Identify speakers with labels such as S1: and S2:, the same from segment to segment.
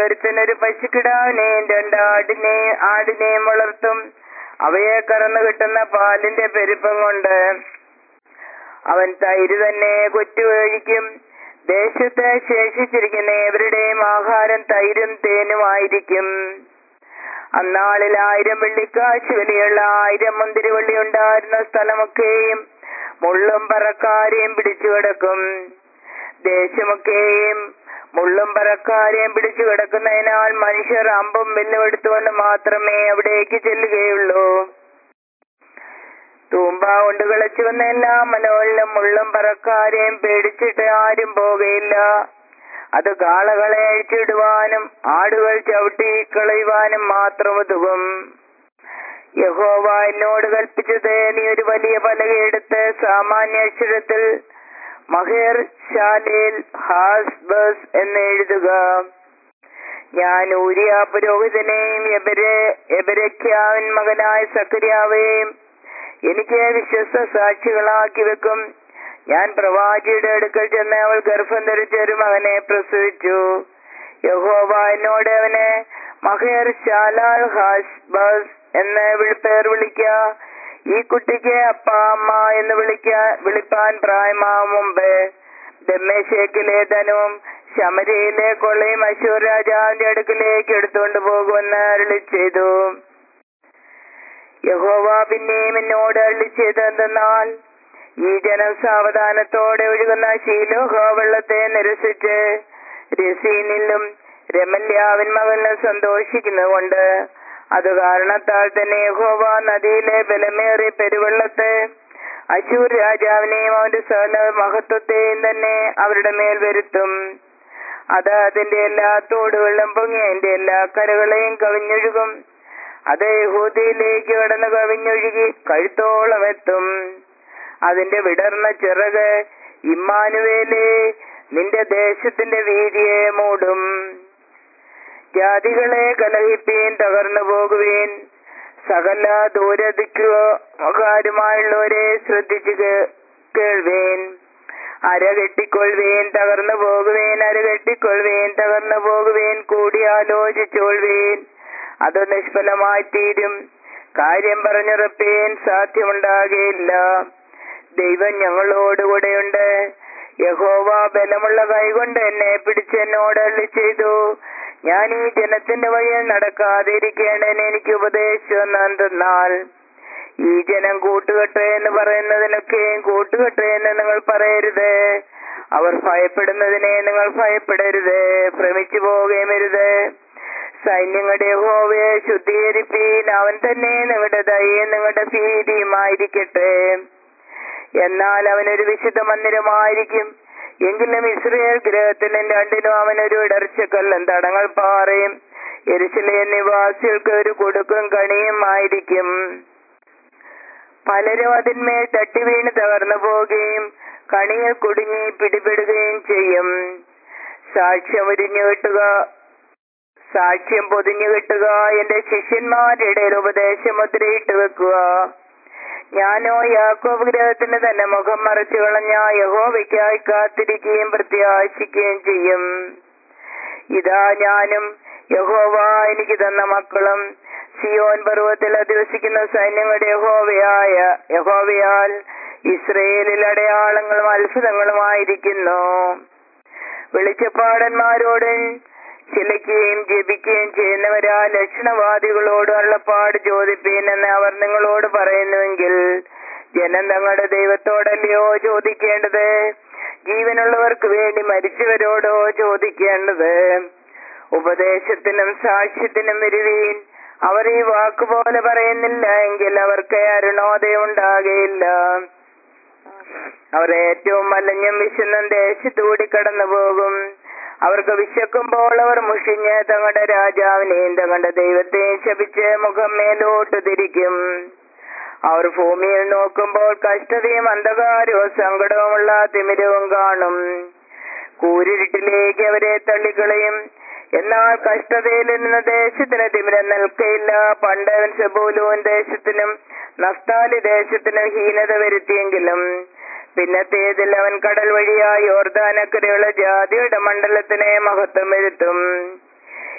S1: ഒരുത്തനൊരു പശുക്കിടാവിനെയും രണ്ടാടിനെയും ആടിനെയും വളർത്തും അവയെ കറന്നു കിട്ടുന്ന പാലിന്റെ പെരുപ്പം കൊണ്ട് അവൻ തൈര് തന്നെ കൊറ്റുകഴിക്കും ദേശത്ത് ശേഷിച്ചിരിക്കുന്ന എവരുടെയും ആഹാരം തൈരും തേനുമായിരിക്കും അന്നാളിൽ ആയിരം വെള്ളിക്കാശ് വിലയുള്ള ആയിരം മുന്തിരിവള്ളി ഉണ്ടായിരുന്ന സ്ഥലമൊക്കെയും മുള്ളും പറക്കാരെയും പിടിച്ചു കിടക്കും ദേശമൊക്കെയും മുള്ളും പറക്കാരെയും പിടിച്ചു കിടക്കുന്നതിനാൽ മനുഷ്യർ അമ്പും വില്ലും എടുത്തുകൊണ്ട് മാത്രമേ അവിടേക്ക് ചെല്ലുകയുള്ളൂ തൂമ്പ കൊണ്ട് കളിച്ചു വന്ന എല്ലാ മനോഹരിലും മുള്ളും പറക്കാരെയും പേടിച്ചിട്ട് ആരും പോകുകയില്ല അത് കാളകളെ അഴിച്ചിടുവാനും ആടുകൾ ചവിട്ടി കളയുവാനും മാത്രം ഉതകും യഹോവ എന്നോട് കൽപ്പിച്ചത് നീ ഒരു വലിയ പലകയെടുത്ത് സാമാന്യ അക്ഷരത്തിൽ മഹേർ ശാലേൽ ഹാസ്ബസ് എന്ന് എഴുതുക ഞാൻ ഊരിയ പുരോഹിതനെയും എബരെ എബരഖ്യാവിൻ മകനായ സക്രിയാവെയും എനിക്ക് വിശ്വസ്ത സാക്ഷികളാക്കി വെക്കും ഞാൻ പ്രവാചിയുടെ അടുക്കൽ ചെന്ന് അവൾ ഗർഭം ധരിച്ച ഒരു മകനെ പ്രസവിച്ചു യഹോവ എന്നോട് അവനെ മഹേർ ശാലാൽ ഹാസ്ബസ് എന്ന് വിളി- പേർ വിളിക്ക ഈ കുട്ടിക്ക് അപ്പ അമ്മ എന്ന് വിളിക്ക വിളിപ്പാൻ പ്രായമാവും മുമ്പ് ദമ്മേശേക്കിലെ ധനവും ശമരിയിലെ കൊള്ളയും അശൂർ രാജാവിന്റെ അടുക്കിലേക്ക് എടുത്തുകൊണ്ട് പോകുമെന്ന് അരുളി ചെയ്തു യഹോവ പിന്നെയും എന്നോട് അരുളി ചെയ്തെന്നാൽ ഈ ജനം സാവധാനത്തോടെ ഒഴുകുന്ന ശീലോഹ വെള്ളത്തെ നിരസിച്ച് രസീനിലും രമല്യാവിൻ മകനിലും സന്തോഷിക്കുന്നതുകൊണ്ട് അത് കാരണത്താൽ തന്നെ യഹോവ നദിയിലെ ബലമേറിയ പെരുവെള്ളത്തെ അശൂർ രാജാവിനെയും അവന്റെ സകല മഹത്വത്തെയും തന്നെ അവരുടെ മേൽ വരുത്തും അത് അതിന്റെ എല്ലാ തോടുകളിലും പൊങ്ങി അതിന്റെ എല്ലാ കരകളെയും കവിഞ്ഞൊഴുകും അത് യഹൂദിയിലേക്ക് കടന്ന് കവിഞ്ഞൊഴുകി കഴുത്തോളം എത്തും അതിന്റെ വിടർന്ന ചിറക് ഇമ്മാനുവേലെ നിന്റെ ദേശത്തിന്റെ വീതിയെ മൂടും ജാതികളെ കലഹിപ്പീൻ തകർന്നു പോകുവീൻ സകല ദൂരദിക്കുകാരുമായുള്ളവരെ ശ്രദ്ധിച്ചു കേ- കേൾവീൻ അരകെട്ടിക്കൊള്ളുവീൻ തകർന്നു പോകുവീൻ അരകെട്ടിക്കൊള്ളുവീൻ തകർന്നു പോകുവീൻ കൂടി ആലോചിച്ചോൾവീൻ അത് നിഷ്ഫലമായി തീരും കാര്യം പറഞ്ഞുറപ്പീൻ സാധ്യമുണ്ടാകുകയില്ല ദൈവം ഞങ്ങളോടുകൂടെയുണ്ട് യഹോവ ബലമുള്ള കൈകൊണ്ട് എന്നെ പിടിച്ച് എന്നോട് അള്ളി ചെയ്തു ഞാൻ ഈ ജനത്തിന്റെ വഴിയിൽ നടക്കാതിരിക്കേണ്ടതിന് എനിക്ക് ഉപദേശിച്ചു എന്നാൽ ഈ ജനം കൂട്ടുകെട്ട് എന്ന് പറയുന്നതിനൊക്കെയും കൂട്ടുകെട്ട് എന്ന് നിങ്ങൾ പറയരുത് അവർ ഭയപ്പെടുന്നതിനെ നിങ്ങൾ ഭയപ്പെടരുത് ഭ്രമിച്ചു പോവുകയും അരുത് സൈന്യങ്ങളുടെ ഹോവയെ ശുദ്ധീകരിപ്പീൻ അവൻ തന്നെ നിങ്ങളുടെ ദയയും നിങ്ങളുടെ ഭീതിയുമായിരിക്കട്ടെ എന്നാൽ അവനൊരു വിശുദ്ധ മന്ദിരമായിരിക്കും എങ്കിലും ഇസ്രയേൽ ഗ്രഹത്തിനും രണ്ടിനും അവനൊരു ഇടർച്ചക്കല്ലും തടങ്ങൾ പാറയും എരിശിലെ നിവാസികൾക്ക് ഒരു കൊടുക്കും കണിയും ആയിരിക്കും പലരും അതിന്മേൽ തട്ടി വീണ് തകർന്നു പോവുകയും കണിയിൽ കുടുങ്ങി പിടിപെടുകയും ചെയ്യും സാക്ഷ്യം ഉരിഞ്ഞു കിട്ടുക സാക്ഷ്യം പൊതിഞ്ഞു കിട്ടുക എന്റെ ശിഷ്യന്മാരുടെ ഇടയിൽ ഉപദേശം മുദ്രയിട്ട് വെക്കുക ഞാനോ യാക്കോബ് ഗ്രഹത്തിന് തന്നെ മുഖം മറച്ചു കളഞ്ഞ യഹോവയ്ക്കായി കാത്തിരിക്കുകയും പ്രത്യാശിക്കുകയും ചെയ്യും ഇതാ ഞാനും യഹോവ എനിക്ക് തന്ന മക്കളും സിയോൻ പർവ്വത്തിൽ അധിവസിക്കുന്ന സൈന്യങ്ങളുടെ യഹോവയായ യഹോവയാൽ ഇസ്രയേലിൽ അടയാളങ്ങളും അത്ഭുതങ്ങളുമായിരിക്കുന്നു വെളിച്ചപ്പാടന്മാരോട് ചിലയ്ക്കുകയും ജപിക്കുകയും ചെയ്യുന്നവരാ ലക്ഷണവാദികളോട് ഉള്ളപ്പാട് ചോദിപ്പീനെന്ന് അവർ നിങ്ങളോട് പറയുന്നുവെങ്കിൽ ജനം തങ്ങളുടെ ദൈവത്തോടല്ലയോ ചോദിക്കേണ്ടത് ജീവനുള്ളവർക്ക് വേണ്ടി മരിച്ചവരോടോ ചോദിക്കേണ്ടത് ഉപദേശത്തിനും സാക്ഷ്യത്തിനും വരുവീൻ അവർ ഈ വാക്കുപോലെ പറയുന്നില്ല എങ്കിൽ അവർക്ക് അരുണോദയം ഉണ്ടാകുകയില്ല അവർ ഏറ്റവും മലഞ്ഞും വിശുന്നും ദേശത്തൂടി കടന്നു പോകും അവർക്ക് വിശക്കുമ്പോൾ അവർ മുഷിഞ്ഞ് തങ്ങളുടെ രാജാവിനെയും തങ്ങളുടെ ദൈവത്തെയും ശപിച്ച് മുഖം മേലോട്ട് തിരിക്കും അവർ ഭൂമിയിൽ നോക്കുമ്പോൾ കഷ്ടതയും അന്ധകാരവും സങ്കടവുമുള്ള തിമിരവും കാണും കൂരിരുട്ടിലേക്ക് അവരെ തള്ളിക്കളയും എന്നാൽ കഷ്ടതയിൽ നിന്ന് ദേശത്തിന് തിമിരം നിൽക്കയില്ല പണ്ട് അവൻ സെബൂലൂൻ ദേശത്തിനും നഫ്താലി ദേശത്തിനും ഹീനത വരുത്തിയെങ്കിലും പിന്നത്തേതിൽ അവൻ കടൽ വഴിയായി യോർദാനക്കരയുള്ള ജാതിയുടെ മണ്ഡലത്തിനെ മഹത്വം വരുത്തും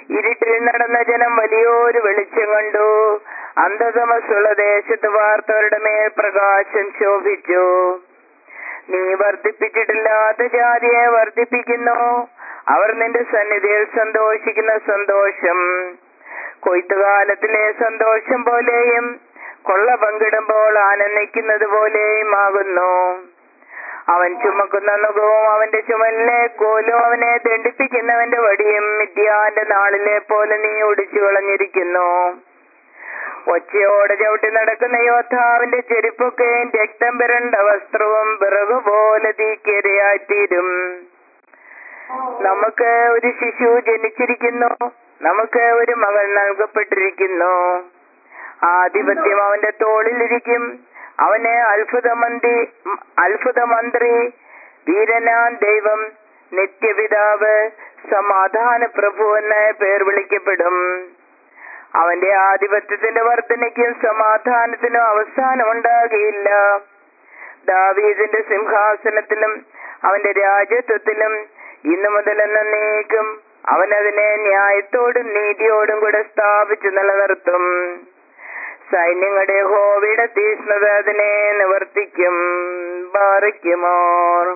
S1: ഇരുട്ടിൽ നടന്ന ജനം വലിയൊരു വെളിച്ചം കണ്ടു അന്ധതമസുള്ള ദേശത്ത് വാർത്തവരുടെ മേൽ പ്രകാശം ശോഭിച്ചു നീ വർദ്ധിപ്പിച്ചിട്ടില്ലാത്ത ജാതിയെ വർദ്ധിപ്പിക്കുന്നു അവർ നിന്റെ സന്നിധിയിൽ സന്തോഷിക്കുന്ന സന്തോഷം കൊയ്ത്തുകാലത്തിലെ സന്തോഷം പോലെയും കൊള്ള പങ്കിടുമ്പോൾ ആനന്ദിക്കുന്നത് പോലെയും ആകുന്നു അവൻ ചുമക്കുന്ന നുഖവും അവന്റെ ചുമലിലെ കോലും അവനെ ദണ്ഡിപ്പിക്കുന്നവന്റെ വടിയും മിഥ്യാന്റെ നാളിലെ പോലെ നീ ഒടിച്ചു കളഞ്ഞിരിക്കുന്നു ഒച്ചയോടെ ചവിട്ടി നടക്കുന്ന യോദ്ധാവിന്റെ ചെരുപ്പൊക്കെയും രക്തം പിരണ്ട വസ്ത്രവും വിറകു പോലെ തീക്കിരയായിത്തീരും നമുക്ക് ഒരു ശിശു ജനിച്ചിരിക്കുന്നു നമുക്ക് ഒരു മകൾ നൽകപ്പെട്ടിരിക്കുന്നു ആധിപത്യം അവന്റെ തോളിലിരിക്കും അവന് അത്ഭുതമന്ത്രി അത്ഭുതമന്ത്രി വീരനാൻ ദൈവം നിത്യപിതാവ് സമാധാന പ്രഭു എന്ന് പേർ വിളിക്കപ്പെടും അവന്റെ ആധിപത്യത്തിന്റെ വർധനയ്ക്കും സമാധാനത്തിനും അവസാനം ഉണ്ടാകുകയില്ല ദാവീദിന്റെ സിംഹാസനത്തിലും അവന്റെ രാജ്യത്വത്തിലും ഇന്നു മുതൽ എന്നേക്കും അവൻ അതിനെ ന്യായത്തോടും നീതിയോടും കൂടെ സ്ഥാപിച്ചു നിലനിർത്തും സൈന്യങ്ങളുടെ ഹോവിയുടെ തീഷ്ണത അതിനെ നിവർത്തിക്കും ബാറിക്കുമോർ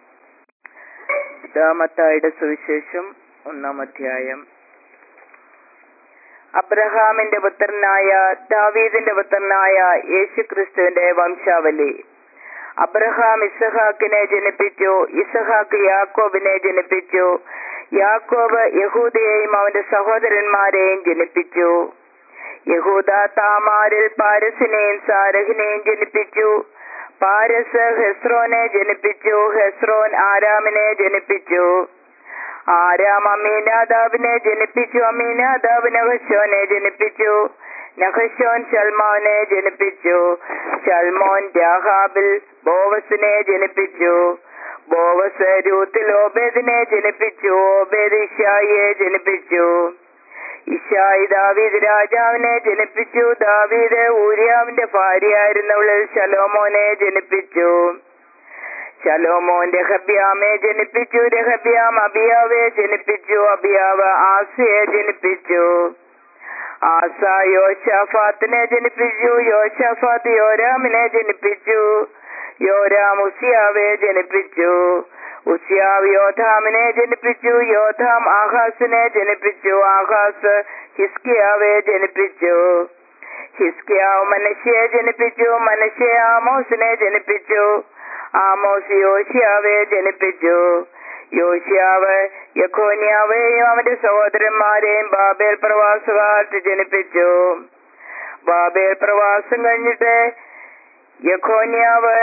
S1: ദാമത്തായുടെ സുവിശേഷം ഒന്നാം അധ്യായം അബ്രഹാമിന്റെ പുത്രനായ ദാവീദിന്റെ പുത്രനായ യേശു ക്രിസ്തുവിന്റെ വംശാവലി അബ്രഹാം ഇസഹാക്കിനെ ജനിപ്പിച്ചു ഇസഹാക്ക് യാക്കോബിനെ ജനിപ്പിച്ചു യാക്കോബ് യഹൂദയെയും അവന്റെ സഹോദരന്മാരെയും ജനിപ്പിച്ചു യഹൂദ താമാരിൽ പാരസിനെയും സാരഹിനെയും ജനിപ്പിച്ചു പാരസ് ഹെസ്രോനെ ജനിപ്പിച്ചു ഹെസ്രോൻ ആരാമിനെ ജനിപ്പിച്ചു ആരാം അമീനാദാബിനെ ജനിപ്പിച്ചു അമീനാദാബ് നഹശോനെ ജനിപ്പിച്ചു നഹശോൻ ഷൽമോനെ ജനിപ്പിച്ചു ഷൽമോൻ രാഹാബിൽ ബോവസിനെ ജനിപ്പിച്ചു ബോവസ് രൂത്തിൽ ഓബേദിനെ ജനിപ്പിച്ചു ഓബേദ് ഇഷായിയെ ജനിപ്പിച്ചു ഇഷായി ദാവീദ് രാജാവിനെ ജനിപ്പിച്ചു ദാവീദ് ഊര്യാവിന്റെ ഭാര്യയായിരുന്നവളിൽ ശലോമോനെ ജനിപ്പിച്ചു ശലോമോൻ രഹബ്യാമെ ജനിപ്പിച്ചു രഹബ്യാം അബിയാവെ ജനിപ്പിച്ചു അബിയാവ് ആസയെ ജനിപ്പിച്ചു ആസ യോശാഫാത്തിനെ ജനിപ്പിച്ചു യോശാഫാത്ത് യോരാമിനെ ജനിപ്പിച്ചു യോരാം ഉസിയാവെ ജനിപ്പിച്ചു ഉസിയാവ് യോധാമിനെ ജനിപ്പിച്ചു യോധാം ആഹാസിനെ ജനിപ്പിച്ചു ആഹാസ് ഹിസ്കിയാവെ ജനിപ്പിച്ചു ഹിസ്കിയാവ് മനശ്ശയെ ജനിപ്പിച്ചു മനശ്ശെ ആമോസിനെ ജനിപ്പിച്ചു ആമോസ് യോശിയാവെ ജനിപ്പിച്ചു യോശിയാവ് യഖോനിയാവെയും അവന്റെ സഹോദരന്മാരെയും ബാബേൽ പ്രവാസകാലത്ത് ജനിപ്പിച്ചു ബാബേൽ പ്രവാസം കഴിഞ്ഞിട്ട് യഖോനിയാവ്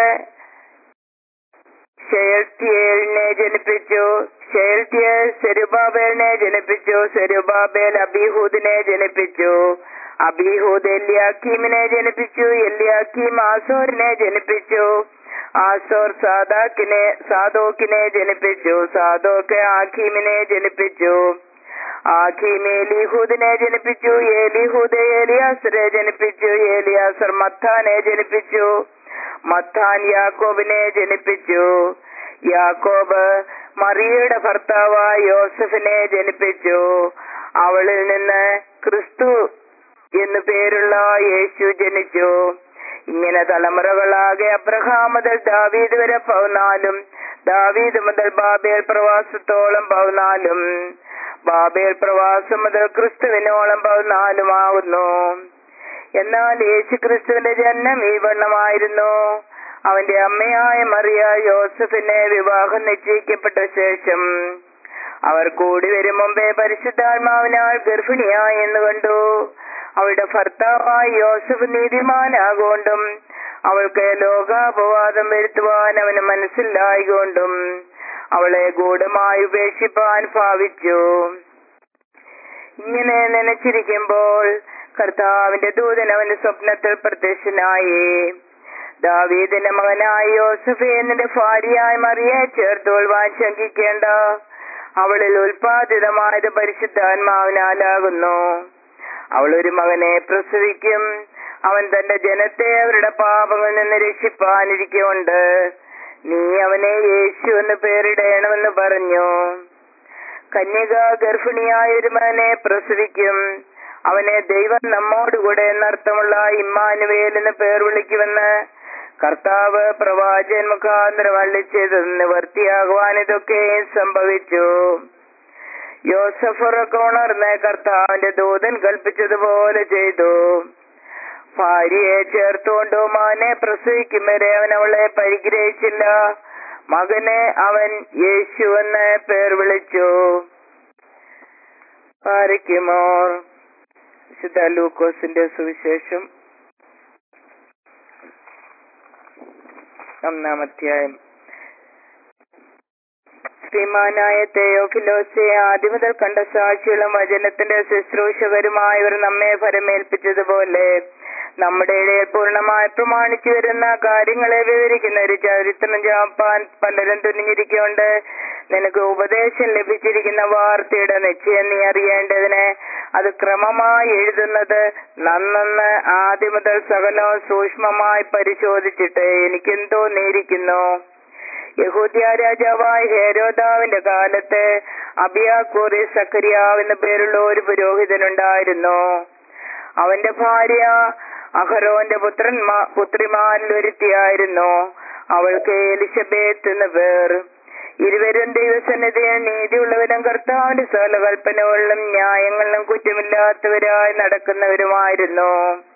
S1: ഷെയൽത്തിയേലിനെ ജനിപ്പിച്ചു ഷെയൽത്തിയേൽ സെരുബാബേലിനെ ജനിപ്പിച്ചു സെരുബാബേൽ അബിഹൂദിനെ ജനിപ്പിച്ചു അബിഹൂദ് എല്യാക്കീമിനെ ജനിപ്പിച്ചു എല്യാക്കീം ആസോറിനെ ജനിപ്പിച്ചു ആസോർ സാദാക്കിനെ സാദോക്കിനെ ജനിപ്പിച്ചു സാദോക്ക് ആഖീമിനെ ജനിപ്പിച്ചു ആഖീം ഏലിഹൂദിനെ ജനിപ്പിച്ചു ഏലിഹൂദ് ഏലിയാസറെ ജനിപ്പിച്ചു ഏലിയാസർ മത്താനെ ജനിപ്പിച്ചു മത്താൻ യാക്കോബിനെ ജനിപ്പിച്ചു യാക്കോബ് മറിയയുടെ ഭർത്താവായ യോസഫിനെ ജനിപ്പിച്ചു അവളിൽ നിന്ന് ക്രിസ്തു എന്നു പേരുള്ള യേശു ജനിച്ചു ഇങ്ങനെ തലമുറകളാകെ അബ്രഹാം മുതൽ ദാവീദ് വരെ പതിനാലും ദാവീദ് മുതൽ ബാബേൽ പ്രവാസത്തോളം പതിനാലും ബാബേൽ പ്രവാസം മുതൽ ക്രിസ്തുവിനോളം പതിനാലുമാകുന്നു എന്നാൽ യേശു ക്രിസ്തുവിന്റെ ജന്മം ഈ വണ്ണമായിരുന്നു അവന്റെ അമ്മയായ മറിയ യോസഫിനെ വിവാഹം നിശ്ചയിക്കപ്പെട്ട ശേഷം അവർ കൂടി വരും മുമ്പേ പരിശുദ്ധാത്മാവിനാൽ ഗർഭിണിയായി എന്ന് കണ്ടു അവളുടെ ഭർത്താവായ യോസഫ് നീതിമാനാകൊണ്ടും അവൾക്ക് ലോകാപവാദം വരുത്തുവാൻ അവന് മനസ്സിലായിക്കൊണ്ടും അവളെ ഗൂഢമായി ഉപേക്ഷിപ്പാൻ ഭാവിച്ചു ഇങ്ങനെ നനച്ചിരിക്കുമ്പോൾ കർത്താവിന്റെ ദൂതൻ അവന്റെ സ്വപ്നത്തിൽ പ്രത്യക്ഷനായി ദാവീദിന്റെ മകനായ യോസഫ് എന്നിന്റെ ഭാര്യയായി മറിയെ ചേർത്തോൾവാൻ ശങ്കിക്കേണ്ട അവളിൽ ഉൽപാദിതമായത് പരിശുദ്ധാത്മാവിനാലാകുന്നു അവൾ ഒരു മകനെ പ്രസവിക്കും അവൻ തന്റെ ജനത്തെ അവരുടെ പാപങ്ങളിൽ നിന്ന് രക്ഷിപ്പാനിരിക്കുകൊണ്ട് നീ അവനെ യേശു എന്ന് പേരിടണമെന്ന് പറഞ്ഞു കന്യക ഗർഭിണിയായ ഒരു മകനെ പ്രസവിക്കും അവനെ ദൈവം നമ്മോടുകൂടെ എന്നർത്ഥമുള്ള ഇമ്മാനുവേൽ എന്ന് പേർ വിളിക്കുമെന്ന് കർത്താവ് പ്രവാചകൻ മുഖാന്തരം അള്ളിച്ചത് നിവർത്തിയാകുവാൻ ഇതൊക്കെ സംഭവിച്ചു യോസഫറൊക്കെ ഉണർന്ന് കർത്താവിന്റെ ദൂതൻ കൽപ്പിച്ചതുപോലെ ചെയ്തു ഭാര്യയെ ചേർത്തുകൊണ്ട് മകനെ പ്രസവിക്കും വരെ അവൻ അവളെ പരിഗ്രഹിച്ചില്ല മകനെ അവൻ യേശു എന്ന് പേർ വിളിച്ചു പാരിക്കുമോർ വിശുദ്ധ ലൂക്കോസിന്റെ സുവിശേഷം ഒന്നാം അധ്യായം ശ്രീമാനായ തെയോഫിലോസെ ആദ്യം മുതൽ കണ്ട സാക്ഷികളും വചനത്തിന്റെ ശുശ്രൂഷകരുമായവർ നമ്മെ ഫലമേൽപ്പിച്ചതുപോലെ നമ്മുടെ ഇടയിൽ പൂർണ്ണമായി പ്രമാണിച്ചു വരുന്ന കാര്യങ്ങളെ വിവരിക്കുന്ന ഒരു ചരിത്രം ജാപ്പാൻ പലരും തുനിഞ്ഞിരിക്കൊണ്ട് നിനക്ക് ഉപദേശം ലഭിച്ചിരിക്കുന്ന വാർത്തയുടെ നിശ്ചയം നീ അറിയേണ്ടതിന് അത് ക്രമമായി എഴുതുന്നത് നന്നെന്ന് ആദ്യം മുതൽ സകലവും സൂക്ഷ്മമായി പരിശോധിച്ചിട്ട് എനിക്കും തോന്നിയിരിക്കുന്നു യഹൂദ്യ രാജാവായ ഹേരോദാവിന്റെ കാലത്ത് അബിയാക്കൂറി സക്കരിയാവ് എന്ന പേരുള്ള ഒരു പുരോഹിതനുണ്ടായിരുന്നു അവന്റെ ഭാര്യ അഹരോന്റെ പുത്രന്മാ പുത്രിമാരിൽ ഒരുത്തിയായിരുന്നു അവൾക്ക് എലിസബേത്ത് എന്ന പേർ ഇരുവരും ദൈവസന്നിധിയിൽ നീതിയുള്ളവരും കർത്താവിന്റെ സകല കൽപ്പനകളിലും ന്യായങ്ങളിലും കുറ്റമില്ലാത്തവരായി നടക്കുന്നവരുമായിരുന്നു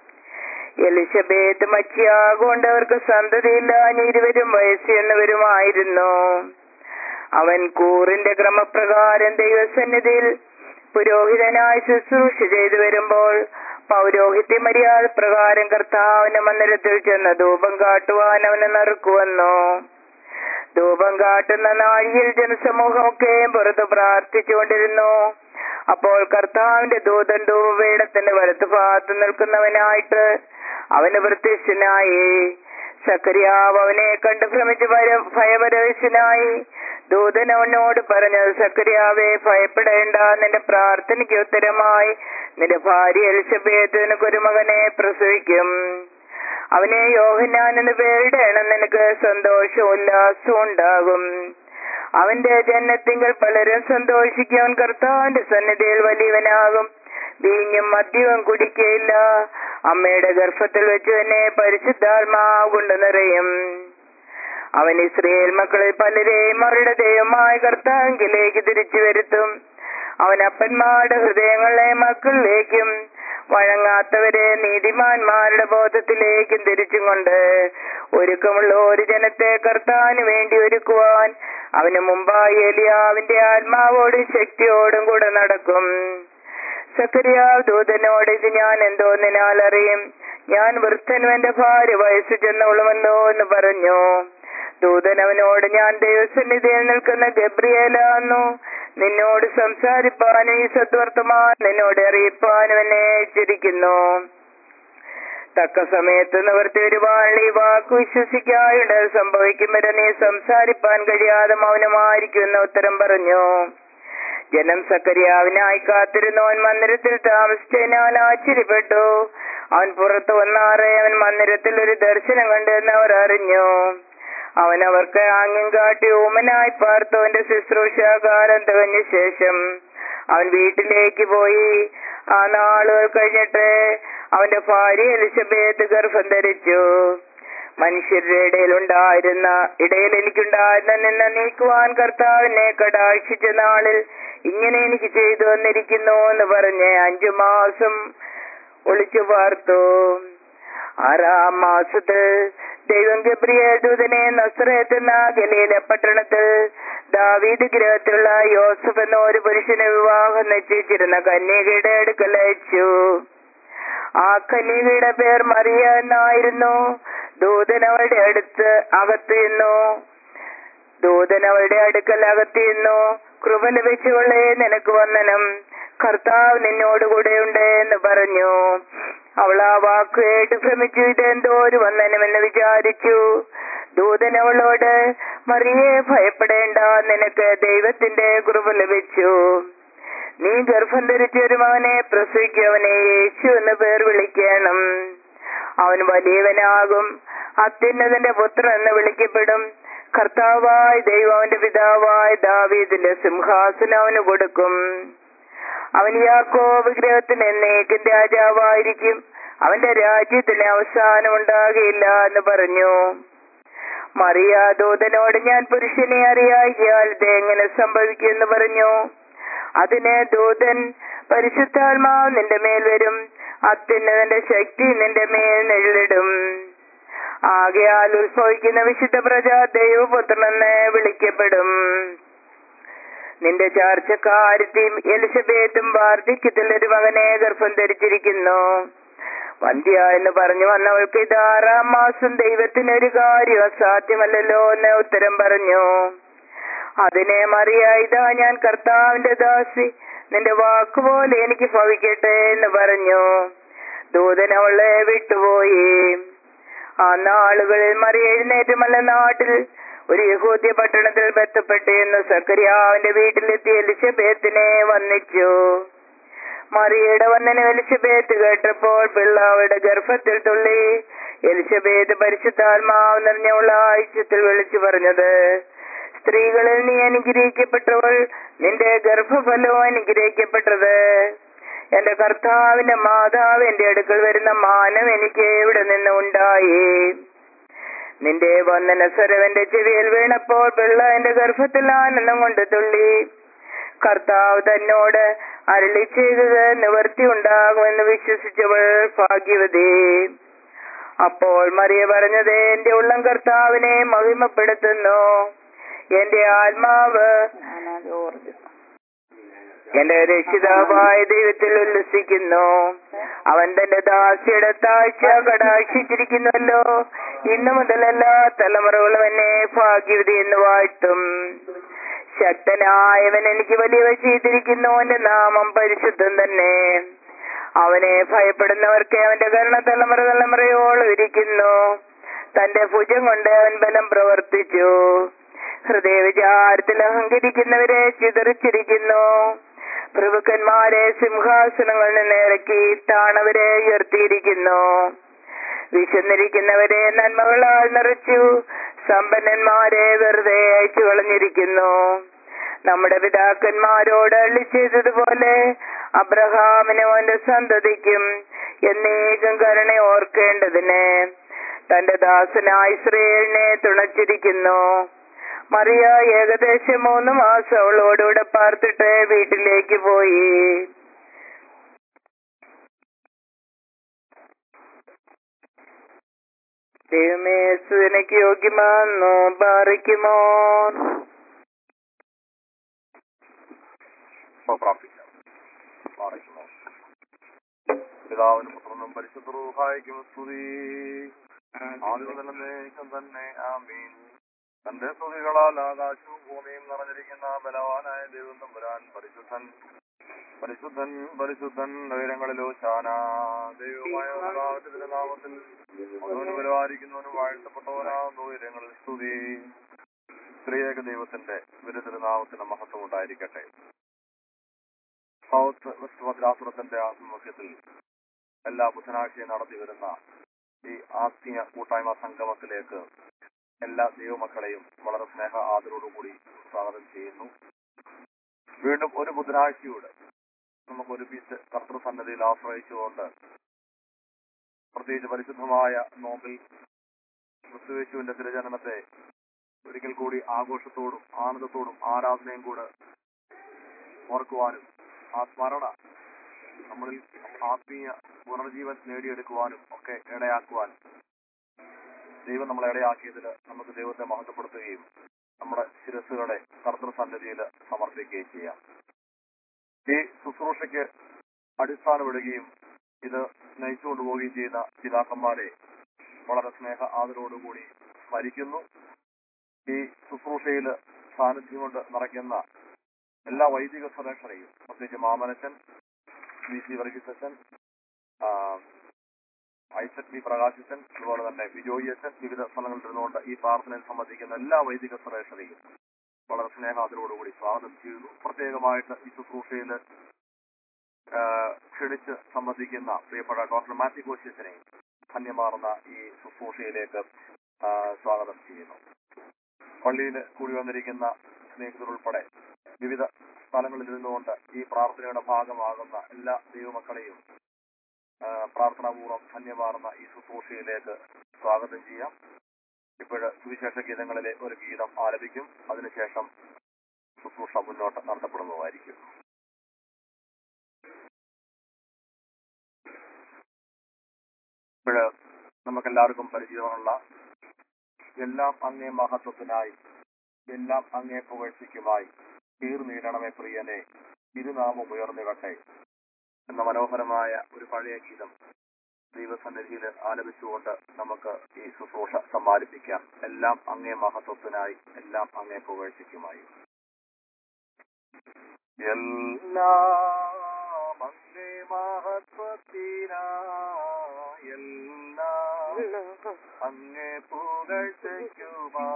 S1: എലിസബേത്ത് മച്ചിയാകൊണ്ട് അവർക്ക് സന്തതിയില്ലാഞ്ഞ ഇരുവരും വയസ്സെന്നവരുമായിരുന്നു അവൻ കൂറിന്റെ ക്രമപ്രകാരം ദൈവസന്നിധിയിൽ പുരോഹിതനായി ശുശ്രൂഷ ചെയ്തു വരുമ്പോൾ പൗരോഹിത്യ മര്യാദ പ്രകാരം കർത്താവിന്റെ മന്ദിരത്തിൽ ചെന്ന് ധൂപം കാട്ടുവാൻ അവന് നറുക്കുവന്നു ധൂപം കാട്ടുന്ന നാഴിയിൽ ജനസമൂഹമൊക്കെ പുറത്ത് പ്രാർത്ഥിച്ചുകൊണ്ടിരുന്നു അപ്പോൾ കർത്താവിന്റെ ദൂതൻ ധൂപപീഠത്തിന്റെ വലത്ത് ഭാഗത്ത് നിൽക്കുന്നവനായിട്ട് അവന് പ്രത്യക്ഷനായി സക്രിയാവ് അവനെ കണ്ട് ഭ്രമിച്ച് ഭയ- ഭയപരവശനായി ദൂതൻ അവനോട് പറഞ്ഞത് സക്രിയാവെ ഭയപ്പെടേണ്ട നിന്റെ പ്രാർത്ഥനയ്ക്ക് ഉത്തരമായി നിന്റെ ഭാര്യ എലിസബേത്ത് നിനക്കൊരു മകനെ പ്രസവിക്കും അവനെ യോഹന്നാൻ എന്ന് പേരിടണം നിനക്ക് സന്തോഷവും ഉല്ലാസവും ഉണ്ടാകും അവന്റെ ജന്മത്തിങ്കൽ പലരും സന്തോഷിക്കും കർത്താവിന്റെ സന്നിധിയിൽ വലിയവനാകും വീഞ്ഞും മദ്യവും കുടിക്കയില്ല അമ്മയുടെ ഗർഭത്തിൽ വെച്ച് തന്നെ പരിശുദ്ധാത്മാവ് കൊണ്ട് നിറയും അവൻ ഇസ്രയേൽ മക്കളിൽ പലരെയും അവരുടെ ദൈവമായ കർത്താവിലേക്ക് തിരിച്ചു വരുത്തും അവൻ അപ്പന്മാരുടെ ഹൃദയങ്ങളെ മക്കളിലേക്കും വഴങ്ങാത്തവരെ നീതിമാന്മാരുടെ ബോധത്തിലേക്കും തിരിച്ചും കൊണ്ട് ഒരുക്കമുള്ള ഒരു ജനത്തെ കർത്താവിന് വേണ്ടി ഒരുക്കുവാൻ അവന് മുമ്പായി എലിയാവിന്റെ ആത്മാവോടും ശക്തിയോടും കൂടെ നടക്കും സക്രിയാവ് ദൂതനോട് ഇത് ഞാൻ എന്തോന്നിനാൽ അറിയും ഞാൻ വൃദ്ധനും എന്റെ ഭാര്യ വയസ്സ് ചെന്നവളുമല്ലോ എന്ന് പറഞ്ഞു ദൂതൻ അവനോട് ഞാൻ ദൈവസന്നിധിയിൽ നിൽക്കുന്ന ഗബ്രിയേലാന്നു നിന്നോട് സംസാരിപ്പാനും ഈ സദ്വർത്തമാൻ നിന്നോട് അറിയിപ്പാനും എന്നെ അയച്ചിരിക്കുന്നു തക്ക സമയത്ത് നിവർത്തി വരുവാനുള്ള ഈ വാക്ക് വിശ്വസിക്കായുണ്ട് സംഭവിക്കും വരെ നീ സംസാരിപ്പാൻ കഴിയാതെ മൗനമായിരിക്കുമെന്ന് ഉത്തരം പറഞ്ഞു ജനം സക്കരിയാവിനായി കാത്തിരുന്നവൻ മന്ദിരത്തിൽ താമസിച്ചതിനാൽ ആശ്ചര്യപ്പെട്ടു അവൻ പുറത്തു വന്നാറെ അവൻ മന്ദിരത്തിൽ ഒരു ദർശനം കണ്ടെന്ന് അവർ അറിഞ്ഞു അവൻ അവർക്ക് ആംഗ്യം കാട്ടി ഊമനായി പാർത്തവന്റെ ശുശ്രൂഷാകാലം തികഞ്ഞ ശേഷം അവൻ വീട്ടിലേക്ക് പോയി ആ നാളുകൾ കഴിഞ്ഞിട്ട് അവന്റെ ഭാര്യ എലിസബേത്ത് ഗർഭം ധരിച്ചു മനുഷ്യരുടെ ഇടയിൽ ഉണ്ടായിരുന്ന ഇടയിൽ എനിക്കുണ്ടായിരുന്ന നിന്ന നീക്കുവാൻ കർത്താവിനെ കടാക്ഷിച്ച നാളിൽ ഇങ്ങനെ എനിക്ക് ചെയ്തു വന്നിരിക്കുന്നു എന്ന് പറഞ്ഞ് അഞ്ചു മാസം ഒളിച്ചു പാർത്തു ആറാം മാസത്ത് ദൈവം ഗബ്രിയേൽ ദൂതനെ നസ്രയത്തുന്ന ഗലീല പട്ടണത്തിൽ ദാവീദ് ഗൃഹത്തിലുള്ള യോസഫ് എന്ന ഒരു പുരുഷനെ വിവാഹം നിശ്ചയിച്ചിരുന്ന കന്യകയുടെ അടുക്കൽ അയച്ചു ആ കന്യകയുടെ പേർ മറിയ എന്നായിരുന്നു ദൂതൻ അവളുടെ അടുത്ത് അകത്തിരുന്നു ദൂതൻ അവളുടെ അടുക്കൽ അകത്തിരുന്നു കൃപ ലഭിച്ചുകൊള്ളേ നിനക്ക് വന്ദനം കർത്താവ് നിന്നോടുകൂടെ ഉണ്ട് എന്ന് പറഞ്ഞു അവൾ ആ വാക്ക് കേട്ട് ഭ്രമിച്ചു ഇതെന്തോ ഒരു വന്ദനമെന്ന് വിചാരിച്ചു ദൂതൻ അവളോട് മറിയെ ഭയപ്പെടേണ്ട നിനക്ക് ദൈവത്തിന്റെ കൃപ ലഭിച്ചു നീ ഗർഭം ധരിച്ച ഒരു മകനെ പ്രസവിക്കവനെ യേശു എന്ന് പേർ വിളിക്കണം അവൻ വലിയവനാകും അത്യുന്നതന്റെ പുത്രൻ എന്ന് വിളിക്കപ്പെടും കർത്താവായ ദൈവം അവന്റെ പിതാവായ ദാവീദിന്റെ സിംഹാസനം അവന് കൊടുക്കും അവൻ യാക്കോ വിഗ്രഹത്തിന് എന്നേക്കും രാജാവായിരിക്കും അവന്റെ രാജ്യത്തിന് അവസാനം ഉണ്ടാകുകയില്ല എന്ന് പറഞ്ഞു മറിയ ദൂതനോട് ഞാൻ പുരുഷനെ അറിയായിയാൽ ഇത് എങ്ങനെ സംഭവിക്കുമെന്ന് പറഞ്ഞു അതിന് ദൂതൻ പരിശുദ്ധാത്മാവ് നിന്റെ മേൽ വരും അത്യുന്നതന്റെ ശക്തി നിന്റെ മേൽ നെള്ളിടും ആകയാൽ ഉത്ഭവിക്കുന്ന വിശുദ്ധ പ്രജ ദൈവപുത്രനെന്ന് വിളിക്കപ്പെടും നിന്റെ ചാർച്ചക്കാരത്തെയും എലിസബേത്തും വാർദ്ധക്യത്തിൽ ഒരു മകനെ ഗർഭം ധരിച്ചിരിക്കുന്നു വന്ധ്യ എന്ന് പറഞ്ഞു വന്നവൾക്ക് ഇത് ആറാം മാസം ദൈവത്തിന് ഒരു കാര്യം അസാധ്യമല്ലല്ലോ എന്ന് ഉത്തരം പറഞ്ഞു അതിനെ മറിയ ഇതാ ഞാൻ കർത്താവിന്റെ ദാസി നിന്റെ വാക്കുപോലെ എനിക്ക് ഭവിക്കട്ടെ എന്ന് പറഞ്ഞു ദൂതൻ അവളെ വിട്ടുപോയി ആ നാളുകളിൽ മറി എഴുന്നേറ്റ് മല്ല നാട്ടിൽ ഒരു യഹൂദ്യ പട്ടണത്തിൽ ബന്ധപ്പെട്ട് എന്ന് സക്കരിയാവിന്റെ വീട്ടിലെത്തി എലിസബേത്തിനെ വന്നിച്ചു മറിയുടെ വന്നനെ എലിസബേത്ത് കേട്ടപ്പോൾ പിള്ള അവരുടെ ഗർഭത്തിൽ തുള്ളി എലിസബേത്ത് പരിശുദ്ധാത്മാവ് നിറഞ്ഞുള്ള ആഴ്ചത്തിൽ വിളിച്ചു പറഞ്ഞത് സ്ത്രീകളിൽ നീ അനുഗ്രഹിക്കപ്പെട്ടവൾ നിന്റെ ഗർഭഫലവും അനുഗ്രഹിക്കപ്പെട്ടത് എന്റെ കർത്താവിന്റെ മാതാവ് എന്റെ അടുക്കൽ വരുന്ന മാനം എനിക്ക് ഇവിടെ നിന്ന് ഉണ്ടായി നിന്റെ വന്ദന സ്വരവന്റെ ചെവിയിൽ വീണപ്പോൾ പിള്ള എന്റെ ഗർഭത്തിൽ ആനന്ദം കൊണ്ട് തുള്ളി കർത്താവ് തന്നോട് അരളി ചെയ്തത് നിവർത്തി ഉണ്ടാകുമെന്ന് വിശ്വസിച്ചവൾ ഭാഗ്യവതി അപ്പോൾ മറിയ പറഞ്ഞത് എന്റെ ഉള്ളം കർത്താവിനെ മഹിമപ്പെടുത്തുന്നു എന്റെ ആത്മാവ് എന്റെ രക്ഷിതാവായ ദൈവത്തിൽ ഉല്ലസിക്കുന്നു അവൻ തന്റെ ദാസിയുടെ താഴ്ച കടാക്ഷിച്ചിരിക്കുന്നുവല്ലോ ഇന്നു മുതൽ എല്ലാ തലമുറകളും എന്നെ ഭാഗ്യവതി എന്ന് വാഴ്ത്തും ശക്തനായവൻ എനിക്ക് വലിയവ ചെയ്തിരിക്കുന്നു അവന്റെ നാമം പരിശുദ്ധം തന്നെ അവനെ ഭയപ്പെടുന്നവർക്ക് അവന്റെ കരുണ തലമുറ തലമുറയോളം ഇരിക്കുന്നു തന്റെ ഭുജം കൊണ്ട് അവൻ ബലം പ്രവർത്തിച്ചു ഹൃദയവിചാരത്തിൽ അഹങ്കരിക്കുന്നവരെ ചിതറിച്ചിരിക്കുന്നു പ്രഭുക്കന്മാരെ സിംഹാസനങ്ങളിൽ നിന്ന് ഇറക്കി താണവരെ ഉയർത്തിയിരിക്കുന്നു വിശന്നിരിക്കുന്നവരെ നന്മകളാൽ നിറച്ചു സമ്പന്നന്മാരെ വെറുതെ അയച്ചു കളഞ്ഞിരിക്കുന്നു നമ്മുടെ പിതാക്കന്മാരോട് അള്ളി ചെയ്തതുപോലെ അബ്രഹാമിനും അവന്റെ സന്തതിക്കും എന്നേക്കും കരുണ ഓർക്കേണ്ടതിന് തന്റെ ദാസനായ ഇസ്രയേലിനെ തുണച്ചിരിക്കുന്നു മറിയ ഏകദേശം മൂന്ന് മാസം അവളോടുകൂടെ പാർത്തിട്ട് വീട്ടിലേക്ക് പോയി ദൈവമേ സുനക്ക് യോഗ്യമാണെന്നോ ബാറിക്കുമോ
S2: പ്രാർത്ഥിക്കാം പ്രാർത്ഥിക്കുന്നു പിതാവിനും പുത്രനും പരിശുദ്ധ റൂഹായിക്കും സ്തുതി ആദ്യം നിലനിൽക്കും തന്നെ ആമീൻ തന്റെ സ്തുതികളാൽ ആകാശവും ഭൂമിയും നിറഞ്ഞിരിക്കുന്ന ബലവാനായ ദൈവം തമ്പുരാൻ പരിശുദ്ധൻ പരിശുദ്ധൻ പരിശുദ്ധൻ ഉയരങ്ങളിലോ ശാന ദൈവമായ കർത്താവിന്റെ തിരുനാമത്തിൽ അവന് പരിപാലിക്കുന്നവനും വാഴ്ത്തപ്പെട്ടവനാകുന്ന ഉയരങ്ങളിൽ സ്തുതി സ്ത്രീയേക ദൈവത്തിന്റെ വിരുദ്ധനാമത്തിന് മഹത്വം ഉണ്ടായിരിക്കട്ടെ സൗത്ത് വെസ്റ്റ് ഭദ്രാസുരത്തിന്റെ ആഭിമുഖ്യത്തിൽ എല്ലാ ബുധനാഴ്ചയും നടത്തി വരുന്ന ഈ ആത്മീയ കൂട്ടായ്മ സംഗമത്തിലേക്ക് എല്ലാ ദൈവമക്കളെയും വളരെ സ്നേഹ ആദരവോടുകൂടി സ്വാഗതം ചെയ്യുന്നു വീണ്ടും ഒരു ബുധനാഴ്ചയൂടെ നമുക്ക് ഒരുമിച്ച് കർത്തൃസന്നതിയിൽ ആശ്രയിച്ചുകൊണ്ട് പ്രത്യേകിച്ച് പരിശുദ്ധമായ നോമ്പിൽ ക്രിസ്തുവേശുവിന്റെ തിരുജനനത്തെ ഒരിക്കൽ കൂടി ആഘോഷത്തോടും ആനന്ദത്തോടും ആരാധനയും കൂടെ ഓർക്കുവാനും ആ സ്മരണ നമ്മളിൽ ആത്മീയ പുനർജീവൻ നേടിയെടുക്കുവാനും ഒക്കെ ഇടയാക്കുവാനും ദൈവം നമ്മളെ ഇടയാക്കിയതിൽ നമുക്ക് ദൈവത്തെ മഹത്വപ്പെടുത്തുകയും നമ്മുടെ ശിരസുകളെ കർത്തൃസന്നിധിയിൽ സമർപ്പിക്കുകയും ചെയ്യാം ഈ ശുശ്രൂഷയ്ക്ക് അടിസ്ഥാനമിടുകയും ഇത് നയിച്ചു കൊണ്ടുപോവുകയും ചെയ്യുന്ന പിതാക്കന്മാരെ വളരെ സ്നേഹ ആദരവോടുകൂടി സ്മരിക്കുന്നു ഈ ശുശ്രൂഷയിൽ സാന്നിധ്യം കൊണ്ട് നിറയ്ക്കുന്ന എല്ലാ വൈദിക സുരക്ഷരെയും പ്രത്യേകിച്ച് മാമനച്ചൻ വി സി വർഗീസച്ചൻ ഐസക് ബി പ്രകാശിച്ചൻ അതുപോലെ തന്നെ ബിജോയി അച്ഛൻ വിവിധ സ്ഥലങ്ങളിൽ ഇരുന്നുകൊണ്ട് ഈ പ്രാർത്ഥനയിൽ സംബന്ധിക്കുന്ന എല്ലാ വൈദിക സുരക്ഷരെയും വളരെ സ്നേഹാദരോടുകൂടി സ്വാഗതം ചെയ്തു പ്രത്യേകമായിട്ട് ഈ ശുശ്രൂഷയിൽ ക്ഷണിച്ച് സംബന്ധിക്കുന്ന പ്രിയപ്പെട്ട ഡോക്ടർ മാത്യു കോശിയച്ചനെയും ധന്യമാർന്ന ഈ ശുശ്രൂഷയിലേക്ക് സ്വാഗതം ചെയ്യുന്നു പള്ളിയിൽ കൂടി വന്നിരിക്കുന്ന സ്നേഹിതർ ഉൾപ്പെടെ വിവിധ സ്ഥലങ്ങളിൽ നിന്നുകൊണ്ട് ഈ പ്രാർത്ഥനയുടെ ഭാഗമാകുന്ന എല്ലാ ദൈവമക്കളെയും ആ, പ്രാർത്ഥനാപൂർവ്വം ധന്യമാർന്ന ഈ ശുശ്രൂഷയിലേക്ക് സ്വാഗതം ചെയ്യാം ഇപ്പോഴ് സുവിശേഷ ഗീതങ്ങളിലെ ഒരു ഗീതം ആലപിക്കും അതിനുശേഷം ശുശ്രൂഷ മുന്നോട്ട് നടത്തപ്പെടുന്നതായിരിക്കും ഇപ്പോഴ് നമുക്കെല്ലാവർക്കും പരിചയമുള്ള എല്ലാം അങ്ങേ മഹത്വത്തിനായി എല്ലാം അങ്ങേ പുകഴ്ചയ്ക്കുമായി തീർന്നിടണമേ പ്രിയനെ തിരുനാമം ഉയർന്നിടട്ടെ എന്ന മനോഹരമായ ഒരു പഴയ ഗീതം ദൈവസന്നിധിയിൽ ആലപിച്ചുകൊണ്ട് നമുക്ക് ഈ ശുശ്രൂഷ സമ്മാനിപ്പിക്കാം എല്ലാം അങ്ങേ മഹത്വത്തിനായി എല്ലാം അങ്ങേ പുകഴ്ചയ്ക്കുമായി എല്ലാം അങ്ങേ മഹത്വത്തിനായി എല്ലാം അങ്ങേ പുകഴ്ചയ്ക്കുമാ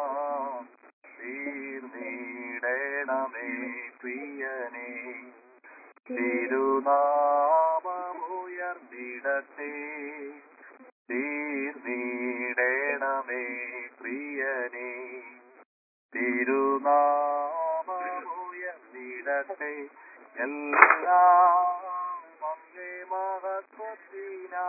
S2: തീർന്നിടണമേ പ്രിയനേ തിരുനാമമുയർന്നിടത്തെ തീർന്നിടണമേ പ്രിയനേ തിരുനാമമുയർന്നിടത്തെ എല്ലാം അങ്ങേ മഹത്വത്തിനാ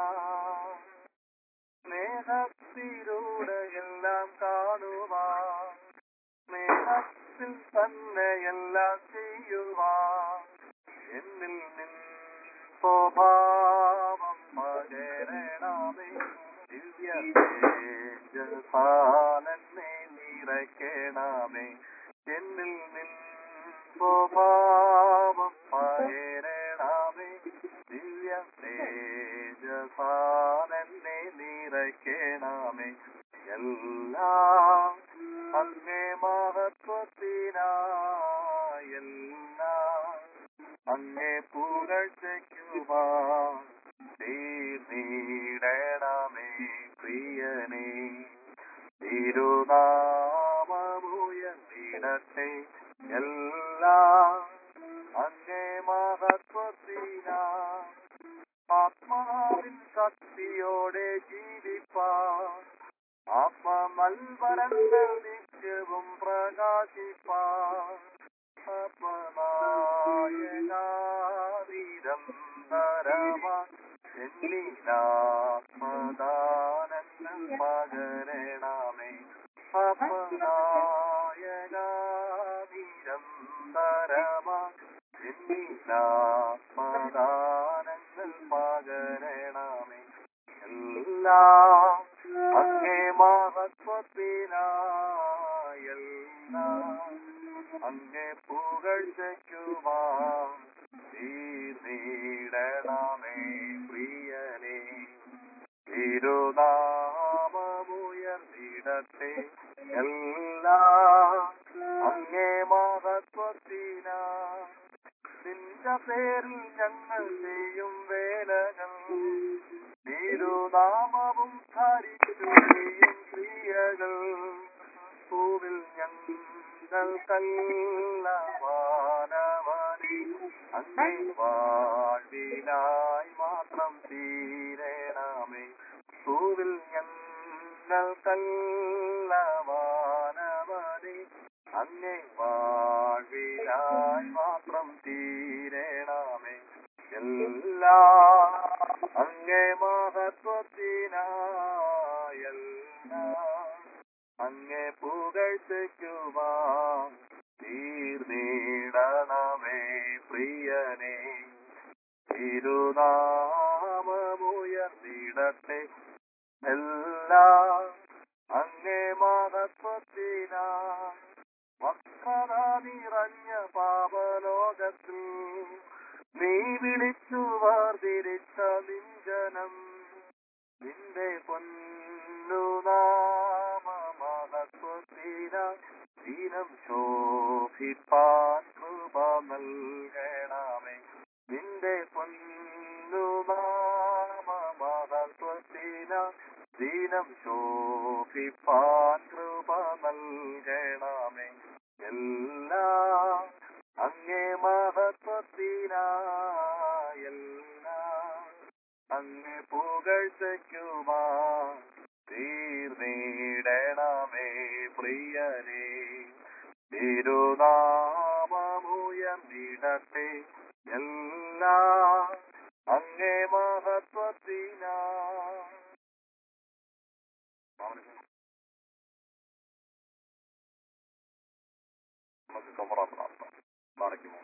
S2: സ്നേഹത്തിലൂടെ എല്ലാം കാണുവാൻ സ്നേഹത്തിൽ തന്നെ എല്ലാം ചെയ്യുവാൻ എന്നിൽ നിൻ സ്വഭാവം പകരണമേ ദിവ്യ തേജസാലെന്നെ നിറയ്ക്കണമേ എന്നിൽ നിൻ സ്വഭാവം പകരണമേ ദിവ്യ തേജസാലെന്നെ നിറയ്ക്കണമേ എല്ലാം അങ്ങേ മഹത്വത്തിനായി എല്ലാം അങ്ങേ പുകഴ്ചയ്ക്കുമാ തീർന്നിടണമേ പ്രിയനേ തിരുനാമമുയർന്നിടട്ടെ എല്ലാം അങ്ങേ മഹത്വത്തിനാ ആത്മാവിൻ ശക്തിയോടെ ജീവിപ്പാൻ ആത്മമൽവരങ്ങൾ നിത്യവും പ്രകാശിപ്പാൻ എന്നിലാത്മദാനങ്ങൾ പകരണമേ എന്നിലാത്മദാനങ്ങൾ പകരണമേ എല്ലാം അങ്ങേ മഹത്വത്തിനായെല്ലാം അങ്ങേ പുകഴ്ചയ്ക്കുമാ തീർന്നിടണമേ പ്രിയനേ തിരുനാമമുയർന്നിടട്ടെ എല്ലാം അങ്ങേ മഹത്വത്തിനാ നിന്റെ പേരിൽ ഞങ്ങൾ ചെയ്യും വേലകൾ തിരുനാമവും ധരിച്ചു ചെയ്യും ക്രിയകൾ പൂവിൽ ഞങ്ങൾക്കല്ല വാനവനെ അങ്ങേ വാഴ്വിനായി മാത്രം തീരണമേ പൂവിൽ ഞങ്ങൾക്കല്ല വാനവനെ അങ്ങേ വാഴ്വിനായി മാത്രം തീരണമേ എല്ലാം അങ്ങേ മഹത്വത്തിനായെല്ലാം അങ്ങേ പുകഴ്ചയ്ക്കുമാ തീർന്നിടണമേ പ്രിയനേ തിരുനാമമുയർന്നിടട്ടെ എല്ലാം അങ്ങേ മഹത്വത്തിനാ വക്രത നിറഞ്ഞ പാപലോകത്തിൽ നീ വിളിച്ചു വേർതിരിച്ച നിഞ്ചനം നിന്റെ പൊന്നുനാമഹത്വത്തിന ദീനം ശോഭിപ്പാൻ കൃപ നൽകണമേ നിന്റെ പൊന്നുനാമഹത്വത്തിന ദീനം ശോഭിപ്പാൻ കൃപ നൽകണമേ എല്ലാം അങ്ങേ മഹത്വത്തിനായെല്ലാം അങ്ങേ പുകഴ്ചയ്ക്കുമാ തീർന്നിടണമേ പ്രിയനേ തിരുനാമമുയർന്നിടട്ടെ എല്ലാ അങ്ങേ മഹത്വത്തിനാ നമുക്ക് കമറ പ്രാർത്ഥന നടക്കുമോ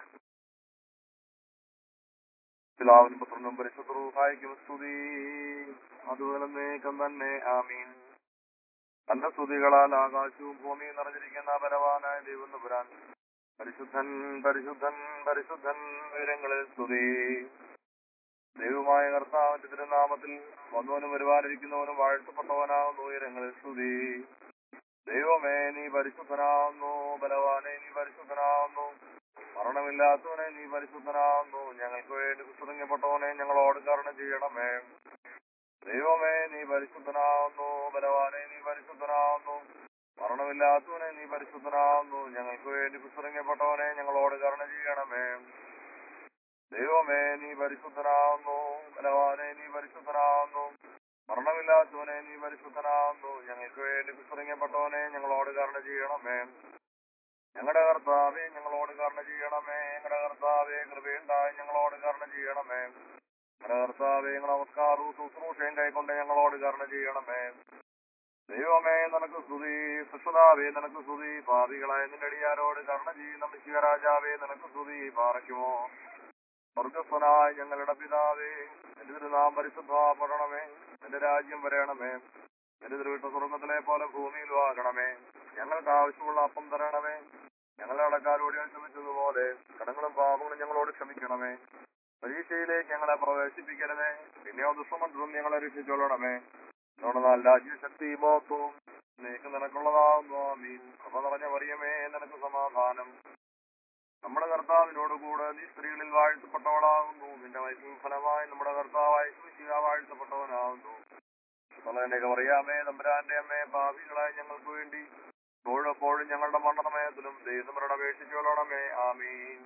S2: പിതാവിനും പുത്രനും പരിശുദ്ധവും സ്തുതി അതുപോലെ നീക്കം തന്നെ ആമീൻ തന്റെ സ്തുതികളാൽ ആകാശവും ഭൂമിയും നിറഞ്ഞിരിക്കുന്ന ബലവാനായ ദൈവം പുരാൻ പരിശുദ്ധൻ പരിശുദ്ധൻ പരിശുദ്ധൻ ഉയരങ്ങളിൽ സ്തുതി ദൈവമായ കർത്താവിന്റെ തിരുനാമത്തിൽ വന്നവനും വരുവാനിരിക്കുന്നവനും വാഴ്ത്തപ്പെട്ടവനാകുന്നു ഉയരങ്ങളിൽ സ്തുതി ദൈവമേ നീ പരിശുദ്ധനാവുന്നു ബലവാനെ നീ പരിശുദ്ധനാവുന്നു മരണമില്ലാത്തവനെ നീ പരിശുദ്ധനാവുന്നു ഞങ്ങൾക്ക് വേണ്ടി കുസ്തുതങ്ങപ്പെട്ടവനെ ഞങ്ങളോട് കരുണ ചെയ്യണമേ ദൈവമേ നീ പരിശുദ്ധനാവുന്നു ബലവാനെ നീ പരിശുദ്ധനാവുന്നു മരണമില്ലാത്തവനെ നീ പരിശുദ്ധനാവുന്നു ഞങ്ങൾക്ക് വേണ്ടി കുസ്തുതങ്ങപ്പെട്ടവനെ ഞങ്ങളോട് കരുണ ചെയ്യണമേ ദൈവമേ നീ പരിശുദ്ധനാവുന്നു ബലവാനെ നീ പരിശുദ്ധനാവുന്നു മരണമില്ലാത്തവനെ നീ പരിശുദ്ധനാവുന്നു ഞങ്ങൾക്ക് വേണ്ടി കുസ്തുതങ്ങപ്പെട്ടവനെ ഞങ്ങളോട് കരുണ ചെയ്യണമേ ഞങ്ങളുടെ കർത്താവെ ഞങ്ങളോട് കരുണ ചെയ്യണമേ ഞങ്ങളുടെ കർത്താവെ കൃപയുണ്ടായി ഞങ്ങളോട് കരുണ ചെയ്യണമേ ഞങ്ങളുടെ കർത്താവെ നമസ്കാരവും ശുശ്രൂഷയും കൈക്കൊണ്ട് ഞങ്ങളോട് കരുണ ചെയ്യണമേ ദൈവമേ നിനക്ക് സ്തുതി സുഷതാവേ നിനക്ക് സ്തുതി പാപികളായ നിന്റെ അടിയാരോട് കരുണ ചെയ്യുന്ന മിശിക രാജാവേ നിനക്ക് സ്തുതി പാറയ്ക്കുമോ സ്വർഗസ്വനായ ഞങ്ങളുടെ പിതാവേ നിന്റെ തിരുനാം പരിശുദ്ധപ്പെടണമേ നിന്റെ രാജ്യം വരയണമേ നിന്റെ തിരുവിട്ട സ്വർഗത്തിലെ പോലെ ഭൂമിയിലും ആകണമേ ഞങ്ങൾക്ക് ആവശ്യമുള്ള അപ്പം തരണമേ ഞങ്ങളുടെ അടക്കാരോട് ഞാൻ ക്ഷമിച്ചതുപോലെ കടങ്ങളും പാപങ്ങളും ഞങ്ങളോട് ക്ഷമിക്കണമേ പരീക്ഷയിലേക്ക് ഞങ്ങളെ പ്രവേശിപ്പിക്കരുതേ പിന്നെയോ ദുഷ്ടമന്ത്രം ഞങ്ങളെ രക്ഷിച്ചൊള്ളണമേ എന്നാൽ രാജ്യശക്തി മോത്വവും നീക്ക് നിനക്കുള്ളതാവുന്നു ആമീൻ കൃപ നിറഞ്ഞ മറിയമേ നിനക്ക് സമാധാനം നമ്മുടെ കർത്താവിനോട് കൂടെ നീ സ്ത്രീകളിൽ വാഴ്ത്തപ്പെട്ടവളാകുന്നു നിന്റെ വയസ്സിൽ ഫലമായി നമ്മുടെ കർത്താവായ ശിശിക വാഴ്ത്തപ്പെട്ടവനാകുന്നു തലനൊക്കെ പറയാമേ തമ്പുരാന്റെ അമ്മേ പാപികളായ ഞങ്ങൾക്ക് വേണ്ടി എപ്പോഴും ഞങ്ങളുടെ മണ്ഡലമയത്തിലും ദൈവങ്ങളുടെ അപേക്ഷിച്ചോളണമേ ആമീൻ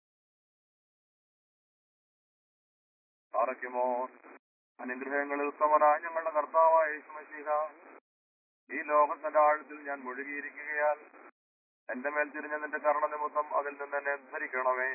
S2: പാറയ്ക്കുമോ അനുഗ്രഹങ്ങളിൽ ഉത്തമനായ ഞങ്ങളുടെ കർത്താവായ യേശുമശിഹ ഈ ലോകത്തിന്റെ ആഴത്തിൽ ഞാൻ മുഴുകിയിരിക്കുകയാൽ എന്റെ മേൽ തിരിഞ്ഞ നിന്റെ കർണ നിമിത്തം അതിൽ നിന്ന് എന്നെ ധരിക്കണമേ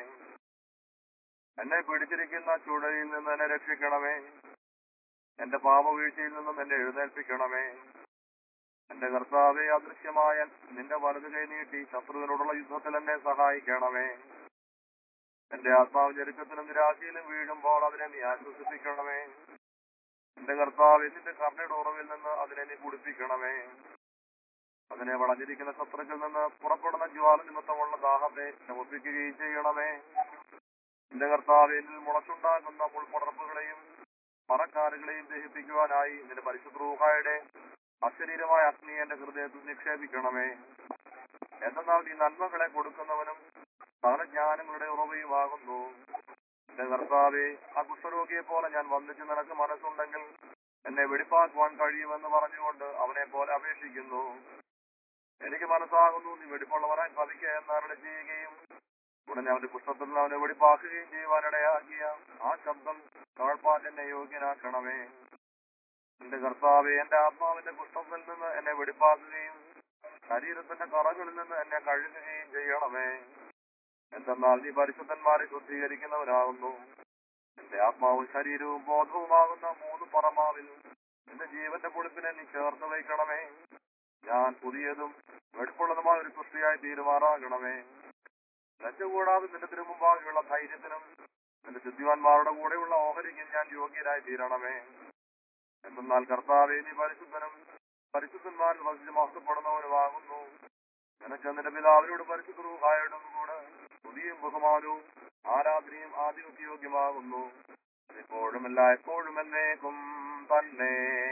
S2: എന്നെ പിടിച്ചിരിക്കുന്ന ചുഴലിൽ നിന്ന് എന്നെ രക്ഷിക്കണമേ എന്റെ പാപവീഴ്ചയിൽ നിന്നും എന്നെ എഴുന്നേൽപ്പിക്കണമേ എന്റെ കർത്താവെ അദൃശ്യമായ നിന്റെ വലതു കൈ നീട്ടി ശത്രുവിനോടുള്ള യുദ്ധത്തിൽ എന്നെ സഹായിക്കണമേ എന്റെ ആത്മാവ് ഞെരുക്കത്തിലും നിരാശയിലും വീഴുമ്പോൾ അതിനെ നീ ആശ്വസിപ്പിക്കണമേ എന്റെ കർത്താവ് നിന്റെ കർണയുടെ ഉറവിൽ നിന്ന് അതിനെ നീ കുടിപ്പിക്കണമേ അതിനെ വളഞ്ഞിരിക്കുന്ന ശത്രുക്കളിൽ നിന്ന് പുറപ്പെടുന്ന ജ്വാല നിമിത്തമുള്ള ദാഹത്തെ ശമിപ്പിക്കുകയും ചെയ്യണമേ എന്റെ കർത്താവ് എന്നിൽ മുളച്ചുണ്ടാകുന്ന മുൾപടർപ്പുകളെയും മറക്കാറുകളെയും ദഹിപ്പിക്കുവാനായി നിന്റെ പരിശുദ്രൂഹായുടെ അശരീരമായ അഗ്നി എന്റെ ഹൃദയത്തിൽ നിക്ഷേപിക്കണമേ എന്നാൽ നീ നന്മകളെ കൊടുക്കുന്നവനും സകല ജ്ഞാനങ്ങളുടെ ഉറവയുമാകുന്നു എന്റെ കർത്താവെ ആ കുഷ്ഠരോഗിയെ പോലെ ഞാൻ വന്നിച്ച് നിനക്ക് മനസ്സുണ്ടെങ്കിൽ എന്നെ വെടിപ്പാക്കുവാൻ കഴിയുമെന്ന് പറഞ്ഞുകൊണ്ട് അവനെ പോലെ അപേക്ഷിക്കുന്നു എനിക്ക് മനസ്സാകുന്നു നീ വെടിപ്പുള്ളവരാൻ ഭവിക്കുക എന്നറിടെ ചെയ്യുകയും ഉടനെ അവന്റെ പുഷ്പത്തിൽ നിന്ന് അവനെ വെടിപ്പാക്കുകയും ചെയ്യുവാനിടയാക്കിയ ആ ശബ്ദം കേൾപ്പാൻ എന്നെ യോഗ്യനാക്കണമേ എന്റെ കർത്താവെ എന്റെ ആത്മാവിന്റെ പുഷ്പത്തിൽ നിന്ന് എന്നെ വെടിപ്പാക്കുകയും ശരീരത്തിന്റെ കറകളിൽ നിന്ന് എന്നെ കഴുകുകയും ചെയ്യണമേ എന്തെന്നാൽ നീ പരിശുദ്ധന്മാരെ ശുദ്ധീകരിക്കുന്നവനാകുന്നു എന്റെ ആത്മാവും ശരീരവും ബോധവുമാകുന്ന മൂന്ന് പറമാവിൽ എന്റെ ജീവന്റെ പൊളിപ്പിനെ നീ ചേർത്ത് വയ്ക്കണമേ ഞാൻ പുതിയതും വെടുപ്പുള്ളതുമായ ഒരു സൃഷ്ടിയായി തീരുമാറാകണമേ ലജ്ജ കൂടാതെ നിന്റെ തിരുമുമ്പാകെയുള്ള ധൈര്യത്തിനും നിന്റെ ശുദ്ധിവാന്മാരുടെ കൂടെയുള്ള ഓഹരിക്കും ഞാൻ യോഗ്യനായി തീരണമേ എന്തെന്നാൽ കർത്താവെ നീ പരിശുദ്ധനും പരിശുദ്ധന്മാരിൽ വസിച്ച് മഹത്വപ്പെടുന്നവനുമാകുന്നു നിനക്ക് നിന്റെ പിതാവിനോട് പരിശുദ്ധവും കൂടെ സ്തുതിയും ബഹുമാനവും ആരാധനയും ആധിപത്യയോഗ്യമാകുന്നു ഇപ്പോഴും അല്ല എപ്പോഴും എന്നേക്കും തന്നെ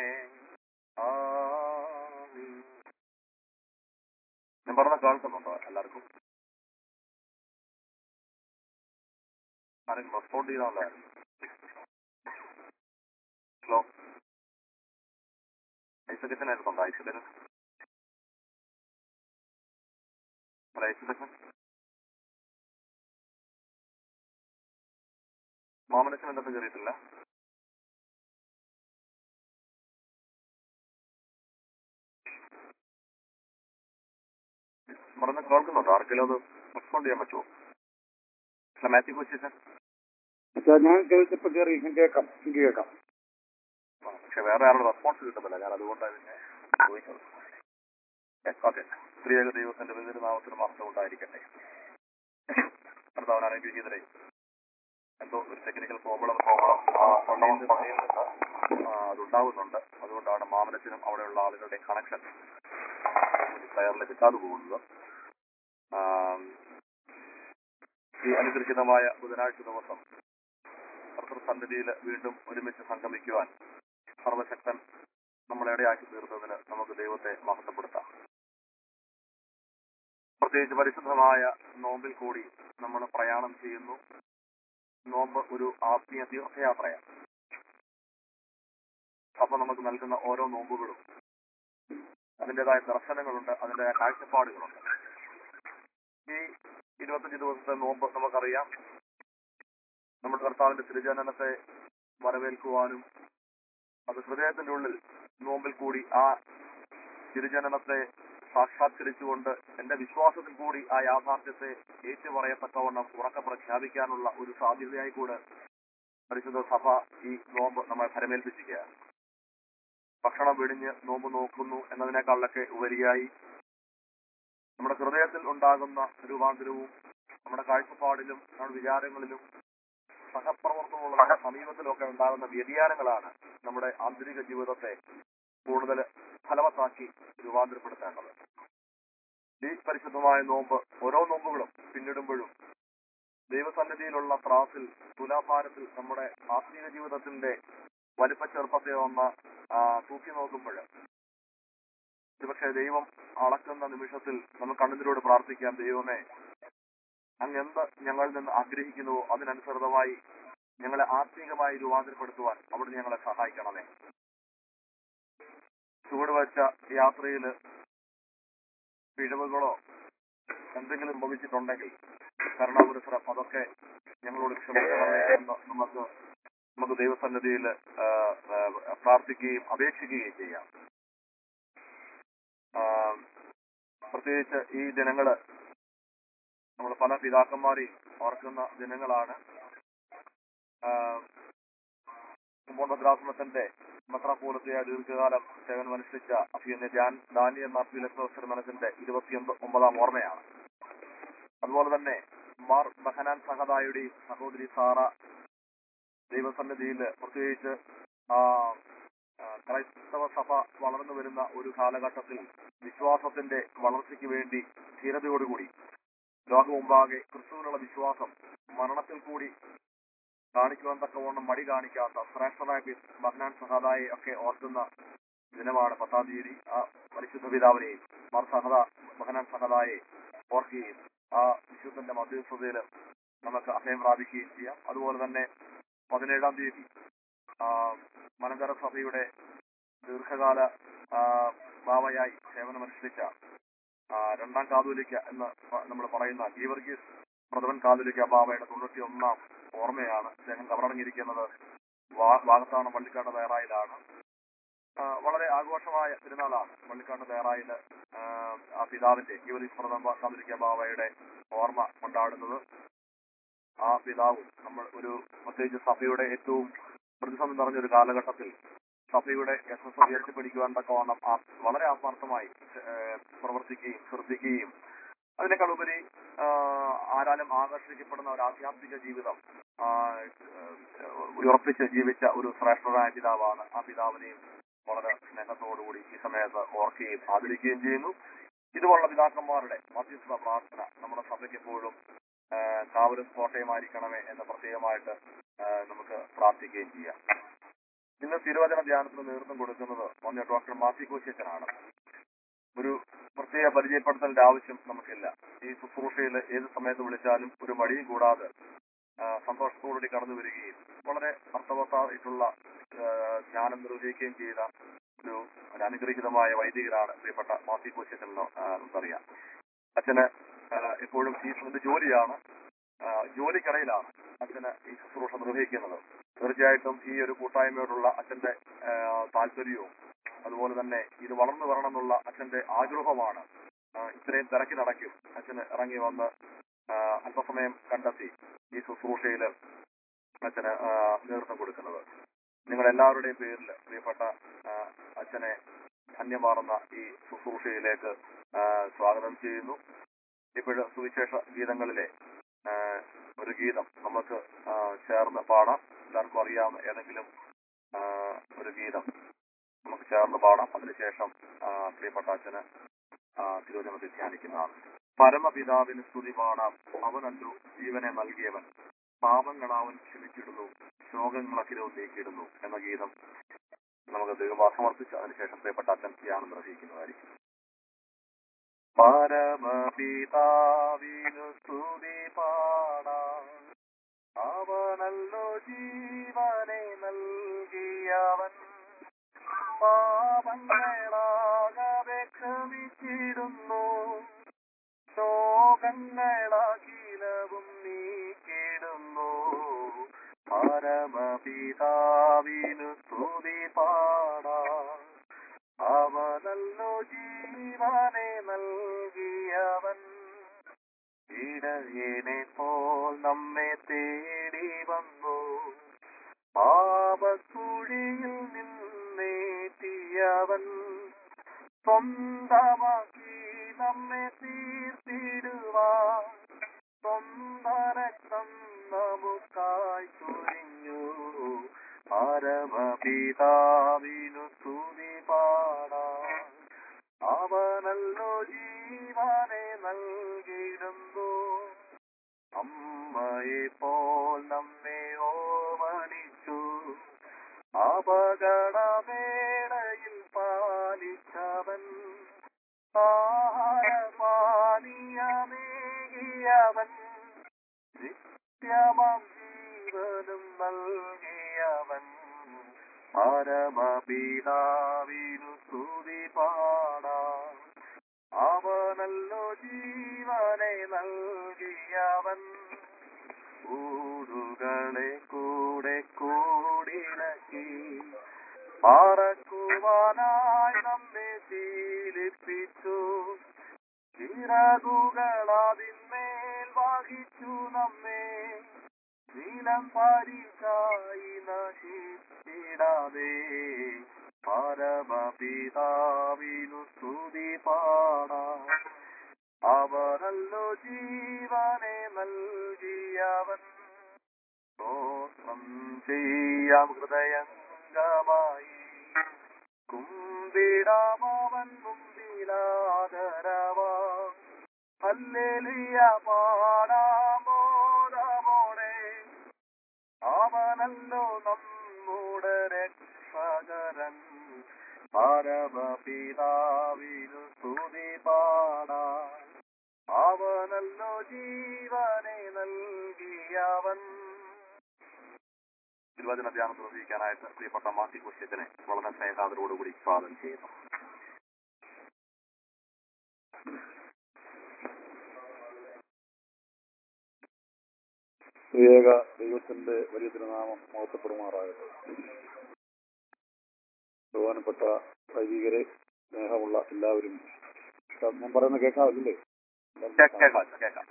S2: ആമീൻ. ഞാൻ പറഞ്ഞ കേൾക്കുന്നുണ്ടോ എല്ലാവർക്കും ആരെങ്കിലും റെസ്പോണ്ട് ചെയ്താണ്ടായിരുന്നു ഹലോ ഐസക്കച്ചനായിരുന്നുണ്ടോ ഐസക്കൻ അല്ല ഐസക്കച്ചൻ മാമനച്ചൻ എന്തൊക്കെ കയറിയിട്ടില്ല പറഞ്ഞ് കേൾക്കുന്നുണ്ടോ ആർക്കെങ്കിലും അത് റെസ്പോണ്ട് ചെയ്യാൻ പറ്റുമോ അല്ല മാത്യു കൊച്ചിച്ചൻ
S3: പക്ഷെ ഞാൻ കേൾച്ചപ്പോ കയറി ഞാൻ കേൾക്കാം എനിക്ക് കേൾക്കാം
S2: ആ, പക്ഷെ വേറെ ആരുടെ റെസ്പോൺസ് കിട്ടുന്നില്ല ഞാൻ അതുകൊണ്ടാണ് പിന്നെ ചോദിച്ചത് ഓക്കെ സ്ത്രീയക ദൈവത്തിന്റെ വിവിധ നാമത്തിന് മാത്രം ഉണ്ടായിരിക്കട്ടെ ഭർത്താവിന് അനുഗ്രഹീതരെ എന്തോ ഒരു ടെക്നിക്കൽ പ്രോബ്ലം പള്ളിയിൽ നിന്ന് പള്ളിയിൽ നിന്ന് ആ, അതുണ്ടാവുന്നുണ്ട് അതുകൊണ്ടാണ് മാമലത്തിനും അവിടെയുള്ള ആളുകളുടെ കണക്ഷൻ പ്ലെയറിൽ കിട്ടാതെ പോകുന്നത് ആ, ഈ അനുഗ്രഹിതമായ ബുധനാഴ്ച ദിവസം സന്നിധിയിൽ വീണ്ടും ഒരുമിച്ച് സംഗമിക്കുവാൻ സർവശക്തൻ നമ്മളെ ഇടയാക്കി തീർത്തതിന് നമുക്ക് ദൈവത്തെ മഹത്വപ്പെടുത്താം പ്രത്യേകിച്ച് പരിശുദ്ധമായ നോമ്പിൽ കൂടി നമ്മൾ പ്രയാണം ചെയ്യുന്നു നോമ്പ് ഒരു ആത്മീയ തീർത്ഥയാത്രയാണ് അപ്പൊ നമുക്ക് നൽകുന്ന ഓരോ നോമ്പുകളും അതിൻ്റെതായ ദർശനങ്ങളുണ്ട് അതിൻ്റെതായ കാഴ്ചപ്പാടുകളുണ്ട് ഈ ഇരുപത്തഞ്ച് ദിവസത്തെ നോമ്പ് നമുക്കറിയാം നമ്മുടെ കർത്താവിന്റെ തിരുജനനത്തെ വരവേൽക്കുവാനും അത് ഹൃദയത്തിന്റെ ഉള്ളിൽ നോമ്പിൽ കൂടി ആ തിരുജനനത്തെ സാക്ഷാത്കരിച്ചുകൊണ്ട് എന്റെ വിശ്വാസത്തിൽ കൂടി ആ യാഥാർത്ഥ്യത്തെ ഏറ്റുപറയത്തക്കവണ്ണം ഉറക്കെ പ്രഖ്യാപിക്കാനുള്ള ഒരു സാധ്യതയായി കൂടെ പരിശുദ്ധ സഭ ഈ നോമ്പ് നമ്മളെ ഫലമേൽപ്പിച്ചിരിക്കുകയാണ് ഭക്ഷണം വെടിഞ്ഞ് നോമ്പ് നോക്കുന്നു എന്നതിനേക്കാളൊക്കെ ഉപരിയായി നമ്മുടെ ഹൃദയത്തിൽ ഉണ്ടാകുന്ന രൂപാന്തരവും നമ്മുടെ കാഴ്ചപ്പാടിലും നമ്മുടെ വിചാരങ്ങളിലും സഹപ്രവർത്തനമുള്ള നമ്മുടെ സമീപത്തിലൊക്കെ ഉണ്ടാകുന്ന വ്യതിയാനങ്ങളാണ് നമ്മുടെ ആന്തരിക ജീവിതത്തെ കൂടുതൽ ഫലവത്താക്കി രൂപാന്തരപ്പെടുത്തേണ്ടത് ഈ പരിശുദ്ധമായ നോമ്പ് ഓരോ നോമ്പുകളും പിന്നിടുമ്പോഴും ദൈവസന്നിധിയിലുള്ള ത്രാസിൽ തുലാഭാരത്തിൽ നമ്മുടെ ആത്മീയ ജീവിതത്തിന്റെ വലിപ്പ ചെറുപ്പത്തെ ഒന്ന് ആ, തൂക്കി നോക്കുമ്പോൾ ഒരുപക്ഷെ ദൈവം അളക്കുന്ന നിമിഷത്തിൽ നമ്മൾ കണ്ണുനീരോട് പ്രാർത്ഥിക്കാം ദൈവമേ അങ്ങ് എന്ത് ഞങ്ങളിൽ നിന്ന് ആഗ്രഹിക്കുന്നുവോ അതിനനുസൃതമായി ഞങ്ങളെ ആത്മീകമായി രൂപാന്തരപ്പെടുത്തുവാൻ അവിടുന്ന് ഞങ്ങളെ സഹായിക്കണമേ ചുവട് വെച്ച യാത്രയിൽ പിഴവുകളോ എന്തെങ്കിലും ഭവിച്ചിട്ടുണ്ടെങ്കിൽ കരുണാപുരസ്വരം അതൊക്കെ ഞങ്ങളോട് ക്ഷമിക്കണമേ എന്ന് നമുക്ക് നമുക്ക് ദൈവസന്നിധിയിൽ ആ, ആ, പ്രാർത്ഥിക്കുകയും അപേക്ഷിക്കുകയും ചെയ്യാം ആ, പ്രത്യേകിച്ച് ഈ ദിനങ്ങള് നമ്മൾ പല പിതാക്കന്മാരെയും ഓർക്കുന്ന ദിനങ്ങളാണ് കുമ്പോണ്ടദ്രാസനത്തിന്റെ മെത്രാപോലത്തെ ദീർഘകാലം സേവനമനുഷ്ഠിച്ച അഭിയന്യ ജാൻ ദാനിയൽ മാർപ്പിലക്സമനത്തിന്റെ ഇരുപത്തി ഒമ്പതാം ഓർമ്മയാണ് അതുപോലെ തന്നെ മാർ ബഹനാൻ സഹദായുടെയും സഹോദരി സാറ ദൈവസന്നിധിയിൽ പ്രത്യേകിച്ച് ആ, ആ, ക്രൈസ്തവ സഭ വളർന്നു വരുന്ന ഒരു കാലഘട്ടത്തിൽ വിശ്വാസത്തിന്റെ വളർച്ചയ്ക്ക് വേണ്ടി ധീരതയോടുകൂടി ലോകമുമ്പാകെ ക്രിസ്തുവിനുള്ള വിശ്വാസം മരണത്തിൽ കൂടി കാണിക്കുവാൻ തക്കവണ്ണം മടി കാണിക്കാത്ത ശ്രേഷ്ഠനായ പി- മഹനാൻ സഹദായെ ഒക്കെ ഓർക്കുന്ന ദിനമാണ് പത്താം തീയതി ആ പരിശുദ്ധ പിതാവിനെയും മാർ സഹദ മഹനാൻ സഹദായെ ഓർക്കുകയും ആ വിശുദ്ധന്റെ മധ്യസ്ഥതയിൽ നമുക്ക് അഭയം പ്രാപിക്കുകയും ചെയ്യാം അതുപോലെ തന്നെ പതിനേഴാം തീയതി ആ, മലങ്കര സഭയുടെ ദീർഘകാല ആ, ബാവയായി സേവനമനുഷ്ഠിച്ച ആ, രണ്ടാം കാതോലിക്ക എന്ന് നമ്മൾ പറയുന്ന ഗീവർഗീസ് പ്രഥമൻ കാതോലിക്ക ബാവയുടെ തൊണ്ണൂറ്റി ഒന്നാം ഓർമ്മയാണ് അദ്ദേഹം കവറടങ്ങിയിരിക്കുന്നത് വാഗത്താവണം വള്ളിക്കാട് തയ്യാറായിലാണ് വളരെ ആഘോഷമായ തിരുനാളാണ് വള്ളിക്കാട് തയ്യാറായില് ആ പിതാവിന്റെ ഗീവർഗീസ് പ്രഥമ കാതോലിക്ക ബാവയുടെ ഓർമ്മ കൊണ്ടാടുന്നത് ആ പിതാവും നമ്മൾ ഒരു പ്രത്യേകിച്ച് സഭയുടെ ഏറ്റവും പ്രതിസന്ധി നിറഞ്ഞൊരു കാലഘട്ടത്തിൽ സഭയുടെ യശസ് ഉയർത്തിപ്പിടിക്കുവാൻ തക്കവണ്ണം ആ- വളരെ ആത്മാർത്ഥമായി ഏഹ്, പ്രവർത്തിക്കുകയും ശ്രദ്ധിക്കുകയും അതിനേക്കാൾ ഉപരി ആഹ്, ആരാലും ആകർഷിക്കപ്പെടുന്ന ഒരു ആധ്യാത്മിക ജീവിതം ആഹ്, ഏഹ്, ഉറപ്പിച്ച് ജീവിച്ച ഒരു ശ്രേഷ്ഠനായ പിതാവാണ് ആ പിതാവിനെയും വളരെ സ്നേഹത്തോടുകൂടി ഈ സമയത്ത് ഓർക്കുകയും ആദരിക്കുകയും ചെയ്യുന്നു ഇതുപോലുള്ള പിതാക്കന്മാരുടെ മധ്യസ്ഥ പ്രാർത്ഥന നമ്മുടെ സഭയ്ക്ക് എപ്പോഴും ആഹ്, കാവലും കോട്ടയുമായിരിക്കണമേ എന്ന് പ്രത്യേകമായിട്ട് ആഹ്, നമുക്ക് പ്രാർത്ഥിക്കുകയും ചെയ്യാം ഇന്ന് തിരുവചന ധ്യാനത്തിന് നേതൃത്വം കൊടുക്കുന്നത് ഒന്ന് ഡോക്ടർ മാത്യു കോശേച്ചനാണ് ഒരു പ്രത്യേക പരിചയപ്പെടുത്തലിന്റെ ആവശ്യം നമുക്കില്ല ഈ ശുശ്രൂഷയിൽ ഏത് സമയത്ത് വിളിച്ചാലും ഒരു മടിയും കൂടാതെ ആ, സന്തോഷത്തോടുകൂടി കടന്നു വരികയും വളരെ അർത്ഥവത്തായിട്ടുള്ള ആ, ധ്യാനം നിർവഹിക്കുകയും ചെയ്ത ഒരു ഒരു അനുഗ്രഹീതമായ വൈദികനാണ് പ്രിയപ്പെട്ട മാത്യു കോശേച്ചൻ എന്ന് ആ, നമുക്കറിയാം അച്ഛന് ആ, എപ്പോഴും ഈ ഇത് ജോലിയാണ് ആ, ജോലിക്കിടയിലാണ് അച്ഛന് ഈ ശുശ്രൂഷ നിർവഹിക്കുന്നത് തീർച്ചയായിട്ടും ഈ ഒരു കൂട്ടായ്മയോടുള്ള അച്ഛന്റെ ആ, താല്പര്യവും അതുപോലെ തന്നെ ഇത് വളർന്നു വരണം എന്നുള്ള അച്ഛന്റെ ആഗ്രഹമാണ് ആ, ഇത്രയും തിരക്കിനടക്കും അച്ഛന് ഇറങ്ങി വന്ന് ആ, അല്പസമയം കണ്ടെത്തി ഈ ശുശ്രൂഷയിൽ അച്ഛന് ആ, നേതൃത്വം കൊടുക്കുന്നത് നിങ്ങൾ എല്ലാവരുടെയും പേരിൽ പ്രിയപ്പെട്ട ആ, അച്ഛനെ ധന്യമാർന്ന ഈ ശുശ്രൂഷയിലേക്ക് ആ, സ്വാഗതം ചെയ്യുന്നു ഇപ്പോഴും സുവിശേഷ ഗീതങ്ങളിലെ ആ, ഒരു ഗീതം നമുക്ക് ആ, ചേർന്ന് പാടാം എല്ലാവർക്കും അറിയാവുന്ന ഏതെങ്കിലും ആ, ഒരു ഗീതം നമുക്ക് ചേർന്ന് പാടാം അതിനുശേഷം ആ, പ്രിയപ്പെട്ട അച്ഛന് ആ, തിരുവചനത്തിൽ ധ്യാനിക്കുന്നതാണ് പരമപിതാവിന് സ്തുതി പാടാം അവനല്ലോ ജീവനെ നൽകിയവൻ പാപങ്ങളാവൻ ക്ഷമിച്ചിടുന്നു ശോകങ്ങളക്കിലവും നീക്കിയിടുന്നു എന്ന ഗീതം നമുക്ക് ദൈവം സമർപ്പിച്ച് അതിനുശേഷം പ്രിയപ്പെട്ട അച്ഛൻ ധ്യാനം നിർവഹിക്കുന്നതായിരിക്കും പരമപിതാവിനു സ്തുതി പാടാം അവനല്ലോ ജീവനെ നൽകിയവൻ പാപങ്ങളാകെ ക്ഷമിച്ചിടുന്നു ശോകങ്ങളാകിലവും നീക്കിടുന്നു പരമപിതാവിനു സ്തുതി പാടാം അവനല്ലോ ജീവനെ നൽകിയവൻ ഇടയനെ പോൽ നമ്മെ തേടി വന്നു പാപക്കുഴിയിൽ നിന്നേറ്റിയവൻ സ്വന്തമാക്കി നമ്മെ തീർത്തിടുവാൻ സ്വന്തരക്തം നമുക്കായി ചൊരിഞ്ഞു പരമപിതാവിനു സ്തുതി പാടാം അവനല്ലോ ജീവനെ നൽകിയിടുന്നു അമ്മയെ പോൽ നമ്മെ ഓമനിച്ചു അപകടവേളയിൽ പാലിച്ചവൻ ആഹാരപാനീയമേകിയവൻ നിത്യമം ജീവനും നൽകിയവൻ പരമപിതാവിനു സ്തുതി പാടാം അവനല്ലോ ജീവനെ നൽകിയവൻ കൂടുകളെ കൂടെ കൂടിണക്കി പാറക്കുവാനായി നമ്മെ ശീലിപ്പിച്ചു ചിറകുകളതിന്മേൽ വഹിച്ചു നമ്മെ നീലം പരിചായി നശിച്ചിടാതെ പരമപിതാവിനു സ്തുതി പാടാം അവനല്ലോ ജീവനെ നൽകിയവൻ സ്തോത്രം ചെയ്യാം ഹൃദയംഗമായി കുമ്പിടാമവൻ മുമ്പിലാദരവാ ഹല്ലേലൂയ പാടാമോദമോടെ അവനല്ലോ നമ്മുടെ രക്ഷകരൻ പരമപിതാവിനു സ്തുതി പാടാം അവനല്ലോ ജീവനെ നൽകിയവൻ തിരുവചന ധ്യാനം നിർവഹിക്കാനായിട്ട് പ്രിയപ്പെട്ട മാറ്റി കുഷ്യത്തിനെ വളരെ സ്നേഹാദരോടുകൂടി സ്വാഗതം ചെയ്യുന്നു
S3: ഏക ദൈവത്തിന്റെ വലിയ തിരുനാമം മഹത്വപ്പെടുമാറാകട്ടെ ബഹുമാനപ്പെട്ട വൈദികരെ സ്നേഹമുള്ള എല്ലാവരും ഞാൻ പറയുന്നത് കേൾക്കാവില്ലേ
S2: കേൾക്കാം കേൾക്കാം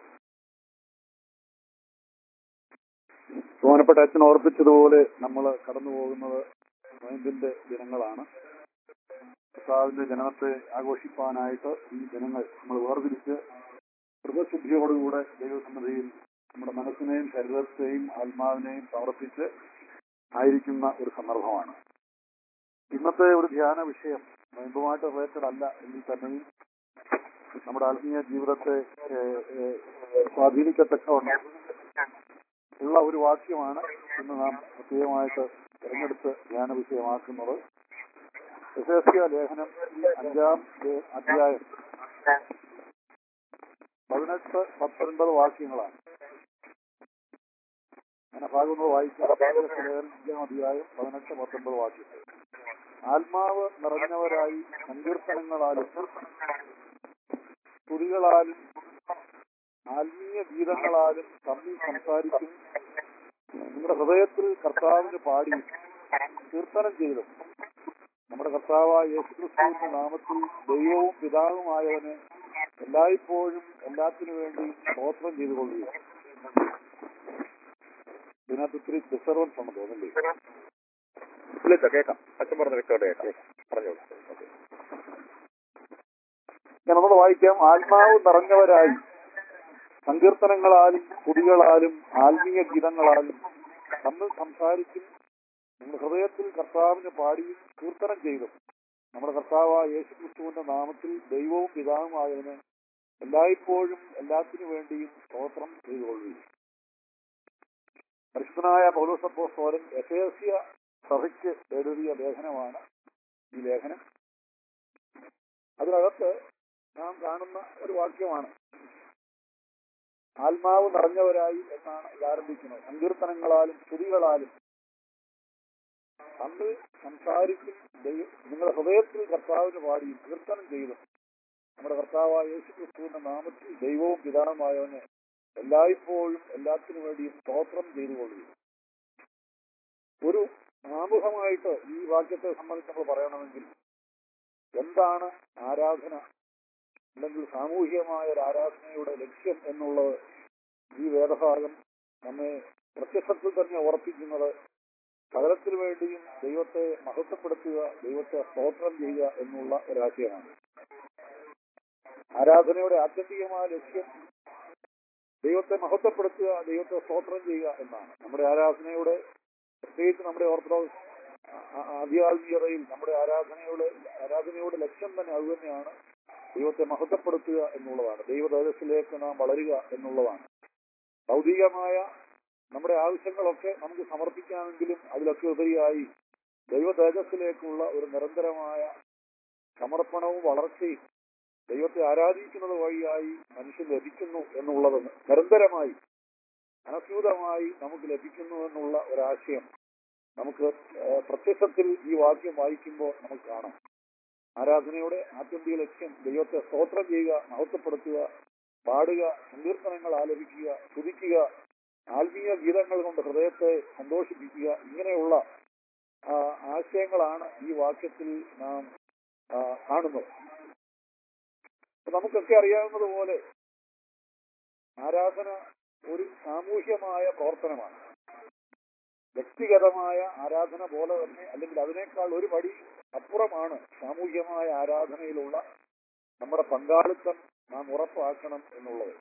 S3: ബഹുമാനപ്പെട്ട അച്ഛൻ ഓർപ്പിച്ചതുപോലെ നമ്മൾ കടന്നു പോകുന്നത് നോയമ്പിന്റെ ദിനങ്ങളാണ് കർത്താവിന്റെ ജനനത്തെ ആഘോഷിക്കാനായിട്ട് ഈ ദിനങ്ങൾ നമ്മൾ വേർതിരിച്ച് ഹൃദശുദ്ധിയോടുകൂടെ ദൈവസന്നതിയിൽ നമ്മുടെ മനസ്സിനെയും ശരീരത്തെയും ആത്മാവിനെയും സമർപ്പിച്ച് ആയിരിക്കുന്ന ഒരു സന്ദർഭമാണ് ഇന്നത്തെ ഒരു ധ്യാന വിഷയം നോയമ്പുമായിട്ട് റിലേറ്റഡ് അല്ല എങ്കിൽ തന്നെയും നമ്മുടെ ആത്മീയ ജീവിതത്തെ ഏഹ്, ഏഹ്, സ്വാധീനിക്കത്തക്കവണ്ണം ഉള്ള ഒരു വാക്യമാണ് ഇന്ന് നാം പ്രത്യേകമായിട്ട് തിരഞ്ഞെടുത്ത് ധ്യാന വിഷയമാക്കുന്നത് എസേസ്യ ലേഖനം അഞ്ചാം ലേ- അധ്യായം പതിനെട്ട് പത്തൊൻപത് വാക്യങ്ങളാണ് അങ്ങനെ ഭാഗങ്ങൾ വായിക്കാം എസേസ്യ ലേഖനം അഞ്ചാം അധ്യായം പതിനെട്ട് പത്തൊൻപത് വാക്യങ്ങൾ ആത്മാവ് നിറഞ്ഞവരായി സങ്കീർത്തനങ്ങളാലും സ്തുതികളാലും ആത്മീയ ഗീതങ്ങളാലും തമ്മിൽ സംസാരിക്കും നിങ്ങളുടെ ഹൃദയത്തിൽ കർത്താവിന് പാടി കീർത്തനം ചെയ്തു നമ്മുടെ കർത്താവായ യേശുക്രിസ്തുവിന്റെ നാമത്തിൽ ദൈവവും പിതാവുമായവന് എല്ലായ്പ്പോഴും എല്ലാത്തിനു വേണ്ടി സ്തോത്രം ചെയ്തുകൊള്ളുക ഇതിനകത്ത് ഇത്തിരി ഡിസ്റ്റർബൻസ് ഉണ്ടെന്ന് തോന്നില്ലേ
S2: ഇല്ല കേൾക്കാം അച്ഛൻ പറഞ്ഞ വ്യക്തമായിട്ട് കേൾക്കാം പറഞ്ഞോളൂ ഓക്കെ
S3: ഞാൻ നമ്മൾ വായിക്കാം ആത്മാവ് നിറഞ്ഞവരായി സങ്കീർത്തനങ്ങളാലും സ്തുതികളാലും ആത്മീയ ഗീതങ്ങളാലും തമ്മിൽ സംസാരിച്ചും നമ്മുടെ ഹൃദയത്തിൽ കർത്താവിന് പാടിയും കീർത്തനം ചെയ്തും നമ്മുടെ കർത്താവായ യേശു ക്രിസ്തുവിന്റെ നാമത്തിൽ ദൈവവും പിതാവുമായവന് എല്ലായ്പ്പോഴും എല്ലാത്തിനു വേണ്ടിയും സ്തോത്രം ചെയ്തുകൊള്ളുകയും പരിശുദ്ധനായ പൗലോസപ്പോസ്തോലൻ എഫേസ്യ സഭയ്ക്ക് എഴുതിയ ലേഖനമാണ് ഈ ലേഖനം അതിനകത്ത് നാം കാണുന്ന ഒരു വാക്യമാണ് ആത്മാവ് നിറഞ്ഞവരായി എന്നാണ് ഇത് ആരംഭിക്കുന്നത് സങ്കീർത്തനങ്ങളാലും സ്തുതികളാലും തമ്മിൽ സംസാരിച്ചും ദൈവ നിങ്ങളുടെ ഹൃദയത്തിൽ കർത്താവിന് പാടിയും കീർത്തനം ചെയ്തും നമ്മുടെ കർത്താവായ യേശു ക്രിസ്തുവിന്റെ നാമത്തിൽ ദൈവവും പിതാവുമായവനെ എല്ലായ്പ്പോഴും എല്ലാത്തിനു വേണ്ടിയും സ്തോത്രം ചെയ്തുകൊള്ളുകയും ഒരു ആമുഖമായിട്ട് ഈ വാക്യത്തെ സംബന്ധിച്ച് നമ്മൾ പറയണമെങ്കിൽ എന്താണ് ആരാധന അല്ലെങ്കിൽ സാമൂഹികമായ ഒരു ആരാധനയുടെ ലക്ഷ്യം എന്നുള്ളത് ഈ വേദഭാഗം നമ്മെ പ്രത്യക്ഷത്തിൽ തന്നെ ഓർപ്പിക്കുന്നത് സകലത്തിനു വേണ്ടിയും ദൈവത്തെ മഹത്വപ്പെടുത്തുക ദൈവത്തെ സ്തോത്രം ചെയ്യുക എന്നുള്ള ഒരാശയമാണ് ആരാധനയുടെ ആത്യന്തികമായ ലക്ഷ്യം ദൈവത്തെ മഹത്വപ്പെടുത്തുക ദൈവത്തെ സ്തോത്രം ചെയ്യുക എന്നാണ് നമ്മുടെ ആരാധനയുടെ പ്രത്യേകിച്ച് നമ്മുടെ ഓർത്തഡോക്സ് ആ- ആധ്യാത്മികതയിൽ നമ്മുടെ ആരാധനയുടെ ആരാധനയുടെ ലക്ഷ്യം തന്നെ അത് തന്നെയാണ് ദൈവത്തെ മഹത്വപ്പെടുത്തുക എന്നുള്ളതാണ് ദൈവതേജസ്സിലേക്ക് നാം വളരുക എന്നുള്ളതാണ് ഭൗതികമായ നമ്മുടെ ആവശ്യങ്ങളൊക്കെ നമുക്ക് സമർപ്പിക്കാമെങ്കിലും അതിലൊക്കെ ഉപരിയായി ദൈവ തേജസ്സിലേക്കുള്ള ഒരു നിരന്തരമായ സമർപ്പണവും വളർച്ചയും ദൈവത്തെ ആരാധിക്കുന്നത് വഴിയായി മനുഷ്യൻ ലഭിക്കുന്നു എന്നുള്ളത് നിരന്തരമായി അനസ്യൂതമായി നമുക്ക് ലഭിക്കുന്നു എന്നുള്ള ഒരാശയം നമുക്ക് ഏഹ്, പ്രത്യക്ഷത്തിൽ ഈ വാക്യം വായിക്കുമ്പോൾ നമുക്ക് കാണാം ആരാധനയുടെ ആത്യന്തിക ലക്ഷ്യം ദൈവത്തെ സ്തോത്രം ചെയ്യുക മഹത്വപ്പെടുത്തുക പാടുക സങ്കീർത്തനങ്ങൾ ആലപിക്കുക സ്തുതിക്കുക ആത്മീയ ഗീതങ്ങൾ കൊണ്ട് ഹൃദയത്തെ സന്തോഷിപ്പിക്കുക ഇങ്ങനെയുള്ള ആ, ആശയങ്ങളാണ് ഈ വാക്യത്തിൽ നാം ആ, കാണുന്നത് അപ്പൊ നമുക്കൊക്കെ അറിയാവുന്നതുപോലെ ആരാധന ഒരു സാമൂഹ്യമായ പ്രവർത്തനമാണ് വ്യക്തിഗതമായ ആരാധന പോലെ തന്നെ അല്ലെങ്കിൽ അതിനേക്കാൾ ഒരു പടി അപ്പുറമാണ് സാമൂഹ്യമായ ആരാധനയിലുള്ള നമ്മുടെ പങ്കാളിത്തം നാം ഉറപ്പാക്കണം എന്നുള്ളത്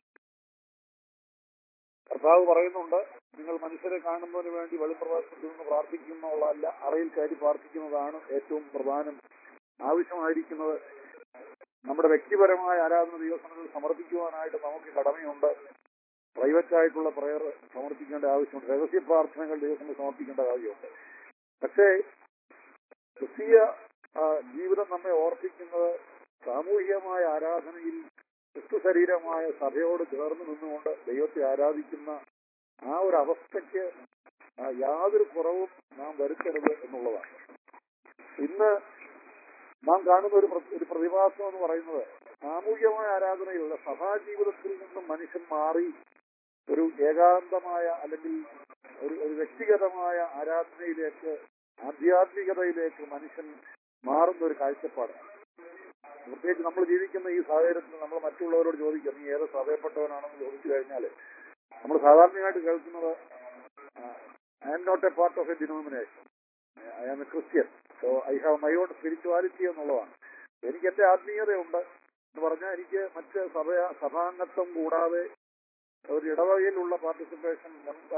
S3: കർത്താവ് പറയുന്നുണ്ട് നിങ്ങൾ മനുഷ്യരെ കാണുന്നതിന് വേണ്ടി വെളിപ്രദേശത്ത് നിന്ന് പ്രാർത്ഥിക്കുന്നുള്ളതല്ല അറയിൽ കയറി പ്രാർത്ഥിക്കുന്നതാണ് ഏറ്റവും പ്രധാനം ആവശ്യമായിരിക്കുന്നത് നമ്മുടെ വ്യക്തിപരമായ ആരാധന ദൈവസനത്തിൽ സമർപ്പിക്കുവാനായിട്ട് നമുക്ക് കടമയുണ്ട് പ്രൈവറ്റ് ആയിട്ടുള്ള പ്രയർ സമർപ്പിക്കേണ്ട ആവശ്യമുണ്ട് രഹസ്യ പ്രാർത്ഥനകൾ ദൈവത്തിന് സമർപ്പിക്കേണ്ട കാര്യമുണ്ട് പക്ഷേ ക്രിസ്തീയ ആ, ജീവിതം നമ്മെ ഓർപ്പിക്കുന്നത് സാമൂഹികമായ ആരാധനയിൽ ക്രിസ്തു ശരീരമായ സഭയോട് ചേർന്ന് നിന്നുകൊണ്ട് ദൈവത്തെ ആരാധിക്കുന്ന ആ ഒരു അവസ്ഥയ്ക്ക് ആ, യാതൊരു കുറവും നാം വരുത്തരുത് എന്നുള്ളതാണ് ഇന്ന് നാം കാണുന്ന ഒരു പ്ര- ഒരു പ്രതിഭാസം എന്ന് പറയുന്നത് സാമൂഹികമായ ആരാധനയിലുള്ള സഭാജീവിതത്തിൽ നിന്നും മനുഷ്യൻ മാറി ഒരു ഏകാന്തമായ അല്ലെങ്കിൽ ഒരു ഒരു വ്യക്തിഗതമായ ആരാധനയിലേക്ക് ആധ്യാത്മികതയിലേക്ക് മനുഷ്യൻ മാറുന്ന ഒരു കാഴ്ചപ്പാടാണ് പ്രത്യേകിച്ച് നമ്മൾ ജീവിക്കുന്ന ഈ സാഹചര്യത്തിൽ നമ്മൾ മറ്റുള്ളവരോട് ചോദിക്കുക നീ ഏത് സഭയപ്പെട്ടവനാണെന്ന് ചോദിച്ചു കഴിഞ്ഞാൽ നമ്മൾ സാധാരണയായിട്ട് കേൾക്കുന്നത് I am not a part of a denomination I am a Christian so I have my own spirituality എന്നുള്ളതാണ് എനിക്ക് എന്റെ ആത്മീയതയുണ്ട് എന്ന് പറഞ്ഞാൽ എനിക്ക് മറ്റ് സഭ സഭാംഗത്വം കൂടാതെ ഒരു ഇടവകയിലുള്ള പാർട്ടിസിപ്പേഷൻ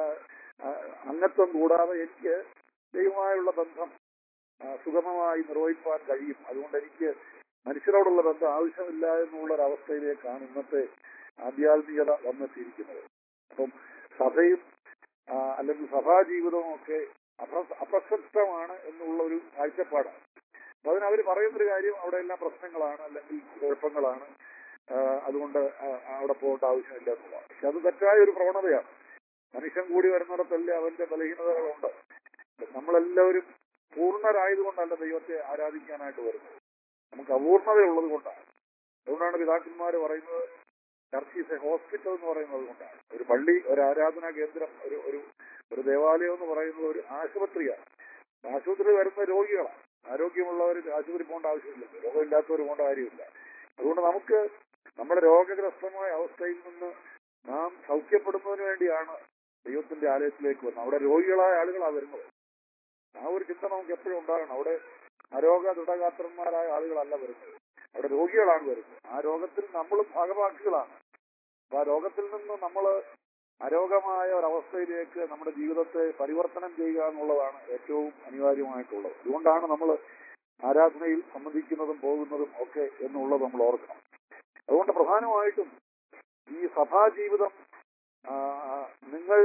S3: അംഗത്വം കൂടാതെ എനിക്ക് ദൈവമായുള്ള ബന്ധം ആ, സുഗമമായി നിർവഹിക്കാൻ കഴിയും അതുകൊണ്ട് എനിക്ക് മനുഷ്യരോടുള്ള ബന്ധം ആവശ്യമില്ല എന്നുള്ള ഒരു അവസ്ഥയിലേക്കാണ് ഇന്നത്തെ ആധ്യാത്മികത വന്നെത്തിയിരിക്കുന്നത് അപ്പം സഭയും ആ, അല്ലെങ്കിൽ സഭാജീവിതവും ഒക്കെ അപ്ര- അപ്രസക്തമാണ് എന്നുള്ള ഒരു കാഴ്ചപ്പാടാണ് അപ്പൊ അതിന് അവർ പറയുന്നൊരു കാര്യം അവിടെ എല്ലാം പ്രശ്നങ്ങളാണ് അല്ലെങ്കിൽ കുഴപ്പങ്ങളാണ് ആ, അതുകൊണ്ട് ആ- അവിടെ പോകേണ്ട ആവശ്യമില്ല എന്നുള്ളതാണ് പക്ഷെ അത് തെറ്റായ ഒരു പ്രവണതയാണ് മനുഷ്യൻ കൂടി വരുന്നിടത്തല്ലേ അവന്റെ ബലഹീനതകളുണ്ട് നമ്മളെല്ലാവരും പൂർണ്ണരായതുകൊണ്ടല്ല ദൈവത്തെ ആരാധിക്കാനായിട്ട് വരുന്നത് നമുക്ക് അപൂർണതയുള്ളത് കൊണ്ടാണ് അതുകൊണ്ടാണ് പിതാക്കന്മാർ പറയുന്നത് ചർച്ച് ഈസ് എ ഹോസ്പിറ്റൽ എന്ന് പറയുന്നത് കൊണ്ടാണ് ഒരു പള്ളി ഒരു ആരാധനാ കേന്ദ്രം ഒരു ഒരു ഒരു ദേവാലയം എന്ന് പറയുന്നത് ഒരു ആശുപത്രിയാണ് ആശുപത്രിയിൽ വരുന്ന രോഗികളാണ് ആരോഗ്യമുള്ളവർ ആശുപത്രി പോകേണ്ട ആവശ്യമില്ല രോഗമില്ലാത്തവർ പോകേണ്ട കാര്യമില്ല അതുകൊണ്ട് നമുക്ക് നമ്മുടെ രോഗഗ്രസ്തമായ അവസ്ഥയിൽ നിന്ന് നാം സൗഖ്യപ്പെടുന്നതിന് വേണ്ടിയാണ് ദൈവത്തിന്റെ ആലയത്തിലേക്ക് വന്നത് അവിടെ രോഗികളായ ആളുകളാണ് വരുന്നത് ആ ഒരു ചിന്ത നമുക്ക് എപ്പോഴും ഉണ്ടാകണം അവിടെ അരോഗ ദൃഢഗാത്രന്മാരായ ആളുകളല്ല വരുന്നത് അവിടെ രോഗികളാണ് വരുന്നത് ആ രോഗത്തിൽ നമ്മളും ഭാഗവാക്കുകളാണ് അപ്പൊ ആ രോഗത്തിൽ നിന്ന് നമ്മൾ അരോഗമായ ഒരവസ്ഥയിലേക്ക് നമ്മുടെ ജീവിതത്തെ പരിവർത്തനം ചെയ്യുക എന്നുള്ളതാണ് ഏറ്റവും അനിവാര്യമായിട്ടുള്ളത് അതുകൊണ്ടാണ് നമ്മൾ ആരാധനയിൽ സംബന്ധിക്കുന്നതും പോകുന്നതും ഒക്കെ എന്നുള്ളത് നമ്മൾ ഓർക്കണം അതുകൊണ്ട് പ്രധാനമായിട്ടും ഈ സഭാജീവിതം ആ, ആ, നിങ്ങൾ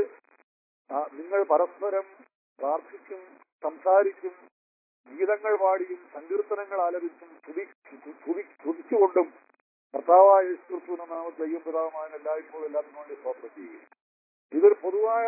S3: ആ, നിങ്ങൾ പരസ്പരം പ്രാർത്ഥിക്കും സംസാരിക്കും ഗീതങ്ങൾ പാടിയും സങ്കീർത്തനങ്ങൾ ആലപിച്ചും സ്തുതി സ്തുതി സ്തുതിച്ചുകൊണ്ടും കർത്താവായ യേശുക്രിസ്തുവിന്റെ നാമത്തിൽ ദൈവം പിതാവുമായ എല്ലായ്പ്പോഴും എല്ലാത്തിനും വേണ്ടി സ്തോത്രം ചെയ്യുക ഇതൊരു പൊതുവായ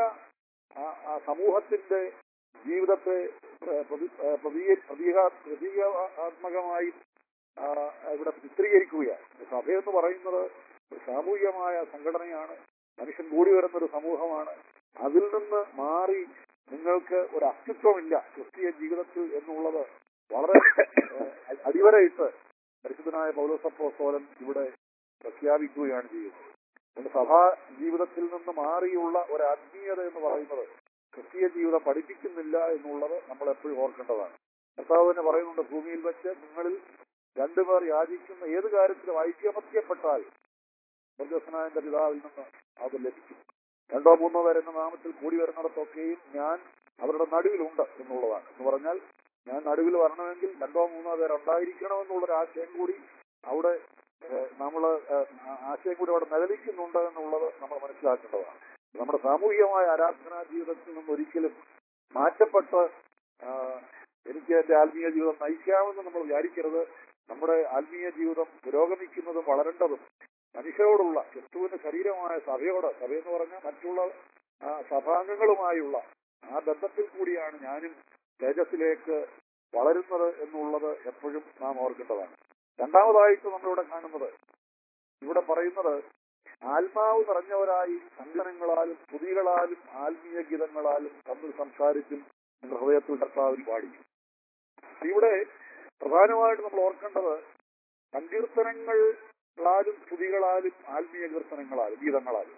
S3: ആ- ആ സമൂഹത്തിന്റെ ജീവിതത്തെ ഏഹ്, പ്രതി- ഏഹ്, പ്രതീക- പ്രതീക- പ്രതീകാത്മകമായി ആ, ഇവിടെ ചിത്രീകരിക്കുകയാണ് സഭയെന്ന് പറയുന്നത് ഒരു സാമൂഹികമായ സംഘടനയാണ് മനുഷ്യൻ കൂടി വരുന്ന ഒരു സമൂഹമാണ് അതിൽ നിന്ന് മാറി നിങ്ങൾക്ക് ഒരു അസ്തിത്വമില്ല ക്രിസ്തീയ ജീവിതത്തിൽ എന്നുള്ളത് വളരെ ഏഹ്, അടിവരയിട്ട് പരിശുദ്ധനായ പൗലോസപ്പോസ്തോലൻ ഇവിടെ പ്രഖ്യാപിക്കുകയാണ് ചെയ്യുന്നത് അതുകൊണ്ട് സഭാ ജീവിതത്തിൽ നിന്ന് മാറിയുള്ള ഒരു ആത്മീയത എന്ന് പറയുന്നത് ക്രിസ്തീയ ജീവിതം പഠിപ്പിക്കുന്നില്ല എന്നുള്ളത് നമ്മൾ എപ്പോഴും ഓർക്കേണ്ടതാണ് കർത്താവ് തന്നെ പറയുന്നുണ്ട് ഭൂമിയിൽ വെച്ച് നിങ്ങളിൽ രണ്ടുപേർ യാചിക്കുന്ന ഏത് കാര്യത്തിലും ഐക്യമത്യപ്പെട്ടാൽ സ്വർഗസ്നായന്റെ പിതാവിൽ നിന്ന് അത് ലഭിക്കും രണ്ടോ മൂന്നോ പേർ എന്ന നാമത്തിൽ കൂടി വരുന്നിടത്തൊക്കെയും ഞാൻ അവരുടെ നടുവിലുണ്ട് എന്നുള്ളതാണ് എന്ന് പറഞ്ഞാൽ ഞാൻ നടുവിൽ വരണമെങ്കിൽ രണ്ടോ മൂന്നോ പേർ ഉണ്ടായിരിക്കണമെന്നുള്ളൊരു ആശയം കൂടി അവിടെ നമ്മൾ ആശയം കൂടി അവിടെ നിലനിൽക്കുന്നുണ്ട് എന്നുള്ളത് നമ്മൾ മനസ്സിലാക്കേണ്ടതാണ് നമ്മുടെ സാമൂഹികമായ ആരാധനാ ജീവിതത്തിൽ നിന്നും ഒരിക്കലും മാറ്റപ്പെട്ട് ആ, എനിക്ക് എന്റെ ആത്മീയ ജീവിതം നയിക്കാമെന്ന് നമ്മൾ വിചാരിക്കരുത് നമ്മുടെ ആത്മീയ ജീവിതം പുരോഗമിക്കുന്നതും വളരേണ്ടതും മനുഷ്യരോടുള്ള ക്രിസ്തുവിന്റെ ശരീരമായ സഭയോട് സഭയെന്ന് പറഞ്ഞാൽ മറ്റുള്ള ആ, സഭാംഗങ്ങളുമായുള്ള ആ ബന്ധത്തിൽ കൂടിയാണ് ഞാനും തേജസ്സിലേക്ക് വളരുന്നത് എന്നുള്ളത് എപ്പോഴും നാം ഓർക്കേണ്ടതാണ് രണ്ടാമതായിട്ട് നമ്മളിവിടെ കാണുന്നത് ഇവിടെ പറയുന്നത് ആത്മാവ് നിറഞ്ഞവരായി സങ്കടങ്ങളാലും സ്തുതികളാലും ആത്മീയ ഗീതങ്ങളാലും തമ്മിൽ സംസാരിച്ചും നിങ്ങളുടെ ഹൃദയത്തിൽ കർത്താവിൽ പാടിക്കും ഇവിടെ പ്രധാനമായിട്ട് നമ്മൾ ഓർക്കേണ്ടത് സങ്കീർത്തനങ്ങളാലും സ്തുതികളാലും ആത്മീയ കീർത്തനങ്ങളാലും ഗീതങ്ങളാലും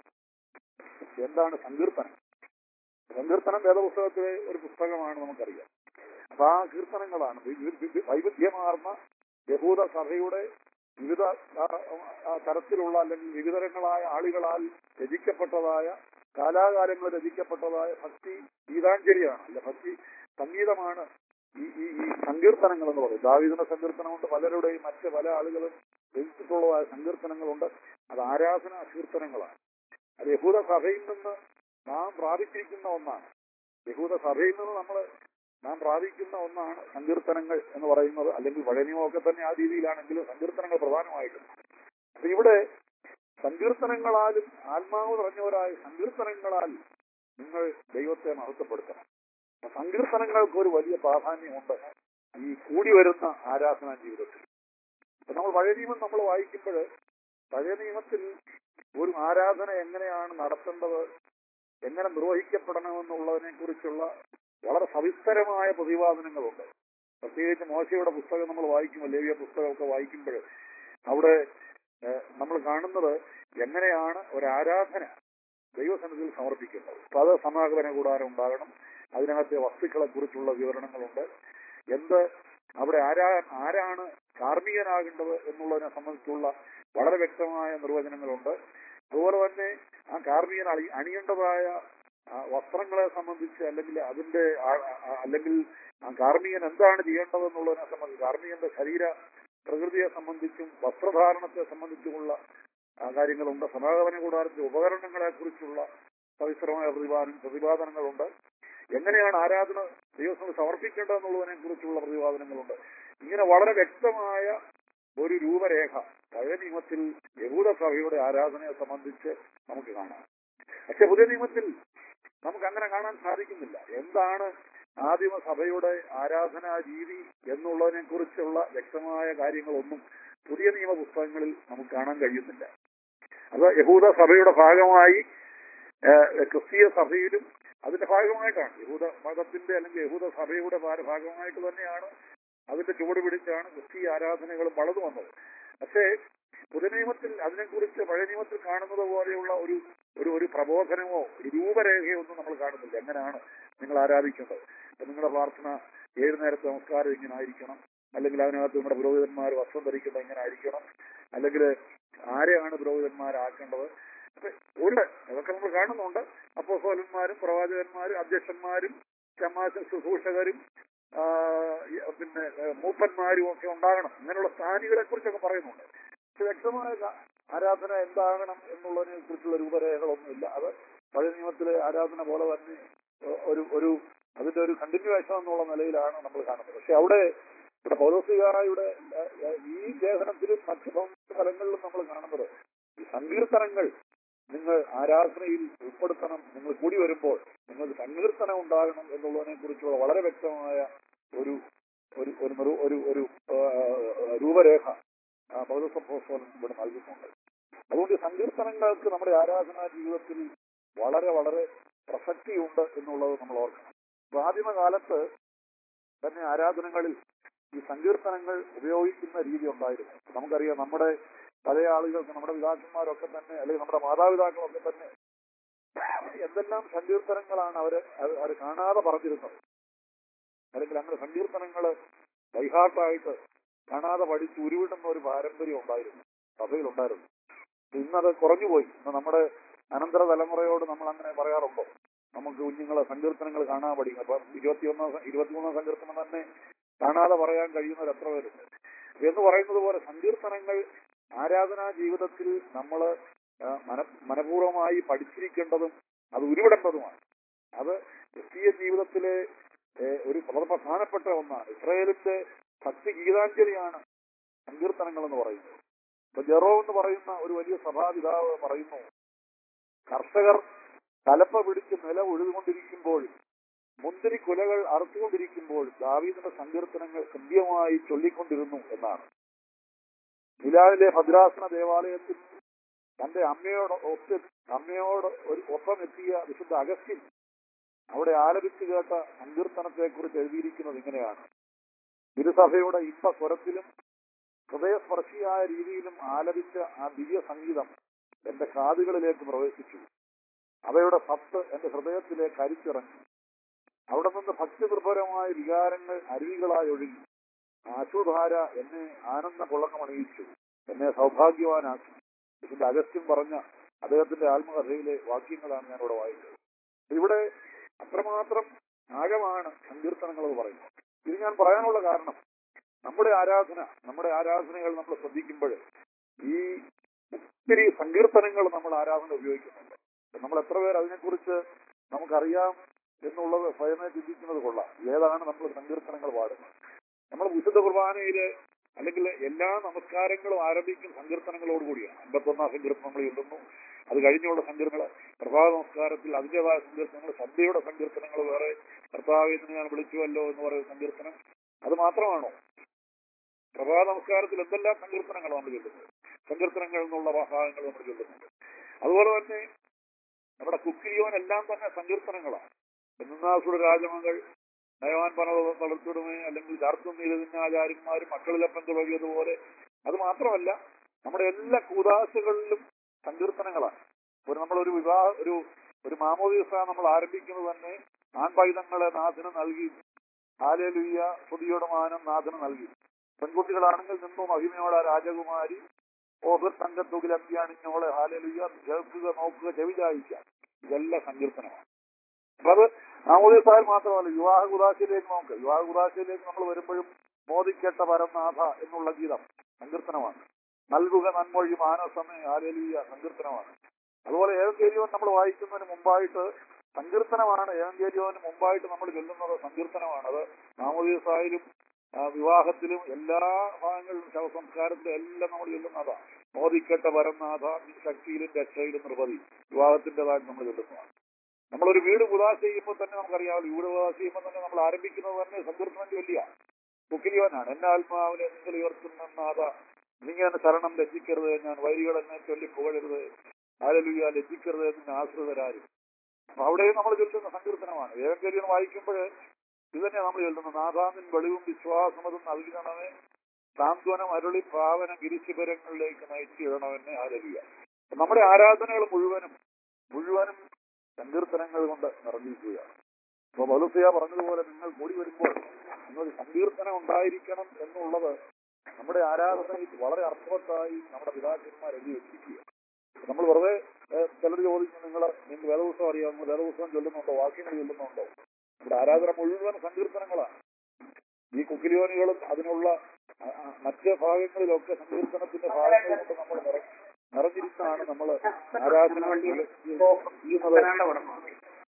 S3: എന്താണ് സങ്കീർത്തനം സങ്കീർത്തനം വേദപുസ്തകത്തിലെ ഒരു പുസ്തകമാണ് നമുക്കറിയാം അപ്പൊ ആ കീർത്തനങ്ങളാണ് വി- വി- വി- വൈവിധ്യമാർന്ന യഹൂദ സഭയുടെ വിവിധ ആ, ആ, തരത്തിലുള്ള അല്ലെങ്കിൽ വിവിധങ്ങളായ ആളുകളാൽ രചിക്കപ്പെട്ടതായ കാലാകാലങ്ങളിൽ രചിക്കപ്പെട്ടതായ ഭക്തി ഗീതാഞ്ജലിയാണ് അല്ല ഭക്തി സംഗീതമാണ് ഈ ഈ ഈ സങ്കീർത്തനങ്ങൾ എന്ന് പറയും ദാവീദിന്റെ സങ്കീർത്തനമുണ്ട് പലരുടെയും മറ്റ് പല ആളുകളും രചിച്ചിട്ടുള്ളതായ സങ്കീർത്തനങ്ങളുണ്ട് അത് ആരാധനാ കീർത്തനങ്ങളാണ് അത് യഹൂദ സഭയിൽ നിന്ന് നാം പ്രാപിച്ചിരിക്കുന്ന ഒന്നാണ് യഹൂദ സഭയിൽ നിന്ന് നമ്മൾ നാം പ്രാപിക്കുന്ന ഒന്നാണ് സങ്കീർത്തനങ്ങൾ എന്ന് പറയുന്നത് അല്ലെങ്കിൽ പഴയനിയമമൊക്കെ തന്നെ ആ രീതിയിലാണെങ്കിലും സങ്കീർത്തനങ്ങൾ പ്രധാനമായിട്ടും അപ്പൊ ഇവിടെ സങ്കീർത്തനങ്ങളാലും ആത്മാവ് നിറഞ്ഞവരായ സങ്കീർത്തനങ്ങളാൽ നിങ്ങൾ ദൈവത്തെ മഹത്വപ്പെടുത്തണം അപ്പൊ സങ്കീർത്തനങ്ങൾക്ക് ഒരു വലിയ പ്രാധാന്യമുണ്ട് ഈ കൂടി വരുന്ന ആരാധനാ ജീവിതത്തിൽ അപ്പൊ നമ്മൾ പഴയ നിയമം നമ്മൾ വായിക്കുമ്പോൾ പഴയ നിയമത്തിൽ ഒരു ആരാധന എങ്ങനെയാണ് നടത്തേണ്ടത് എങ്ങനെ നിർവഹിക്കപ്പെടണമെന്നുള്ളതിനെ കുറിച്ചുള്ള വളരെ സവിസ്തരമായ പ്രതിപാദനങ്ങളുണ്ട് പ്രത്യേകിച്ച് മോശയുടെ പുസ്തകം നമ്മൾ വായിക്കുമ്പോൾ ലേവിയ പുസ്തകമൊക്കെ വായിക്കുമ്പോൾ അവിടെ ഏഹ്, നമ്മൾ കാണുന്നത് എങ്ങനെയാണ് ഒരു ആരാധന ദൈവസന്നിധിയിൽ സമർപ്പിക്കേണ്ടത് അപ്പൊ അത് സമാഗമന കൂടാരം ഉണ്ടാകണം അതിനകത്തെ വസ്തുക്കളെ കുറിച്ചുള്ള വിവരണങ്ങളുണ്ട് എന്ത് അവിടെ ആരാ ആരാണ് കാർമ്മികനാകേണ്ടത് എന്നുള്ളതിനെ സംബന്ധിച്ചുള്ള വളരെ വ്യക്തമായ നിർവചനങ്ങളുണ്ട് അതുപോലെ തന്നെ ആ കാർമ്മികൻ അണി അണിയേണ്ടതായ ആ വസ്ത്രങ്ങളെ സംബന്ധിച്ച് അല്ലെങ്കിൽ അതിന്റെ ആ- ആ- അല്ലെങ്കിൽ ആ കാർമ്മികൻ എന്താണ് ചെയ്യേണ്ടതെന്നുള്ളതിനെ സംബന്ധിച്ച് കാർമ്മികന്റെ ശരീര പ്രകൃതിയെ സംബന്ധിച്ചും വസ്ത്രധാരണത്തെ സംബന്ധിച്ചുമുള്ള ആ, കാര്യങ്ങളുണ്ട് സമാഗമന കൂടാരത്തിന്റെ ഉപകരണങ്ങളെ കുറിച്ചുള്ള സവിസ്തരമായ പ്രതിപാദന പ്രതിപാദനങ്ങളുണ്ട് എങ്ങനെയാണ് ആരാധന ദൈവത്തിന് സമർപ്പിക്കേണ്ടതെന്നുള്ളതിനെ കുറിച്ചുള്ള പ്രതിപാദനങ്ങളുണ്ട് ഇങ്ങനെ വളരെ വ്യക്തമായ ഒരു രൂപരേഖ പഴയ നിയമത്തിൽ യഹൂദ സഭയുടെ ആരാധനയെ സംബന്ധിച്ച് നമുക്ക് കാണാം പക്ഷെ പുതിയ നിയമത്തിൽ നമുക്ക് അങ്ങനെ കാണാൻ സാധിക്കുന്നില്ല എന്താണ് ആദിമ സഭയുടെ ആരാധനാ രീതി എന്നുള്ളതിനെ കുറിച്ചുള്ള വ്യക്തമായ കാര്യങ്ങളൊന്നും പുതിയ നിയമ പുസ്തകങ്ങളിൽ നമുക്ക് കാണാൻ കഴിയുന്നില്ല അത് യഹൂദ സഭയുടെ ഭാഗമായി ഏഹ്, ക്രിസ്തീയ സഭയിലും അതിന്റെ ഭാഗമായിട്ടാണ് യഹൂദ മതത്തിന്റെ അല്ലെങ്കിൽ യഹൂദ സഭയുടെ ഭാ- ഭാഗമായിട്ട് തന്നെയാണ് അതിന്റെ ചുവട് പിടിച്ചാണ് ക്രിസ്തീയ ആരാധനകളും വളർന്നു വന്നത് പക്ഷേ പുതിയ നിയമത്തിൽ അതിനെക്കുറിച്ച് പഴയ നിയമത്തിൽ കാണുന്നത് പോലെയുള്ള ഒരു ഒരു ഒരു പ്രബോധനമോ ഒരു രൂപരേഖയോ ഒന്നും നമ്മൾ കാണുന്നില്ല എങ്ങനെയാണ് നിങ്ങൾ ആരാധിക്കേണ്ടത് അപ്പൊ നിങ്ങളുടെ പ്രാർത്ഥന ഏഴ് നേരത്തെ നമസ്കാരം ഇങ്ങനെ ആയിരിക്കണം അല്ലെങ്കിൽ അതിനകത്ത് നമ്മുടെ പുരോഹിതന്മാർ വസ്ത്രം ധരിക്കുന്നത് എങ്ങനെ ആയിരിക്കണം അല്ലെങ്കിൽ ആരെയാണ് പുരോഹിതന്മാരാക്കേണ്ടത് അപ്പൊ ഉണ്ട് അതൊക്കെ നമ്മൾ കാണുന്നുണ്ട് അപ്പോസോലന്മാരും പ്രവാചകന്മാരും അധ്യക്ഷന്മാരും ചമാശ ശുശ്രൂഷകരും ആ, ഈ, പിന്നെ ഏ, മൂപ്പന്മാരും ഒക്കെ ഉണ്ടാകണം അങ്ങനെയുള്ള സ്ഥാനികളെ കുറിച്ചൊക്കെ പറയുന്നുണ്ട് പക്ഷെ വ്യക്തമായ ക- ആരാധന എന്താകണം എന്നുള്ളതിനെ കുറിച്ചുള്ള രൂപരേഖകളൊന്നുമില്ല അത് പഴയ നിയമത്തിലെ ആരാധന പോലെ തന്നെ ഏ, ഒരു ഒരു അതിന്റെ ഒരു കണ്ടിന്യൂവേഷൻ എന്നുള്ള നിലയിലാണ് നമ്മൾ കാണുന്നത് പക്ഷെ അവിടെ ഇവിടെ പൗലോസികായുടെ ഏ, ഏ, ഈ ലേഖനത്തിലും മറ്റു ഫലങ്ങളിലും നമ്മൾ കാണുന്നത് ഈ സങ്കീർത്തനങ്ങൾ നിങ്ങൾ ആരാധനയിൽ ഉൾപ്പെടുത്തണം നിങ്ങൾ കൂടി വരുമ്പോൾ നിങ്ങൾക്ക് സങ്കീർത്തനം ഉണ്ടാകണം എന്നുള്ളതിനെ കുറിച്ചുള്ള വളരെ വ്യക്തമായ ഒരു ഒരു ഒരു നിറു- ഒരു ഒരു ആ, രൂപരേഖ പൗരസപ്പോസോലൻ ഇവിടെ നൽകുന്നുണ്ട് അതുകൊണ്ട് ഈ സങ്കീർത്തനങ്ങൾക്ക് നമ്മുടെ ആരാധനാ ജീവിതത്തിൽ വളരെ വളരെ പ്രസക്തിയുണ്ട് എന്നുള്ളത് നമ്മൾ ഓർക്കണം പ്രാചീന കാലത്ത് തന്നെ ആരാധനകളിൽ ഈ സങ്കീർത്തനങ്ങൾ ഉപയോഗിക്കുന്ന രീതി ഉണ്ടായിരുന്നു നമുക്കറിയാം നമ്മുടെ പഴയ ആളുകൾക്ക് നമ്മുടെ പിതാക്കന്മാരൊക്കെ തന്നെ അല്ലെങ്കിൽ നമ്മുടെ മാതാപിതാക്കളൊക്കെ തന്നെ എന്തെല്ലാം സങ്കീർത്തനങ്ങളാണ് അവര് അത് അവർ കാണാതെ പറഞ്ഞിരുന്നത് അല്ലെങ്കിൽ അങ്ങനെ സങ്കീർത്തനങ്ങൾ ബൈഹാർട്ടായിട്ട് കാണാതെ പഠിച്ച് ഉരുവിടുന്ന ഒരു പാരമ്പര്യം ഉണ്ടായിരുന്നു സഭയിലുണ്ടായിരുന്നു ഇന്നത് കുറഞ്ഞുപോയി ഇന്ന് നമ്മുടെ അനന്തര തലമുറയോട് നമ്മൾ അങ്ങനെ പറയാറുണ്ടോ നമുക്ക് കുഞ്ഞുങ്ങളെ സങ്കീർത്തനങ്ങൾ കാണാൻ പഠിക്കും അപ്പൊ ഇരുപത്തിയൊന്നാം ഇരുപത്തിമൂന്നാം സങ്കീർത്തനം തന്നെ കാണാതെ പറയാൻ കഴിയുന്നവർ എത്ര പേരുണ്ട് എന്ന് പറയുന്നത് പോലെ സങ്കീർത്തനങ്ങൾ ആരാധനാ ജീവിതത്തിൽ നമ്മൾ മന മനപൂർവമായി പഠിച്ചിരിക്കേണ്ടതും അത് ഉരുവിടേണ്ടതുമാണ് അത് ക്രിസ്തീയ ജീവിതത്തിലെ ഏഹ്, ഒരു വളരെ പ്രധാനപ്പെട്ട ഒന്നാണ് ഇസ്രായേലിന്റെ ഭക്തി ഗീതാഞ്ജലിയാണ് സങ്കീർത്തനങ്ങൾ എന്ന് പറയുന്നത് ഇപ്പൊ ജെറോ എന്ന് പറയുന്ന ഒരു വലിയ സഭാപിതാവ് പറയുന്നു കർഷകർ തലപ്പ പിടിച്ച് നില ഉഴുതുകൊണ്ടിരിക്കുമ്പോൾ മുന്തിരി കുലകൾ അറുത്തുകൊണ്ടിരിക്കുമ്പോൾ ദാവീദിന്റെ സങ്കീർത്തനങ്ങൾ കൃത്യമായി ചൊല്ലിക്കൊണ്ടിരുന്നു എന്നാണ് മിലാനിലെ ഭദ്രാസന ദേവാലയത്തിൽ തന്റെ അമ്മയോട് ഒത്ത് അമ്മയോട് ഒരു ഒപ്പം എത്തിയ വിശുദ്ധ അഗസ്റ്റിൻ അവിടെ ആലപിച്ചു കേട്ട സങ്കീർത്തനത്തെ കുറിച്ച് എഴുതിയിരിക്കുന്നത് ഇങ്ങനെയാണ് തിരുസഭയുടെ ഇമ്പ സ്വരത്തിലും ഹൃദയസ്പർശിയായ രീതിയിലും ആലപിച്ച ആ ദിവ്യ സംഗീതം എന്റെ കാതുകളിലേക്ക് പ്രവേശിച്ചു അവയുടെ സത്ത് എന്റെ ഹൃദയത്തിലേക്ക് അരിച്ചിറങ്ങി അവിടെ നിന്ന് ഭക്തിനിർഭരമായ വികാരങ്ങൾ അരുവികളായി ഒഴുകി ആശുധാര എന്നെ ആനന്ദ പുളക്കമണിയിച്ചു എന്നെ സൗഭാഗ്യവാനാക്കി ഇതിന്റെ അഗസ്ത്യം പറഞ്ഞ അദ്ദേഹത്തിന്റെ ആത്മകഥയിലെ വാക്യങ്ങളാണ് ഞാൻ ഇവിടെ വായിച്ചത് ഇവിടെ അത്രമാത്രം ആഴമാണ് സങ്കീർത്തനങ്ങൾ എന്ന് പറയുന്നത് ഇത് ഞാൻ പറയാനുള്ള കാരണം നമ്മുടെ ആരാധന നമ്മുടെ ആരാധനകൾ നമ്മൾ ശ്രദ്ധിക്കുമ്പോൾ ഈ ഒത്തിരി സങ്കീർത്തനങ്ങൾ നമ്മൾ ആരാധന ഉപയോഗിക്കുന്നുണ്ട് നമ്മൾ എത്ര പേർ അതിനെക്കുറിച്ച് നമുക്കറിയാം എന്നുള്ളത് സ്വയമേ ചിന്തിക്കുന്നത് കൊള്ളാം ഏതാണ് നമ്മൾ സങ്കീർത്തനങ്ങൾ പാടുന്നത് നമ്മൾ വിശുദ്ധ കുർബാനയില് അല്ലെങ്കിൽ എല്ലാ നമസ്കാരങ്ങളും ആരംഭിക്കുന്ന സങ്കീർത്തനങ്ങളോട് കൂടിയാണ് അമ്പത്തൊന്നാം സങ്കീർത്തനം നമ്മൾ ചൊല്ലുന്നു അത് കഴിഞ്ഞുള്ള സങ്കീർത്തനങ്ങൾ പ്രഭാത നമസ്കാരത്തിൽ അതിൻ്റെതായ സങ്കീർത്തനങ്ങൾ സന്ധ്യയുടെ സങ്കീർത്തനങ്ങൾ വേറെ കർത്താവിന് ഞാൻ വിളിച്ചുവല്ലോ എന്ന് പറയുന്ന സങ്കീർത്തനം അത് മാത്രമാണോ പ്രഭാത നമസ്കാരത്തിൽ എന്തെല്ലാം സങ്കീർത്തനങ്ങളാണ് നമ്മൾ ചൊല്ലുന്നത് സങ്കീർത്തനങ്ങൾ എന്നുള്ള ഭാഗങ്ങൾ നമ്മൾ ചൊല്ലുന്നുണ്ട് അതുപോലെ തന്നെ നമ്മുടെ കുക്കിലിയോൻ എല്ലാം തന്നെ സങ്കീർത്തനങ്ങളാണ് എന്നാസുടെ രാജമകൾ നയവാൻ പണത് വളർത്തിടുമേ അല്ലെങ്കിൽ ചാർത്തും നീലതിന്നാചാര്യന്മാരും മക്കളിലപ്പം തുടങ്ങിയതുപോലെ അത് മാത്രമല്ല നമ്മുടെ എല്ലാ കൂതാശകളിലും സങ്കീർത്തനങ്ങളാണ് ഒരു നമ്മളൊരു വിവാഹ ഒരു ഒരു മാമോദീസ നമ്മൾ ആരംഭിക്കുന്നത് തന്നെ ആൺപൈതങ്ങളെ നാഥന് നൽകി ഹാലലുയ്യ സ്തുതിയുടെ മാനം നാഥന് നൽകി പെൺകുട്ടികളാണെങ്കിൽ നിന്നു മഹിമയോടെ ആ രാജകുമാരി ഓഹർ തങ്കത്തുകിലമ്പിയാണിഞ്ഞോളെ ഹാലലുയ്യ കേൾക്കുക നോക്കുക ചെവിചായിക്കുക ഇതെല്ലാം സങ്കീർത്തനമാണ് അപ്പൊ അത് നാമോദീസാൽ മാത്രമല്ല വിവാഹ കുദാശയിലേക്ക് നോക്ക് വിവാഹ കുദാശയിലേക്ക് നമ്മൾ വരുമ്പോഴും മോദിക്കേട്ട പരംനാഥ എന്നുള്ള ഗീതം സങ്കീർത്തനമാണ് നൽകുക നന്മൊഴി മാനസമേ ആരലിയ സങ്കീർത്തനമാണ് അതുപോലെ ഏവങ്കേരിയോൻ നമ്മൾ വായിക്കുന്നതിന് മുമ്പായിട്ട് സങ്കീർത്തനമാണ് ഏവങ്കേരിയോന് മുമ്പായിട്ട് നമ്മൾ ചൊല്ലുന്നത് സങ്കീർത്തനമാണ് അത് നാമോദീസായാലും വിവാഹത്തിലും എല്ലാ ഭാഗങ്ങളിലും ശവസംസ്കാരത്തിലും എല്ലാം നമ്മൾ ചൊല്ലുന്നതാണ് മോദിക്കട്ട പരംനാഥ ശക്തിയിലും രക്ഷയിലും നിർവധി വിവാഹത്തിൻ്റെതായിട്ട് നമ്മൾ ചൊല്ലുന്നതാണ് നമ്മളൊരു വീട് ഉദാസ ചെയ്യുമ്പോൾ തന്നെ നമുക്കറിയാം വീട് ഉദാസ ചെയ്യുമ്പോൾ തന്നെ നമ്മൾ ആരംഭിക്കുന്നത് തന്നെ സങ്കീർത്തനം ചൊല്ലിയ കുക്കിലിയോനാണ് എന്റെ ആത്മാവിനെ നിങ്ങൾ ഉയർത്തുന്ന നാഥ നീങ്ങനെ ശരണം ലജ്ജിക്കരുത് ഞാൻ വരികൾ എന്നെ ചൊല്ലി പുകഴരുത് ആരലുയ ലജ്ജിക്കരുത് എന്ന് ആശ്രിതരാരും അപ്പൊ അവിടെയും നമ്മൾ ചൊല്ലുന്ന സങ്കീർത്തനമാണ് ഏവങ്കേരിയൻ വായിക്കുമ്പോൾ ഇത് തന്നെയാണ് നമ്മൾ ചൊല്ലുന്നത് നാഥാമിൻ വെളിവും വിശ്വാസമതും നൽകണമേ സാന്ത്വനം അരുളി ഭാവന ഗിരിശിബിരങ്ങളിലേക്ക് നയിച്ചിടണമെന്ന് ആരവിയ നമ്മുടെ ആരാധനകൾ മുഴുവനും മുഴുവനും സങ്കീർത്തനങ്ങൾ കൊണ്ട് നിറഞ്ഞിരിക്കുകയാണ് അപ്പൊ ബലുസിയ പറഞ്ഞതുപോലെ നിങ്ങൾ കൂടി വരുമ്പോൾ നിങ്ങൾ സങ്കീർത്തനം ഉണ്ടായിരിക്കണം എന്നുള്ളത് നമ്മുടെ ആരാധനയിൽ വളരെ അർത്ഥവത്തായി നമ്മുടെ പിതാക്കന്മാർ എഴുതി വെച്ചിരിക്കുക നമ്മൾ വെറുതെ ചിലർ ചോദിക്കും നിങ്ങൾ നിങ്ങൾക്ക് വേദപുസ്തകം അറിയാമോ വേദപുസ്തകം ചൊല്ലുന്നുണ്ടോ വാക്യങ്ങൾ ചൊല്ലുന്നുണ്ടോ നമ്മുടെ ആരാധന മുഴുവൻ സങ്കീർത്തനങ്ങളാണ് ഈ കുക്കിലിയോനുകളും അതിനുള്ള ആ, ആ, മറ്റ് ഭാഗങ്ങളിലൊക്കെ സങ്കീർത്തനത്തിന്റെ ഭാഗങ്ങൾ കൊണ്ട് നമ്മൾ നിറ- നിറഞ്ഞിരിച്ചാണ് നമ്മൾ ആരാധന ചെയ്യുന്നത്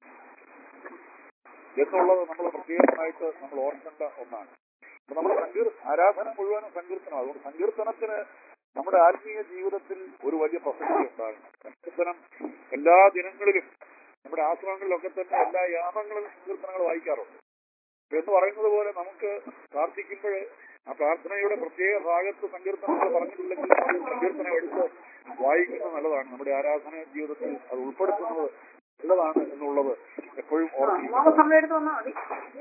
S3: എന്നുള്ളത് നമ്മൾ പ്രത്യേകമായിട്ട് നമ്മൾ ഓർക്കേണ്ട ഒന്നാണ് അപ്പൊ നമ്മുടെ സങ്കീർ ആരാധന മുഴുവനും സങ്കീർത്തനം അതുകൊണ്ട് സങ്കീർത്തനത്തിന് നമ്മുടെ ആത്മീയ ജീവിതത്തിൽ ഒരു വലിയ പ്രസക്തി ഉണ്ടാകണം സങ്കീർത്തനം എല്ലാ ദിനങ്ങളിലും നമ്മുടെ ആശ്രമങ്ങളിലൊക്കെ തന്നെ എല്ലാ യാമങ്ങളിലും സങ്കീർത്തനങ്ങൾ വായിക്കാറുണ്ട് എന്ന് പറയുന്നത് പോലെ നമുക്ക് പ്രാർത്ഥിക്കുമ്പോൾ ആ പ്രാർത്ഥനയുടെ പ്രത്യേക ഭാഗത്ത് സങ്കീർത്തനങ്ങൾ പറഞ്ഞിട്ടില്ലെങ്കിൽ നമ്മൾ സങ്കീർത്തനം എടുത്ത് വായിക്കുന്നത് നല്ലതാണ് നമ്മുടെ ആരാധന ജീവിതത്തിൽ അത് ഉൾപ്പെടുത്തുന്നത് നല്ലതാണ് എന്നുള്ളത് എപ്പോഴും ഓർമ്മിക്കണം
S4: സമയം എടുത്ത് വന്നാൽ മതി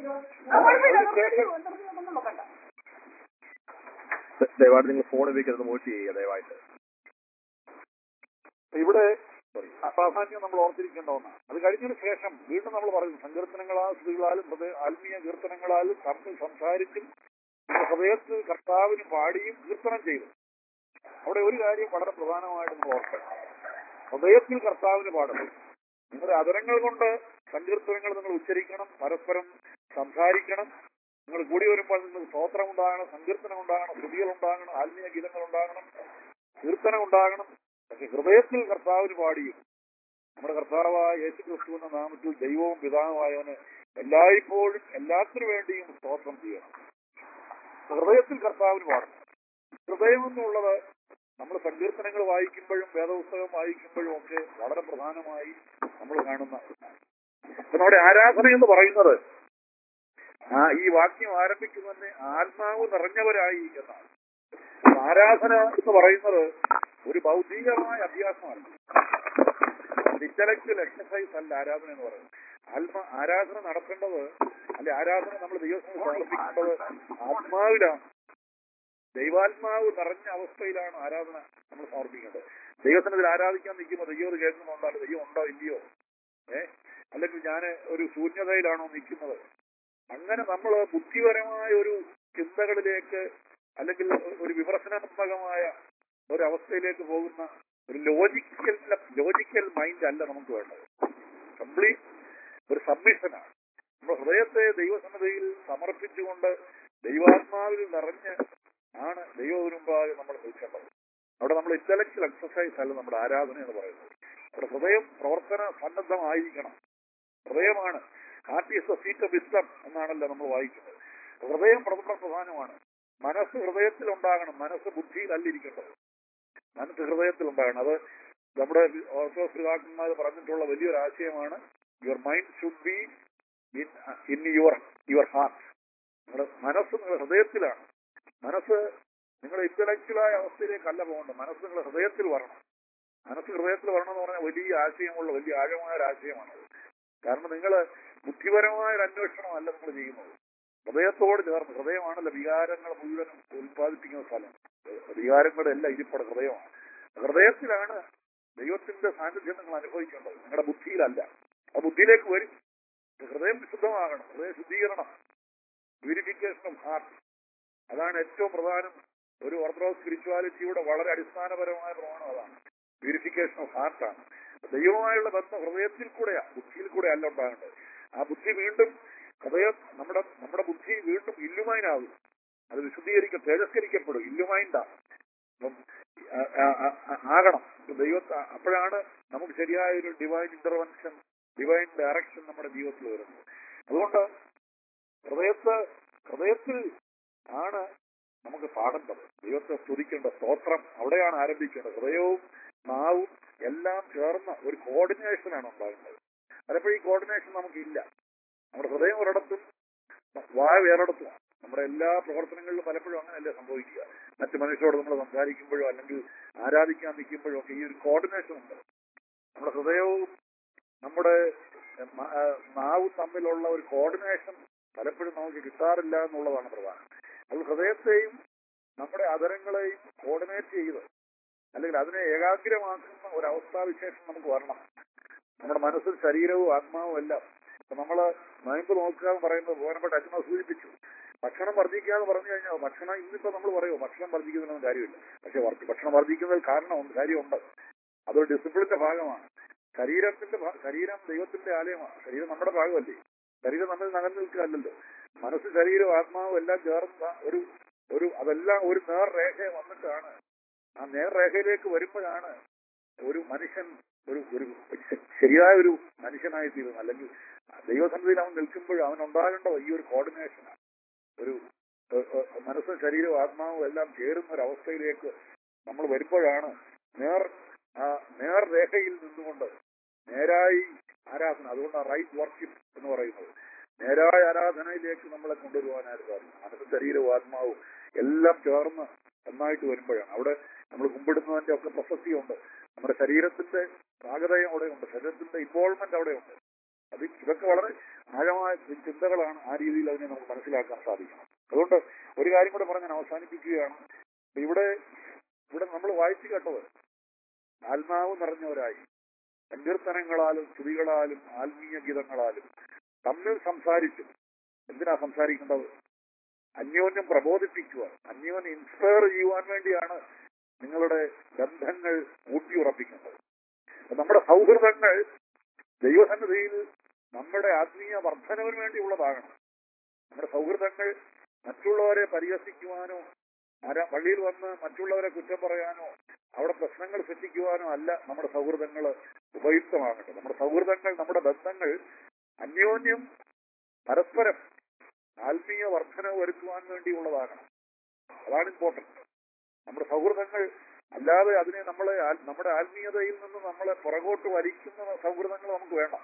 S4: നോക്കണ്ട
S2: ദയവായിട്ട് നിങ്ങൾ ഫോൺ ഉപയോഗിക്കുന്നത് മ്യൂട്ട് ചെയ്യുക ദയവായിട്ട്
S3: ഇവിടെ പ്രാധാന്യം നമ്മൾ ഓർത്തിരിക്കേണ്ട ഒന്നാണ് അത് കഴിഞ്ഞതിന് ശേഷം വീണ്ടും നമ്മൾ പറയുന്നു സങ്കീർത്തനങ്ങളാൽ സ്ത്രീകളാലും ഹൃദയ ആത്മീയ കീർത്തനങ്ങളാലും തമ്മിൽ സംസാരിച്ചും നമ്മുടെ ഹൃദയത്തിൽ കർത്താവിന് പാടിയും കീർത്തനം ചെയ്തു അവിടെ ഒരു കാര്യം വളരെ പ്രധാനമായിട്ട് നമ്മൾ ഓർക്കണം ഹൃദയത്തിൽ കർത്താവിന് പാടണം നിങ്ങളുടെ അതരങ്ങൾ കൊണ്ട് സങ്കീർത്തനങ്ങൾ നിങ്ങൾ ഉച്ചരിക്കണം പരസ്പരം സംസാരിക്കണം നിങ്ങൾ കൂടി വരുമ്പോൾ നിങ്ങൾക്ക് സ്തോത്രം ഉണ്ടാകണം സങ്കീർത്തനം ഉണ്ടാകണം സ്തുതികൾ ഉണ്ടാകണം ആത്മീയ ഗീതങ്ങൾ ഉണ്ടാകണം കീർത്തനം ഉണ്ടാകണം പക്ഷെ ഹൃദയത്തിൽ കർത്താവിന് പാടിയും നമ്മുടെ കർത്താവായ യേശു ക്രിസ്തു എന്ന നാമത്തിൽ ദൈവവും പിതാവുമായവന് എല്ലായ്പ്പോഴും എല്ലാത്തിനു വേണ്ടിയും സ്തോത്രം ചെയ്യണം ഹൃദയത്തിൽ കർത്താവിന് പാടണം ഹൃദയം എന്നുള്ളത് നമ്മൾ സങ്കീർത്തനങ്ങൾ വായിക്കുമ്പോഴും വേദപുസ്തകം വായിക്കുമ്പോഴും ഒക്കെ വളരെ പ്രധാനമായി നമ്മൾ കാണുന്ന ഒന്നാണ്. അപ്പൊ നമ്മുടെ ആരാധന എന്ന് പറയുന്നത് ആ ഈ വാക്യം ആരംഭിക്കുന്നതിന് ആത്മാവ് നിറഞ്ഞവരായി എന്നാണ് ആരാധന എന്ന് പറയുന്നത് ഒരു ഭൗതികമായ അഭ്യാസമാണ് ഇന്റലക്ച്വൽ എക്സസൈസ് അല്ല ആരാധന എന്ന് പറയുന്നത് ആത്മ ആരാധന നടത്തേണ്ടത് അല്ലെ ആരാധന നമ്മൾ ദൈവത്തിന് സമർപ്പിക്കേണ്ടത് ആത്മാവിലാണ് ദൈവാത്മാവ് നിറഞ്ഞ അവസ്ഥയിലാണ് ആരാധന നമ്മൾ സമർപ്പിക്കേണ്ടത് ദൈവത്തിന് ഇതിൽ ആരാധിക്കാൻ നിൽക്കുമ്പോൾ ദൈവം ഇത് കേൾക്കുന്നുണ്ടോ അല്ലെ ദൈവം ഉണ്ടോ ഇല്ലയോ ഏ അല്ലെങ്കിൽ ഞാൻ ഒരു ശൂന്യതയിലാണോ നിൽക്കുന്നത് അങ്ങനെ നമ്മൾ ബുദ്ധിപരമായ ഒരു ചിന്തകളിലേക്ക് അല്ലെങ്കിൽ ഒരു വിമർശനാത്മകമായ ഒരു അവസ്ഥയിലേക്ക് പോകുന്ന ഒരു ലോജിക്കൽ ലോജിക്കൽ മൈൻഡ് അല്ല നമുക്ക് വേണ്ടത് കംപ്ലീറ്റ് ഒരു സബ്മിഷനാണ് നമ്മുടെ ഹൃദയത്തെ ദൈവസന്നതയിൽ സമർപ്പിച്ചുകൊണ്ട് ദൈവാത്മാവിൽ നിറഞ്ഞ് ആണ് ദൈവത്തിന് മുമ്പാകെ നമ്മൾ നിൽക്കേണ്ടത് അവിടെ നമ്മൾ ഇന്റലക്ച്വൽ എക്സസൈസ് അല്ല നമ്മുടെ ആരാധന എന്ന് പറയുന്നത് നമ്മുടെ ഹൃദയം പ്രവർത്തന സന്നദ്ധമായിരിക്കണം ഹൃദയമാണ് heart is the seat of wisdom എന്നാണല്ലോ നമ്മൾ വായിക്കുന്നത് ഹൃദയം പ്രഥമ പ്രധാനമാണ് മനസ്സ് ഹൃദയത്തിൽ ഉണ്ടാകണം മനസ്സ് ബുദ്ധിയിലല്ലിരിക്കേണ്ടത് മനസ്സ് ഹൃദയത്തിൽ ഉണ്ടാകണം അത് നമ്മുടെ ഓർത്തഡോക്സ് പിതാക്കന്മാർ പറഞ്ഞിട്ടുള്ള വലിയൊരു ആശയമാണ് your mind should be in in your your heart നിങ്ങളുടെ മനസ്സ് നിങ്ങളുടെ ഹൃദയത്തിലാണ് മനസ്സ് നിങ്ങളുടെ ഇന്റലക്ച്വലായ അവസ്ഥയിലേക്കല്ല പോകേണ്ടത് മനസ്സ് നിങ്ങളുടെ ഹൃദയത്തിൽ വരണം മനസ്സ് ഹൃദയത്തിൽ വരണം എന്ന് പറഞ്ഞാൽ വലിയ ആശയമുള്ള വലിയ ആഴമായ ഒരു ആശയമാണത് കാരണം നിങ്ങൾ ബുദ്ധിപരമായ ഒരു അന്വേഷണമല്ല നിങ്ങൾ ചെയ്യുന്നത് ഹൃദയത്തോട് ചേർന്ന് ഹൃദയമാണല്ലോ വികാരങ്ങൾ മുഴുവനും ഉൽപ്പാദിപ്പിക്കുന്ന സ്ഥലം വികാരങ്ങളുടെ എല്ലാം ഇരിപ്പട ഹൃദയമാണ് ഹൃദയത്തിലാണ് ദൈവത്തിന്റെ സാന്നിധ്യം നിങ്ങൾ അനുഭവിക്കേണ്ടത് നിങ്ങളുടെ ബുദ്ധിയിലല്ല ആ ബുദ്ധിയിലേക്ക് വരും ഹൃദയം വിശുദ്ധമാകണം ഹൃദയ ശുദ്ധീകരണം പ്യൂരിഫിക്കേഷൻ ഓഫ് ഹാർട്ട് അതാണ് ഏറ്റവും പ്രധാനം ഒരു ഓർത്തഡോക്സ് സ്പിരിച്വാലിറ്റിയുടെ വളരെ അടിസ്ഥാനപരമായ പ്രമാണം അതാണ് പ്യൂരിഫിക്കേഷൻ ഓഫ് ഹാർട്ടാണ് ദൈവവുമായുള്ള ബന്ധം ഹൃദയത്തിൽ കൂടെയാ ബുദ്ധിയിൽ കൂടെ അല്ല ഉണ്ടാകേണ്ടത് ആ ബുദ്ധി വീണ്ടും ഹൃദയം നമ്മുടെ നമ്മുടെ ബുദ്ധി വീണ്ടും ഇല്ലുമൈനാകും അത് വിശുദ്ധീകരിക്കും തേജസ്കരിക്കപ്പെടും ഇല്ലുമൈൻഡാണ് അപ്പം ആ- ആ- ആ- ആകണം ദൈവ അപ്പോഴാണ് നമുക്ക് ശരിയായ ഒരു ഡിവൈൻ ഇന്റർവെൻഷൻ ഡിവൈൻ ഡയറക്ഷൻ നമ്മുടെ ജീവിതത്തിൽ വരുന്നത് അതുകൊണ്ട് ഹൃദയത്ത് ഹൃദയത്തിൽ ആണ് നമുക്ക് പാടേണ്ടത് ദൈവത്തെ സ്തുതിക്കേണ്ട സ്തോത്രം അവിടെയാണ് ആരംഭിക്കേണ്ടത് ഹൃദയവും നാവും എല്ലാം ചേർന്ന ഒരു കോർഡിനേഷനാണ് ഉണ്ടാകുന്നത് പലപ്പോഴും ഈ കോർഡിനേഷൻ നമുക്കില്ല നമ്മുടെ ഹൃദയം ഒരിടത്തും വായ വേറെടുത്തുമാണ് നമ്മുടെ എല്ലാ പ്രവർത്തനങ്ങളിലും പലപ്പോഴും അങ്ങനെയല്ലേ സംഭവിക്കുക മറ്റു മനുഷ്യരോട് നമ്മൾ സംസാരിക്കുമ്പോഴോ അല്ലെങ്കിൽ ആരാധിക്കാൻ നിൽക്കുമ്പോഴോ ഒക്കെ ഈ ഒരു കോർഡിനേഷൻ ഉണ്ട് നമ്മുടെ ഹൃദയവും നമ്മുടെ എ, മ- ആ, നാവും തമ്മിലുള്ള ഒരു കോർഡിനേഷൻ പലപ്പോഴും നമുക്ക് കിട്ടാറില്ല എന്നുള്ളതാണ് പ്രധാനം അത് ഹൃദയത്തെയും നമ്മുടെ അതരങ്ങളെയും കോർഡിനേറ്റ് ചെയ്ത് അല്ലെങ്കിൽ അതിനെ ഏകാഗ്രമാക്കുന്ന ഒരു അവസ്ഥാവിശേഷം നമുക്ക് വരണം നമ്മുടെ മനസ്സും ശരീരവും ആത്മാവും എല്ലാം ഇപ്പൊ നമ്മള് നോയമ്പ് നോക്കുക എന്ന് പറയുന്നത് ബഹുമാനപ്പെട്ട അച്ഛനെ സൂചിപ്പിച്ചു ഭക്ഷണം വർദ്ധിക്കുക എന്ന് പറഞ്ഞു കഴിഞ്ഞാൽ ഭക്ഷണം ഇന്നിപ്പോ നമ്മൾ പറയുമോ ഭക്ഷണം വർദ്ധിക്കുന്നതിനൊന്നും കാര്യമില്ല പക്ഷെ വർദ്ധി- ഭക്ഷണം വർദ്ധിക്കുന്നതിൽ കാരണമുണ്ട് കാര്യമുണ്ട് അതൊരു ഡിസിപ്ലിന്റെ ഭാഗമാണ് ശരീരത്തിന്റെ ഭാ- ശരീരം ദൈവത്തിന്റെ ആലയമാണ് ശരീരം നമ്മുടെ ഭാഗമല്ലേ ശരീരം നമ്മൾ നകന്നു നിൽക്കുകയല്ലല്ലോ മനസ്സ് ശരീരം ആത്മാവും എല്ലാം ചേർന്ന ഒരു ഒരു അതെല്ലാം ഒരു നേർരേഖ വന്നിട്ടാണ് ആ നേർരേഖയിലേക്ക് വരുമ്പോഴാണ് ഒരു മനുഷ്യൻ ഒരു ഒരു ശ- ശരിയായ ഒരു മനുഷ്യനായി തീരുന്നത് അല്ലെങ്കിൽ ദൈവസന്നിധിയിൽ അവൻ നിൽക്കുമ്പോൾ അവൻ ഉണ്ടാകേണ്ട ഈ ഒരു കോർഡിനേഷനാണ് ഒരു ഏഹ്, ഏഹ്, മനസ്സും ശരീരവും ആത്മാവും എല്ലാം ചേരുന്ന ഒരു അവസ്ഥയിലേക്ക് നമ്മൾ വരുമ്പോഴാണ് നേർ ആ നേർരേഖയിൽ നിന്നുകൊണ്ട് നേരായി ആരാധന അതുകൊണ്ടാണ് റൈറ്റ് വർഷിപ്പ് എന്ന് പറയുന്നത് നേരായ ആരാധനയിലേക്ക് നമ്മളെ കൊണ്ടുവരുവാനായിട്ട് സാധിക്കും മനസ്സും ശരീരവും ആത്മാവും എല്ലാം ചേർന്ന് ഒന്നായിട്ട് വരുമ്പോഴാണ് അവിടെ നമ്മൾ കുമ്പിടുന്നതിന്റെ ഒക്കെ പ്രസക്തിയുണ്ട് നമ്മുടെ ശരീരത്തിന്റെ ഭാഗതയും അവിടെയുണ്ട് ശരീരത്തിന്റെ ഇൻവോൾവ്മെന്റ് അവിടെയുണ്ട് അത് ഇതൊക്കെ വളരെ ആഴമായ ചി- ചിന്തകളാണ് ആ രീതിയിൽ അതിനെ നമുക്ക് മനസ്സിലാക്കാൻ സാധിക്കണം അതുകൊണ്ട് ഒരു കാര്യം കൂടെ പറഞ്ഞ് ഞാൻ അവസാനിപ്പിക്കുകയാണ് ഇപ്പൊ ഇവിടെ ഇവിടെ നമ്മൾ വായിച്ചു കേട്ടത് ആത്മാവ് നിറഞ്ഞവരായി സങ്കീർത്തനങ്ങളാലും സ്തുതികളാലും ആത്മീയ ഗീതങ്ങളാലും തമ്മിൽ സംസാരിച്ചു എന്തിനാ സംസാരിക്കേണ്ടത് അന്യോന്യം പ്രബോധിപ്പിക്കുക അന്യോന്യം ഇൻസ്പയർ ചെയ്യുവാൻ വേണ്ടിയാണ് നിങ്ങളുടെ ബന്ധങ്ങൾ ഊട്ടിയുറപ്പിക്കുന്നത് അപ്പൊ നമ്മുടെ സൗഹൃദങ്ങൾ ദൈവസന്നിധിയിൽ നമ്മുടെ ആത്മീയ വർധനവിന് വേണ്ടിയുള്ളതാകണം നമ്മുടെ സൗഹൃദങ്ങൾ മറ്റുള്ളവരെ പരിഹസിക്കുവാനോ ആരാ പള്ളിയിൽ വന്ന് മറ്റുള്ളവരെ കുറ്റം പറയാനോ അവിടെ പ്രശ്നങ്ങൾ സൃഷ്ടിക്കുവാനോ അല്ല നമ്മുടെ സൗഹൃദങ്ങൾ ഉപയുക്തമാകട്ടെ നമ്മുടെ സൗഹൃദങ്ങൾ നമ്മുടെ ബന്ധങ്ങൾ അന്യോന്യം പരസ്പരം ആത്മീയ വർധന വരുത്തുവാൻ വേണ്ടിയുള്ളതാകണം അതാണ് ഇമ്പോർട്ടന്റ് നമ്മുടെ സൗഹൃദങ്ങൾ അല്ലാതെ അതിനെ നമ്മളെ ആൽ- നമ്മുടെ ആത്മീയതയിൽ നിന്ന് നമ്മളെ പുറകോട്ട് വലിക്കുന്ന സൗഹൃദങ്ങൾ നമുക്ക് വേണം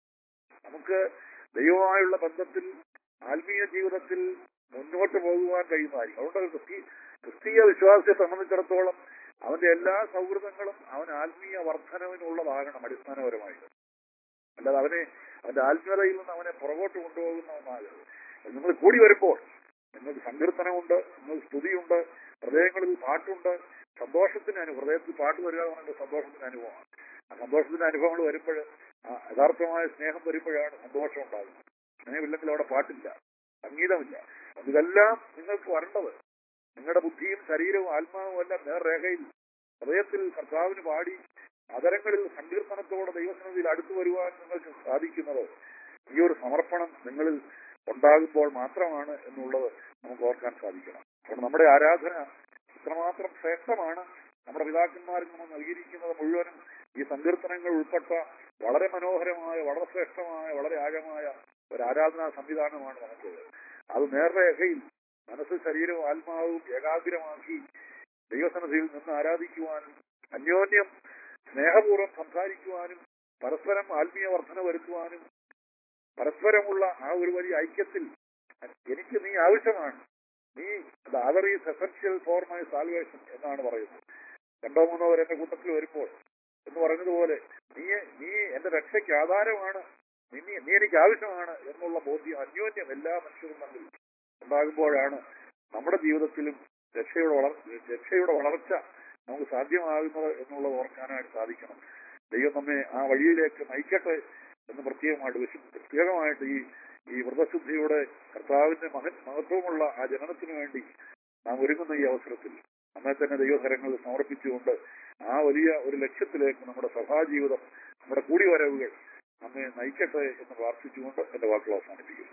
S3: നമുക്ക് ദൈവമായുള്ള ബന്ധത്തിൽ ആത്മീയ ജീവിതത്തിൽ മുന്നോട്ട് പോകുവാൻ കഴിയുന്നതായിരിക്കും അതുകൊണ്ട് ക്രിസ്തി ക്രിസ്തീയ വിശ്വാസത്തെ സംബന്ധിച്ചിടത്തോളം അവന്റെ എല്ലാ സൗഹൃദങ്ങളും അവൻ ആത്മീയ വർധനവിനുള്ളതാകണം അടിസ്ഥാനപരമായിട്ട് അല്ലാതെ അവനെ അവന്റെ ആത്മീയതയിൽ നിന്ന് അവനെ പുറകോട്ട് കൊണ്ടുപോകുന്ന ഒന്നാകരുത് നിങ്ങൾ കൂടി വരുമ്പോൾ നിങ്ങൾക്ക് സങ്കീർത്തനമുണ്ട് നിങ്ങൾക്ക് സ്തുതിയുണ്ട് ഹൃദയങ്ങളിൽ പാട്ടുണ്ട് സന്തോഷത്തിന് അനുഭവം ഹൃദയത്തിൽ പാട്ട് വരിക എന്ന് പറയുന്നത് സന്തോഷത്തിന് അനുഭവമാണ് ആ സന്തോഷത്തിന്റെ അനുഭവങ്ങൾ വരുമ്പോൾ ആ യഥാർത്ഥമായ സ്നേഹം വരുമ്പോഴാണ് സന്തോഷം ഉണ്ടാകുന്നത് സ്നേഹമില്ലെങ്കിൽ അവിടെ പാട്ടില്ല സംഗീതമില്ല ഇതെല്ലാം നിങ്ങൾക്ക് വരേണ്ടത് നിങ്ങളുടെ ബുദ്ധിയും ശരീരവും ആത്മാവും എല്ലാം നേർരേഖയിൽ ഹൃദയത്തിൽ കർത്താവിന് പാടി അതരങ്ങളിൽ സങ്കീർത്തനത്തോടെ ദൈവസന്നിധിയിൽ അടുത്തു വരുവാൻ നിങ്ങൾക്ക് സാധിക്കുന്നത് ഈ ഒരു സമർപ്പണം നിങ്ങളിൽ ഉണ്ടാകുമ്പോൾ മാത്രമാണ് എന്നുള്ളത് നമുക്ക് ഓർക്കാൻ സാധിക്കണം അതുകൊണ്ട് നമ്മുടെ ആരാധന ഇത്രമാത്രം ശ്രേഷ്ഠമാണ് നമ്മുടെ പിതാക്കന്മാർക്ക് നമ്മൾ നൽകിയിരിക്കുന്നത് മുഴുവനും ഈ സങ്കീർത്തനങ്ങൾ ഉൾപ്പെട്ട വളരെ മനോഹരമായ വളരെ ശ്രേഷ്ഠമായ വളരെ ആഴമായ ഒരു ആരാധനാ സംവിധാനമാണ് നമുക്കുള്ളത് അത് നേർരേഖയിൽ മനസ്സ് ശരീരവും ആത്മാവും ഏകാഗ്രമാക്കി ദൈവസന്നിധിയിൽ നിന്ന് ആരാധിക്കുവാനും അന്യോന്യം സ്നേഹപൂർവ്വം സംസാരിക്കുവാനും പരസ്പരം ആത്മീയ വർധന വരുത്തുവാനും പരസ്പരമുള്ള ആ ഒരു വലിയ ഐക്യത്തിൽ എനിക്ക് നീ ആവശ്യമാണ് നീ other is essential for my salvation എന്നാണ് പറയുന്നത് രണ്ടോ മൂന്നോ പേർ എന്റെ കൂട്ടത്തിൽ വരുമ്പോൾ എന്ന് പറഞ്ഞതുപോലെ നീ നീ എന്റെ രക്ഷയ്ക്ക് ആധാരമാണ് നീ നീ എനിക്ക് ആവശ്യമാണ് എന്നുള്ള ബോധ്യം അന്യോന്യം എല്ലാ മനുഷ്യരും തമ്മിൽ ഉണ്ടാകുമ്പോഴാണ് നമ്മുടെ ജീവിതത്തിലും രക്ഷയുടെ വളർ രക്ഷയുടെ വളർച്ച നമുക്ക് സാധ്യമാകുന്നത് എന്നുള്ളത് ഓർക്കാനായിട്ട് സാധിക്കണം ദൈവം നമ്മെ ആ വഴിയിലേക്ക് നയിക്കട്ടെ എന്ന് പ്രത്യേകമായിട്ട് വിശു പ്രത്യേകമായിട്ട് ഈ ഈ വ്രതശുദ്ധിയുടെ കർത്താവിന്റെ മഹൻ മഹത്വമുള്ള ആ ജനനത്തിനു വേണ്ടി നാം ഒരുങ്ങുന്ന ഈ അവസരത്തിൽ നമ്മെ തന്നെ ദൈവകരങ്ങളിൽ സമർപ്പിച്ചുകൊണ്ട് ആ വലിയ ഒരു ലക്ഷ്യത്തിലേക്ക് നമ്മുടെ സഭാജീവിതം നമ്മുടെ കൂടിവരവുകൾ നമ്മെ നയിക്കട്ടെ എന്ന് പ്രാർത്ഥിച്ചുകൊണ്ട് എന്റെ വാക്കുകൾ അവസാനിപ്പിക്കുന്നു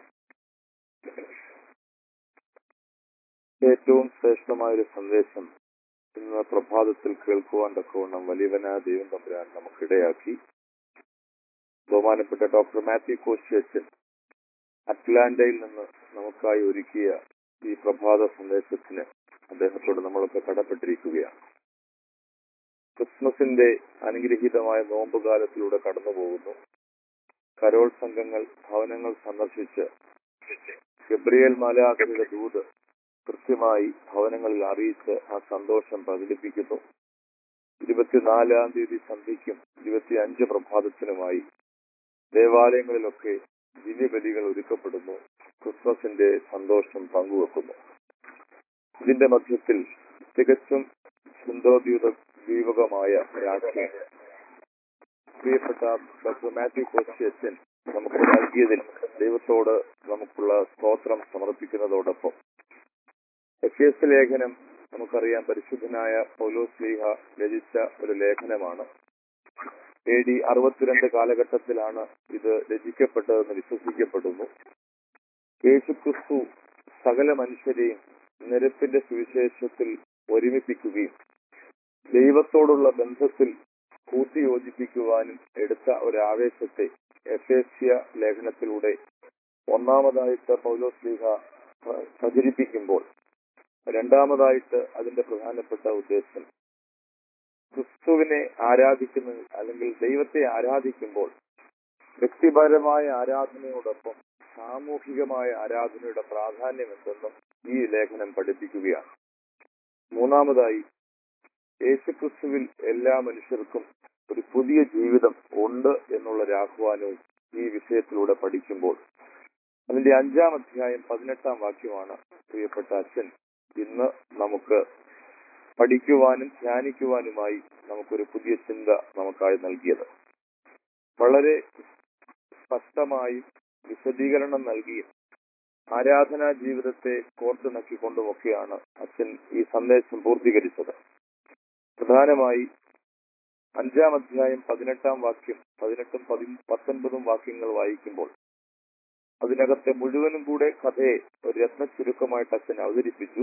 S4: ഏറ്റവും ശ്രേഷ്ഠമായ ഒരു സന്ദേശം ഇന്ന് പ്രഭാതത്തിൽ കേൾക്കുവാൻ തക്കവണ്ണം വലിയവനായ ദൈവം തമ്പുരാൻ നമുക്കിടയാക്കി ബഹുമാനപ്പെട്ട ഡോക്ടർ മാത്യു കോശേച്ചൻ അറ്റ്ലാന്റയിൽ നിന്ന് നമുക്കായി ഒരുക്കിയ ഈ പ്രഭാത സന്ദേശത്തിന് അദ്ദേഹത്തോട് നമ്മളൊക്കെ കടപ്പെട്ടിരിക്കുകയാണ് ക്രിസ്മസിന്റെ അനുഗ്രഹീതമായ നോമ്പുകാലത്തിലൂടെ കടന്നു പോകുന്നു കരോൾ സംഘങ്ങൾ ഭവനങ്ങൾ സന്ദർശിച്ച് ഗബ്രിയേൽ മാലാഖയുടെ ദൂത് കൃത്യമായി ഭവനങ്ങളിൽ അറിയിച്ച് ആ സന്തോഷം പ്രകടിപ്പിക്കുന്നു ഇരുപത്തിനാലാം തീയതി സന്ധ്യയ്ക്കും ഇരുപത്തിയഞ്ച് പ്രഭാതത്തിനുമായി ദേവാലയങ്ങളിലൊക്കെ ദിവ്യബലികൾ ഒരുക്കപ്പെടുന്നു ക്രിസ്മസിന്റെ സന്തോഷം പങ്കുവെക്കുന്നു ഇതിന്റെ മധ്യത്തിൽ തികച്ചും ചിന്തോദ്യൂത ദീപകമായ ഒരാശയം പ്രിയപ്പെട്ട ഡോക്ടർ മാത്യു കോച്ചിയച്ചൻ നമുക്ക് നൽകിയതിൽ ദൈവത്തോട് നമുക്കുള്ള സ്തോത്രം സമർപ്പിക്കുന്നതോടൊപ്പം എഫ് എസ് ലേഖനം നമുക്കറിയാം പരിശുദ്ധനായ പൗലോസ് ലീഹ രചിച്ച ഒരു ലേഖനമാണ് എ ഡി അറുപത്തിരണ്ട് കാലഘട്ടത്തിലാണ് ഇത് രചിക്കപ്പെട്ടതെന്ന് വിശ്വസിക്കപ്പെടുന്നു യേശുക്രിസ്തു സകല മനുഷ്യരെയും നിരപ്പിന്റെ സുവിശേഷത്തിൽ ഒരുമിപ്പിക്കുകയും ദൈവത്തോടുള്ള ബന്ധത്തിൽ കൂട്ടിയോജിപ്പിക്കുവാനും എടുത്ത ഒരു ആവേശത്തെ എഫേസ്യ ലേഖനത്തിലൂടെ ഒന്നാമതായിട്ട് പൗലോസ് ലീഹ പ്ര- പ്രചരിപ്പിക്കുമ്പോൾ രണ്ടാമതായിട്ട് അതിന്റെ പ്രധാനപ്പെട്ട ഉദ്ദേശം ക്രിസ്തുവിനെ ആരാധിക്കുന്ന അല്ലെങ്കിൽ ദൈവത്തെ ആരാധിക്കുമ്പോൾ വ്യക്തിപരമായ ആരാധനയോടൊപ്പം സാമൂഹികമായ ആരാധനയുടെ പ്രാധാന്യം എന്തെന്നും ഈ ലേഖനം പഠിപ്പിക്കുകയാണ് മൂന്നാമതായി യേശുക്രിസ്തുവിൽ എല്ലാ മനുഷ്യർക്കും ഒരു പുതിയ ജീവിതം ഉണ്ട് എന്നുള്ള ഒരു ആഹ്വാനവും ഈ വിഷയത്തിലൂടെ പഠിക്കുമ്പോൾ അതിന്റെ അഞ്ചാം അധ്യായം പതിനെട്ടാം വാക്യമാണ് പ്രിയപ്പെട്ട അച്ഛൻ ഇന്ന് നമുക്ക് പഠിക്കുവാനും ധ്യാനിക്കുവാനുമായി നമുക്കൊരു പുതിയ ചിന്ത നമുക്കായി നൽകിയത് വളരെ സ്പഷ്ടമായും വിശദീകരണം നൽകിയും ആരാധനാ ജീവിതത്തെ കോർത്തിണക്കിക്കൊണ്ടുമൊക്കെയാണ് അച്ഛൻ ഈ സന്ദേശം പൂർത്തീകരിച്ചത് പ്രധാനമായി അഞ്ചാം അധ്യായം പതിനെട്ടാം വാക്യം പതിനെട്ടും പതി പത്തൊൻപതും വാക്യങ്ങൾ വായിക്കുമ്പോൾ അതിനകത്തെ മുഴുവനും കൂടെ കഥയെ ഒരു രത്ന ചുരുക്കമായിട്ട് അച്ഛൻ അവതരിപ്പിച്ചു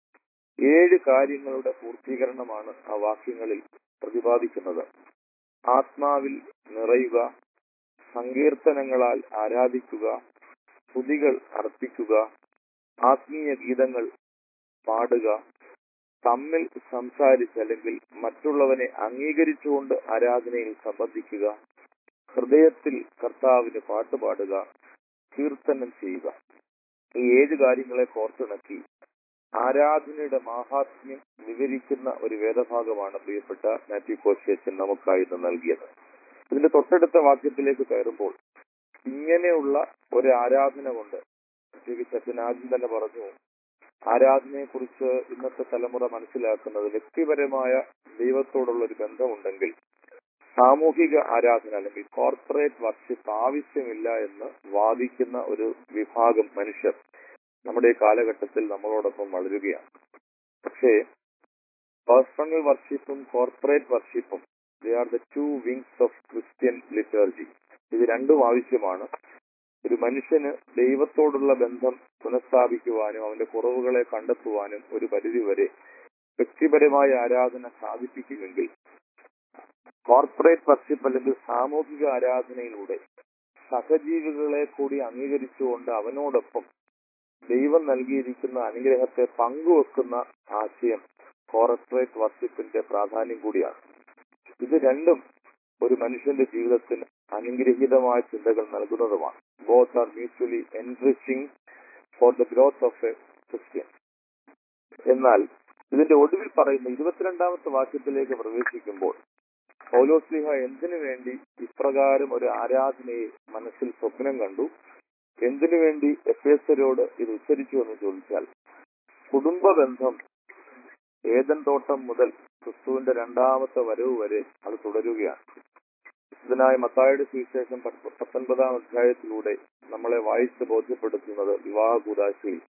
S4: ഏഴ് കാര്യങ്ങളുടെ പൂർത്തീകരണമാണ് ആ വാക്യങ്ങളിൽ പ്രതിപാദിക്കുന്നത് ആത്മാവിൽ നിറയുക സങ്കീർത്തനങ്ങളാൽ ആരാധിക്കുക സ്തുതികൾ അർപ്പിക്കുക ആത്മീയ ഗീതങ്ങൾ പാടുക തമ്മിൽ സംസാരിച്ച് അല്ലെങ്കിൽ മറ്റുള്ളവനെ അംഗീകരിച്ചുകൊണ്ട് ആരാധനയിൽ സംബന്ധിക്കുക ഹൃദയത്തിൽ കർത്താവിന് പാട്ടുപാടുക കീർത്തനം ചെയ്യുക ഈ ഏഴ് കാര്യങ്ങളെ കോർത്തിണക്കി ആരാധനയുടെ മാഹാത്മ്യം വിവരിക്കുന്ന ഒരു വേദഭാഗമാണ് പ്രിയപ്പെട്ട മാത്യു കോശേച്ചൻ നമുക്കായി ഇന്ന് നൽകിയത് ഇതിന്റെ തൊട്ടടുത്ത വാക്യത്തിലേക്ക് കയറുമ്പോൾ ഇങ്ങനെയുള്ള ഒരു ആരാധന കൊണ്ട് പ്രത്യേകിച്ച് അച്ഛൻ ആദ്യം തന്നെ പറഞ്ഞു ആരാധനയെ കുറിച്ച് ഇന്നത്തെ തലമുറ മനസ്സിലാക്കുന്നത് വ്യക്തിപരമായ ദൈവത്തോടുള്ള ഒരു ബന്ധമുണ്ടെങ്കിൽ സാമൂഹിക ആരാധന അല്ലെങ്കിൽ കോർപ്പറേറ്റ് വർഷിപ്പ് ആവശ്യമില്ല എന്ന് വാദിക്കുന്ന ഒരു വിഭാഗം മനുഷ്യർ നമ്മുടെ ഈ കാലഘട്ടത്തിൽ നമ്മളോടൊപ്പം വളരുകയാണ് പക്ഷേ പേഴ്സണൽ വർഷിപ്പും കോർപ്പറേറ്റ് വർഷിപ്പും they are the two wings of Christian liturgy ഇത് രണ്ടും ആവശ്യമാണ് ഒരു മനുഷ്യന് ദൈവത്തോടുള്ള ബന്ധം പുനഃസ്ഥാപിക്കുവാനും അവന്റെ കുറവുകളെ കണ്ടെത്തുവാനും ഒരു പരിധിവരെ വ്യക്തിപരമായ ആരാധന സാധിപ്പിക്കുമെങ്കിൽ കോർപ്പറേറ്റ് വർഷിപ്പ് അല്ലെങ്കിൽ സാമൂഹിക ആരാധനയിലൂടെ സഹജീവികളെ കൂടി അംഗീകരിച്ചുകൊണ്ട് അവനോടൊപ്പം ദൈവം നൽകിയിരിക്കുന്ന അനുഗ്രഹത്തെ പങ്കുവെക്കുന്ന ആശയം കോർപ്പറേറ്റ് വർഷിപ്പിന്റെ പ്രാധാന്യം കൂടിയാണ് ഇത് രണ്ടും ഒരു മനുഷ്യന്റെ ജീവിതത്തിന് അനുഗ്രഹീതമായ ചിന്തകൾ നൽകുന്നതുമാണ് both are mutually enriching for the growth of a Christian എന്നാൽ ഇതിന്റെ ഒടുവിൽ പറയുന്ന ഇരുപത്തിരണ്ടാമത്തെ വാക്യത്തിലേക്ക് പ്രവേശിക്കുമ്പോൾ പൗലോസ്ലിഹ എന്തിനു വേണ്ടി ഇപ്രകാരം ഒരു ആരാധനയെ മനസ്സിൽ സ്വപ്നം കണ്ടു എന്തിനു വേണ്ടി എഫേസരോട് ഇത് ഉച്ചരിച്ചു എന്ന് ചോദിച്ചാൽ കുടുംബ ബന്ധം ഏതൻ തോട്ടം മുതൽ ക്രിസ്തുവിന്റെ രണ്ടാമത്തെ വരവ് വരെ അത് തുടരുകയാണ് ഇതിനായി മത്തായുടെ സുവിശേഷം പത്ത് പത്തൊൻപതാം അധ്യായത്തിലൂടെ നമ്മളെ വായിച്ച് ബോധ്യപ്പെടുത്തുന്നത് വിവാഹ കൂതാശയിൽ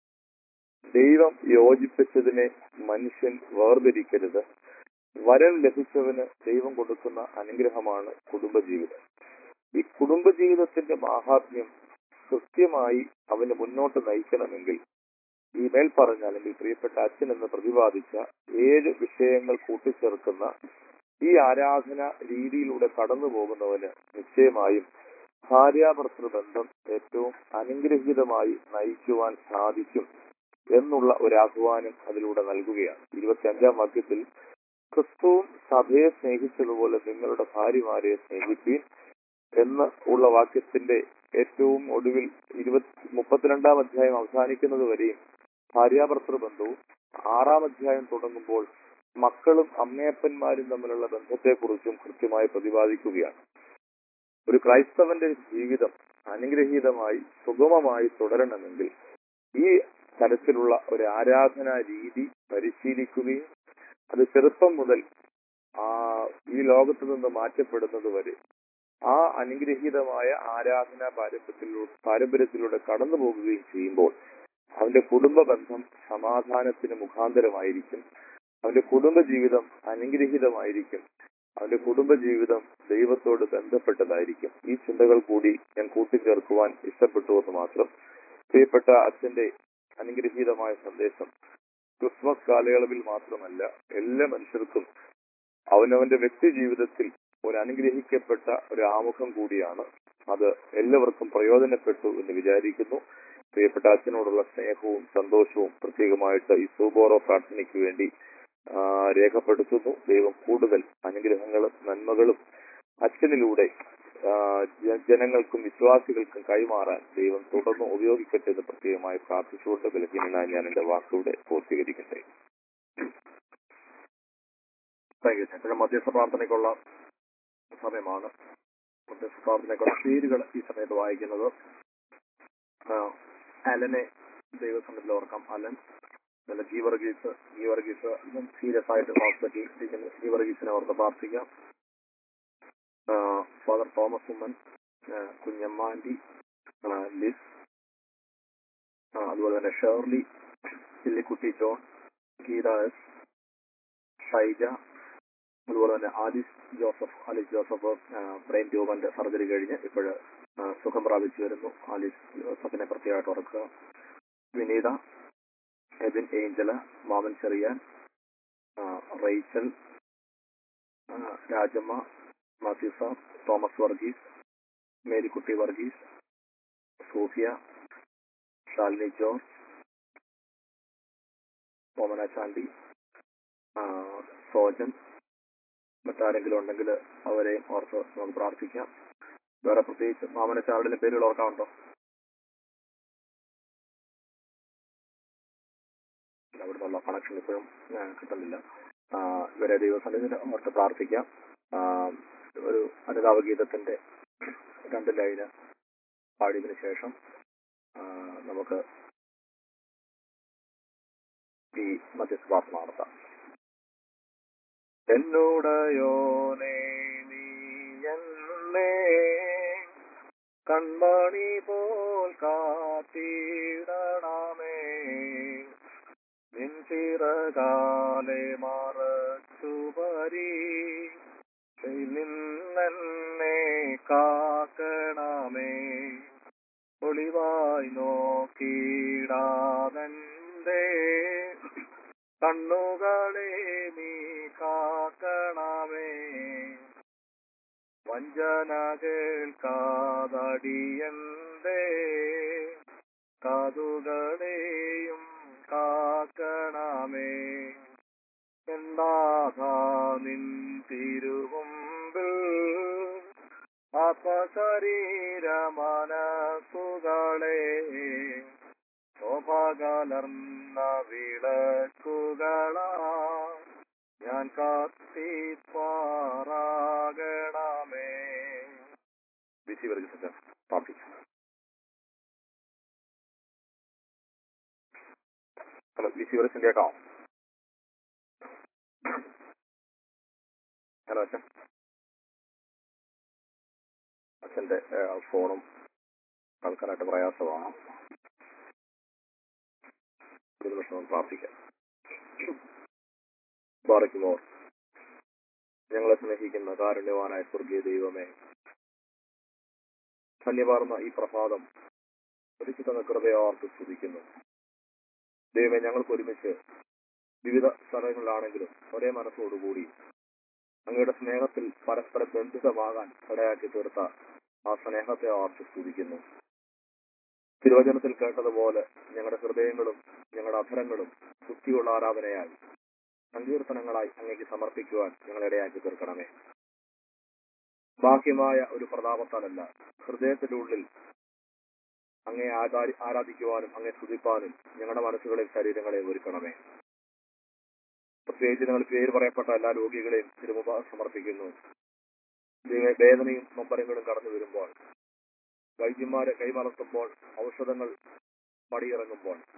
S4: ദൈവം യോജിപ്പിച്ചതിനെ മനുഷ്യൻ വേർതിരിക്കരുത് വരം ലഭിച്ചവന് ദൈവം കൊടുക്കുന്ന അനുഗ്രഹമാണ് കുടുംബജീവിതം ഈ കുടുംബജീവിതത്തിന്റെ മാഹാത്മ്യം കൃത്യമായി അവന് മുന്നോട്ട് നയിക്കണമെങ്കിൽ ഈ മേൽ പറഞ്ഞ അല്ലെങ്കിൽ പ്രിയപ്പെട്ട അച്ഛൻ എന്ന് പ്രതിപാദിച്ച ഏഴ് വിഷയങ്ങൾ കൂട്ടിച്ചേർക്കുന്ന ഈ ആരാധന രീതിയിലൂടെ കടന്നു പോകുന്നവന് നിശ്ചയമായും ഭാര്യാഭർത്തൃ ബന്ധം ഏറ്റവും അനുഗ്രഹീതമായി നയിക്കുവാൻ സാധിക്കും എന്നുള്ള ഒരു ആഹ്വാനം അതിലൂടെ നൽകുകയാണ് ഇരുപത്തി അഞ്ചാം വാക്യത്തിൽ ക്രിസ്തുവും സഭയെ സ്നേഹിച്ചതുപോലെ നിങ്ങളുടെ ഭാര്യമാരെ സ്നേഹിപ്പീൻ എന്ന് ഉള്ള വാക്യത്തിന്റെ ഏറ്റവും ഒടുവിൽ ഇരുപത്തി മുപ്പത്തിരണ്ടാം അധ്യായം അവസാനിക്കുന്നത് വരെയും ഭാര്യാഭർത്തൃ ബന്ധവും ആറാം അധ്യായം തുടങ്ങുമ്പോൾ മക്കളും അമ്മയപ്പന്മാരും തമ്മിലുള്ള ബന്ധത്തെക്കുറിച്ചും കൃത്യമായി പ്രതിപാദിക്കുകയാണ് ഒരു ക്രൈസ്തവന്റെ ജീവിതം അനുഗ്രഹീതമായി സുഗമമായി തുടരണമെങ്കിൽ ഈ തരത്തിലുള്ള ഒരു ആരാധനാ രീതി പരിശീലിക്കുകയും അത് ചെറുപ്പം മുതൽ ആ ഈ ലോകത്ത് നിന്ന് മാറ്റപ്പെടുന്നത് വരെ ആ അനുഗ്രഹീതമായ ആരാധനാ പാരമ്പര്യത്തിലൂടെ പാരമ്പര്യത്തിലൂടെ കടന്നു പോകുകയും ചെയ്യുമ്പോൾ അവന്റെ കുടുംബ ബന്ധം സമാധാനത്തിന് മുഖാന്തരമായിരിക്കും അവന്റെ കുടുംബ ജീവിതം അനുഗ്രഹീതമായിരിക്കും അവന്റെ കുടുംബ ജീവിതം ദൈവത്തോട് ബന്ധപ്പെട്ടതായിരിക്കും ഈ ചിന്തകൾ കൂടി ഞാൻ കൂട്ടിച്ചേർക്കുവാൻ ഇഷ്ടപ്പെട്ടു എന്ന് മാത്രം പ്രിയപ്പെട്ട അച്ഛന്റെ അനുഗ്രഹീതമായ സന്ദേശം ക്രിസ്മസ് കാലയളവിൽ മാത്രമല്ല എല്ലാ മനുഷ്യർക്കും അവനവന്റെ വ്യക്തി ജീവിതത്തിൽ ഒരു അനുഗ്രഹിക്കപ്പെട്ട ഒരു ആമുഖം കൂടിയാണ് അത് എല്ലാവർക്കും പ്രയോജനപ്പെട്ടു എന്ന് വിചാരിക്കുന്നു പ്രിയപ്പെട്ട അച്ഛനോടുള്ള സ്നേഹവും സന്തോഷവും പ്രത്യേകമായിട്ട് ഈ സൂബോറോ പ്രാർത്ഥനയ്ക്ക് വേണ്ടി ആ, രേഖപ്പെടുത്തുന്നു ദൈവം കൂടുതൽ അനുഗ്രഹങ്ങളും നന്മകളും അച്ഛനിലൂടെ ആ, ജ- ജനങ്ങൾക്കും വിശ്വാസികൾക്കും കൈമാറാൻ ദൈവം തുടർന്ന് ഉപയോഗിക്കട്ടെ എന്ന് പ്രത്യേകമായി പ്രാർത്ഥിച്ചുകൊണ്ട് ബലഹീനനായി ഞാൻ എന്റെ വാക്കുകൂടെ പൂർത്തീകരിക്കട്ടെ
S2: താങ്ക് യു പിന്നെ മധ്യസ്ഥ പ്രാർത്ഥനയ്ക്കുള്ള സമയമാണ് മധ്യസ്ഥ പ്രാർത്ഥനയ്ക്കുള്ള പേരുകൾ ഈ സമയത്ത് വായിക്കുന്നത് ആ, അലനെ ദൈവസന്നിധിയിൽ ഓർക്കാം അലൻ പിന്നെ ഗീവർഗീസ് ഗീവർഗീസ് സീരിയസ് ആയിട്ട് ഹോസ്പിറ്റലിൽ ഇരിക്കുന്ന ഗീവർഗീസിനെ ഓർത്ത് പ്രാർത്ഥിക്കാം ആ, ഫാദർ തോമസ് ഉമ്മൻ ആ, കുഞ്ഞമ്മാൻഡി ആ, ലിസ് ആ, അതുപോലെ തന്നെ ഷേർലി ചില്ലിക്കുട്ടി ജോൺ ഗീത എസ് ഷൈജ അതുപോലെ തന്നെ ആലിസ് ജോസഫ് ആലിസ് ജോസഫ് ബ്രെയിൻ ട്യൂബറിന്റെ സർജറി കഴിഞ്ഞ് ഇപ്പോഴ് സുഖം പ്രാപിച്ചു വരുന്നു ആലിസ് ജോസഫിനെ പ്രത്യേകമായിട്ട് ഓർക്കുക വിനീത എബിൻ ഏഞ്ചല മാമൻ ചെറിയാൻ ആ, റേച്ചൽ ആ, രാജമ്മ മാത്യു സാർ തോമസ് വർഗീസ് മേരിക്കുട്ടി വർഗീസ് സൂഫിയ ശാലിനി ജോർജ് ഓമന ചാണ്ടി ആ, സോജൻ മറ്റാരെങ്കിലും ഉണ്ടെങ്കിൽ അവരെയും ഓർത്ത് നമുക്ക് പ്രാർത്ഥിക്കാം വേറെ പ്രത്യേകിച്ച് മാമന ചാവടിലെ പേരുകൾ ഓർക്കാറുണ്ടോ അവിടെ നിന്നുള്ള കണക്ഷൻ ഇപ്പോഴും ആ, കിട്ടുന്നില്ല ആ, ഇവരെ ദൈവസന്നിധിയിൽ ഓർത്ത് പ്രാർത്ഥിക്കാം ആ, ഒരു അനുതാപ ഗീതത്തിന്റെ രണ്ട് ലൈന് പാടിയതിനു ശേഷം ആ, നമുക്ക് ഈ മധ്യസ്ഥ പ്രാർത്ഥന നടത്താം എന്നോടയോനേ നീ എന്നെ കൺമണി പോൽ കാത്തിടണമേ നിൻ ചിറകാലെ മറച്ചു പരി നിന്നെ കാക്കണമേ ഒളിവായി നോക്കിടാതന്റെ കണ്ണുകളെ നീ കാക്കണമേ വഞ്ചന കേൾക്കാതടിയന്റെ കാതുകളെയും കാക്കണമേ എന്താഥാ നിൻ തിരുമുമ്പിൽ ആത്മശരീര മനസ്സുകളെ ശോഭകലർന്ന വിളക്കുകളാ ഞാൻ കാത്തിപ്പാറാകണമേ ബിസി വർഗീസ് പ്രാർത്ഥിക്കാം ഹലോ ബിസി വർഗീസിന്റെ കേൾക്കാം ഹലോ അച്ഛൻ അച്ഛന്റെ ഏഹ്, ഫോണും കേൾക്കാനായിട്ട് പ്രയാസമാണ് ഒരു നിമിഷം ഒന്ന് പ്രാർത്ഥിക്കാം ബാറയ്ക്കുമോർ ഞങ്ങളെ സ്നേഹിക്കുന്ന കാരുണ്യവാനായ സ്വർഗീയ ദൈവമേ ധന്യമാർന്ന ഈ പ്രഭാതം പരിശുദ്ധ കൃപയോർത്ത് സ്തുതിക്കുന്നു ദൈവമേ ഞങ്ങൾക്ക് ഒരുമിച്ച് വിവിധ സ്ഥലങ്ങളിലാണെങ്കിലും ഒരേ മനസ്സോടുകൂടി അങ്ങയുടെ സ്നേഹത്തിൽ പരസ്പര ബന്ധിതമാകാൻ ഇടയാക്കി തീർത്ത ആ സ്നേഹത്തെ ഓർത്ത് സ്തുതിക്കുന്നു തിരുവചനത്തിൽ കേട്ടതുപോലെ ഞങ്ങളുടെ ഹൃദയങ്ങളും ഞങ്ങളുടെ അധരങ്ങളും ബുദ്ധിയുള്ള ആരാധനയായി സങ്കീർത്തനങ്ങളായി അങ്ങേക്ക് സമർപ്പിക്കുവാൻ ഞങ്ങളിടയാക്കി തീർക്കണമേ ബാഹ്യമായ ഒരു പ്രതാപത്താലല്ല ഹൃദയത്തിന്റെ ഉള്ളിൽ അങ്ങേ ആരാ- ആരാധിക്കുവാനും അങ്ങേ സ്തുതിപ്പാനും ഞങ്ങളുടെ മനസ്സുകളിൽ ശരീരങ്ങളെ ഒരുക്കണമേ പ്രത്യേകിച്ച് ഞങ്ങൾ പേര് പറയപ്പെട്ട എല്ലാ രോഗികളെയും തിരുമുഖ സമർപ്പിക്കുന്നു ദൈവ- വേദനയും നൊമ്പരങ്ങളും കടന്നു വരുമ്പോൾ വൈദ്യന്മാരെ കൈമലർത്തുമ്പോൾ ഔഷധങ്ങൾ പടിയിറങ്ങുമ്പോൾ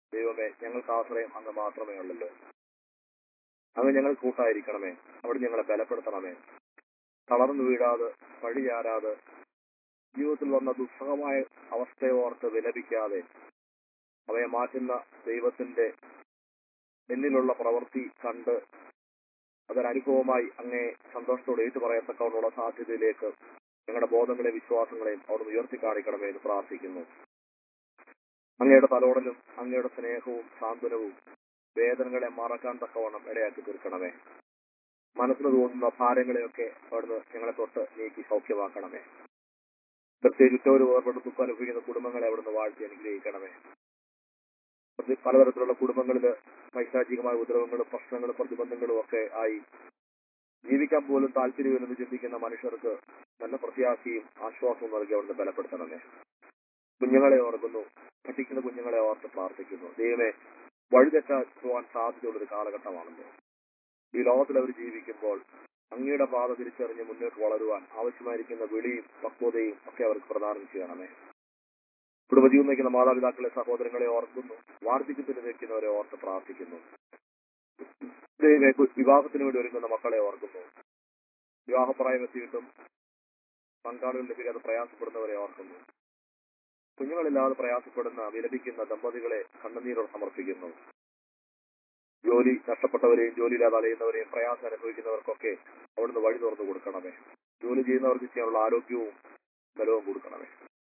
S2: ദൈവമേ ഞങ്ങൾക്ക് ആശ്രയം അങ്ങ് മാത്രമേ ഉള്ളല്ലോ അങ്ങ് ഞങ്ങൾ കൂട്ടായിരിക്കണമേ അവിടെ ഞങ്ങളെ ബലപ്പെടുത്തണമേ തളർന്നു വീഴാതെ പഴിചാരാതെ ജീവിതത്തിൽ വന്ന ദുസ്സഹമായ അവസ്ഥയെ ഓർത്ത് വിലപിക്കാതെ അവയെ മാറ്റുന്ന ദൈവത്തിന്റെ എന്നിലുള്ള പ്രവൃത്തി കണ്ട് അതൊരനുഭവമായി അങ്ങേ സന്തോഷത്തോടെ ഏറ്റു പറയത്തക്കവണ്ണുള്ള സാധ്യതയിലേക്ക് ഞങ്ങളുടെ ബോധങ്ങളെ വിശ്വാസങ്ങളെയും അവിടുന്ന് ഉയർത്തി കാണിക്കണമേ എന്ന് പ്രാർത്ഥിക്കുന്നു അങ്ങയുടെ തലോടലും അങ്ങയുടെ സ്നേഹവും സാന്ത്വനവും വേദനകളെ മറക്കാൻ തക്കവണ്ണം ഇടയാക്കി തീർക്കണമേ മനസ്സിന് തോന്നുന്ന ഭാരങ്ങളെയൊക്കെ അവിടുന്ന് ഞങ്ങളെ തൊട്ട് നീക്കി സൗഖ്യമാക്കണമേ പ്രത്യേകിച്ച് ഉറ്റവര് വേർപെട്ട് ദുഃഖം അനുഭവിക്കുന്ന കുടുംബങ്ങളെ അവിടുന്ന് വാഴ്ത്തി അനുഗ്രഹിക്കണമേ പ്രതി- പലതരത്തിലുള്ള കുടുംബങ്ങളിൽ പൈശാചികമായ ഉപദ്രവങ്ങളും പ്രശ്നങ്ങളും പ്രതിബന്ധങ്ങളും ഒക്കെ ആയി ജീവിക്കാൻ പോലും താല്പര്യമില്ലെന്ന് ചിന്തിക്കുന്ന മനുഷ്യർക്ക് നല്ല പ്രത്യാശയും ആശ്വാസവും നൽകി അവിടുന്ന് ബലപ്പെടുത്തണമേ കുഞ്ഞുങ്ങളെ ഓർക്കുന്നു പഠിക്കുന്ന കുഞ്ഞുങ്ങളെ ഓർത്ത് പ്രാർത്ഥിക്കുന്നു ദൈവമേ വഴിതെറ്റാൻ സാധ്യതയുള്ള ഒരു കാലഘട്ടമാണല്ലോ ഈ ലോകത്തിൽ അവർ ജീവിക്കുമ്പോൾ അങ്ങയുടെ പാത തിരിച്ചറിഞ്ഞ് മുന്നോട്ട് വളരുവാൻ ആവശ്യമായിരിക്കുന്ന വിളിയും പക്വതയും ഒക്കെ അവർക്ക് പ്രദാനം ചെയ്യണമേ കുടുംബജീവൻ നയിക്കുന്ന മാതാപിതാക്കളെ സഹോദരങ്ങളെ ഓർക്കുന്നു വാർദ്ധക്യത്തിന് നയിക്കുന്നവരെ ഓർത്ത് പ്രാർത്ഥിക്കുന്നു ദൈവമേ കു- വിവാഹത്തിന് വേണ്ടി ഒരുങ്ങുന്ന മക്കളെ ഓർക്കുന്നു വിവാഹപ്രായം എത്തിയിട്ടും പങ്കാളികൾ ലഭിക്കാതെ പ്രയാസപ്പെടുന്നവരെ ഓർക്കുന്നു കുഞ്ഞുങ്ങളില്ലാതെ പ്രയാസപ്പെടുന്ന വിലപിക്കുന്ന ദമ്പതികളെ കണ്ണുനീരോട് സമർപ്പിക്കുന്നു ജോലി നഷ്ടപ്പെട്ടവരെയും ജോലിയില്ലാതെ അലയുന്നവരെയും പ്രയാസം അനുഭവിക്കുന്നവർക്കൊക്കെ അവിടുന്ന് വഴി തുറന്നു കൊടുക്കണമേ ജോലി ചെയ്യുന്നവർക്ക് ചെയ്യാനുള്ള ആരോഗ്യവും ബലവും കൊടുക്കണമേ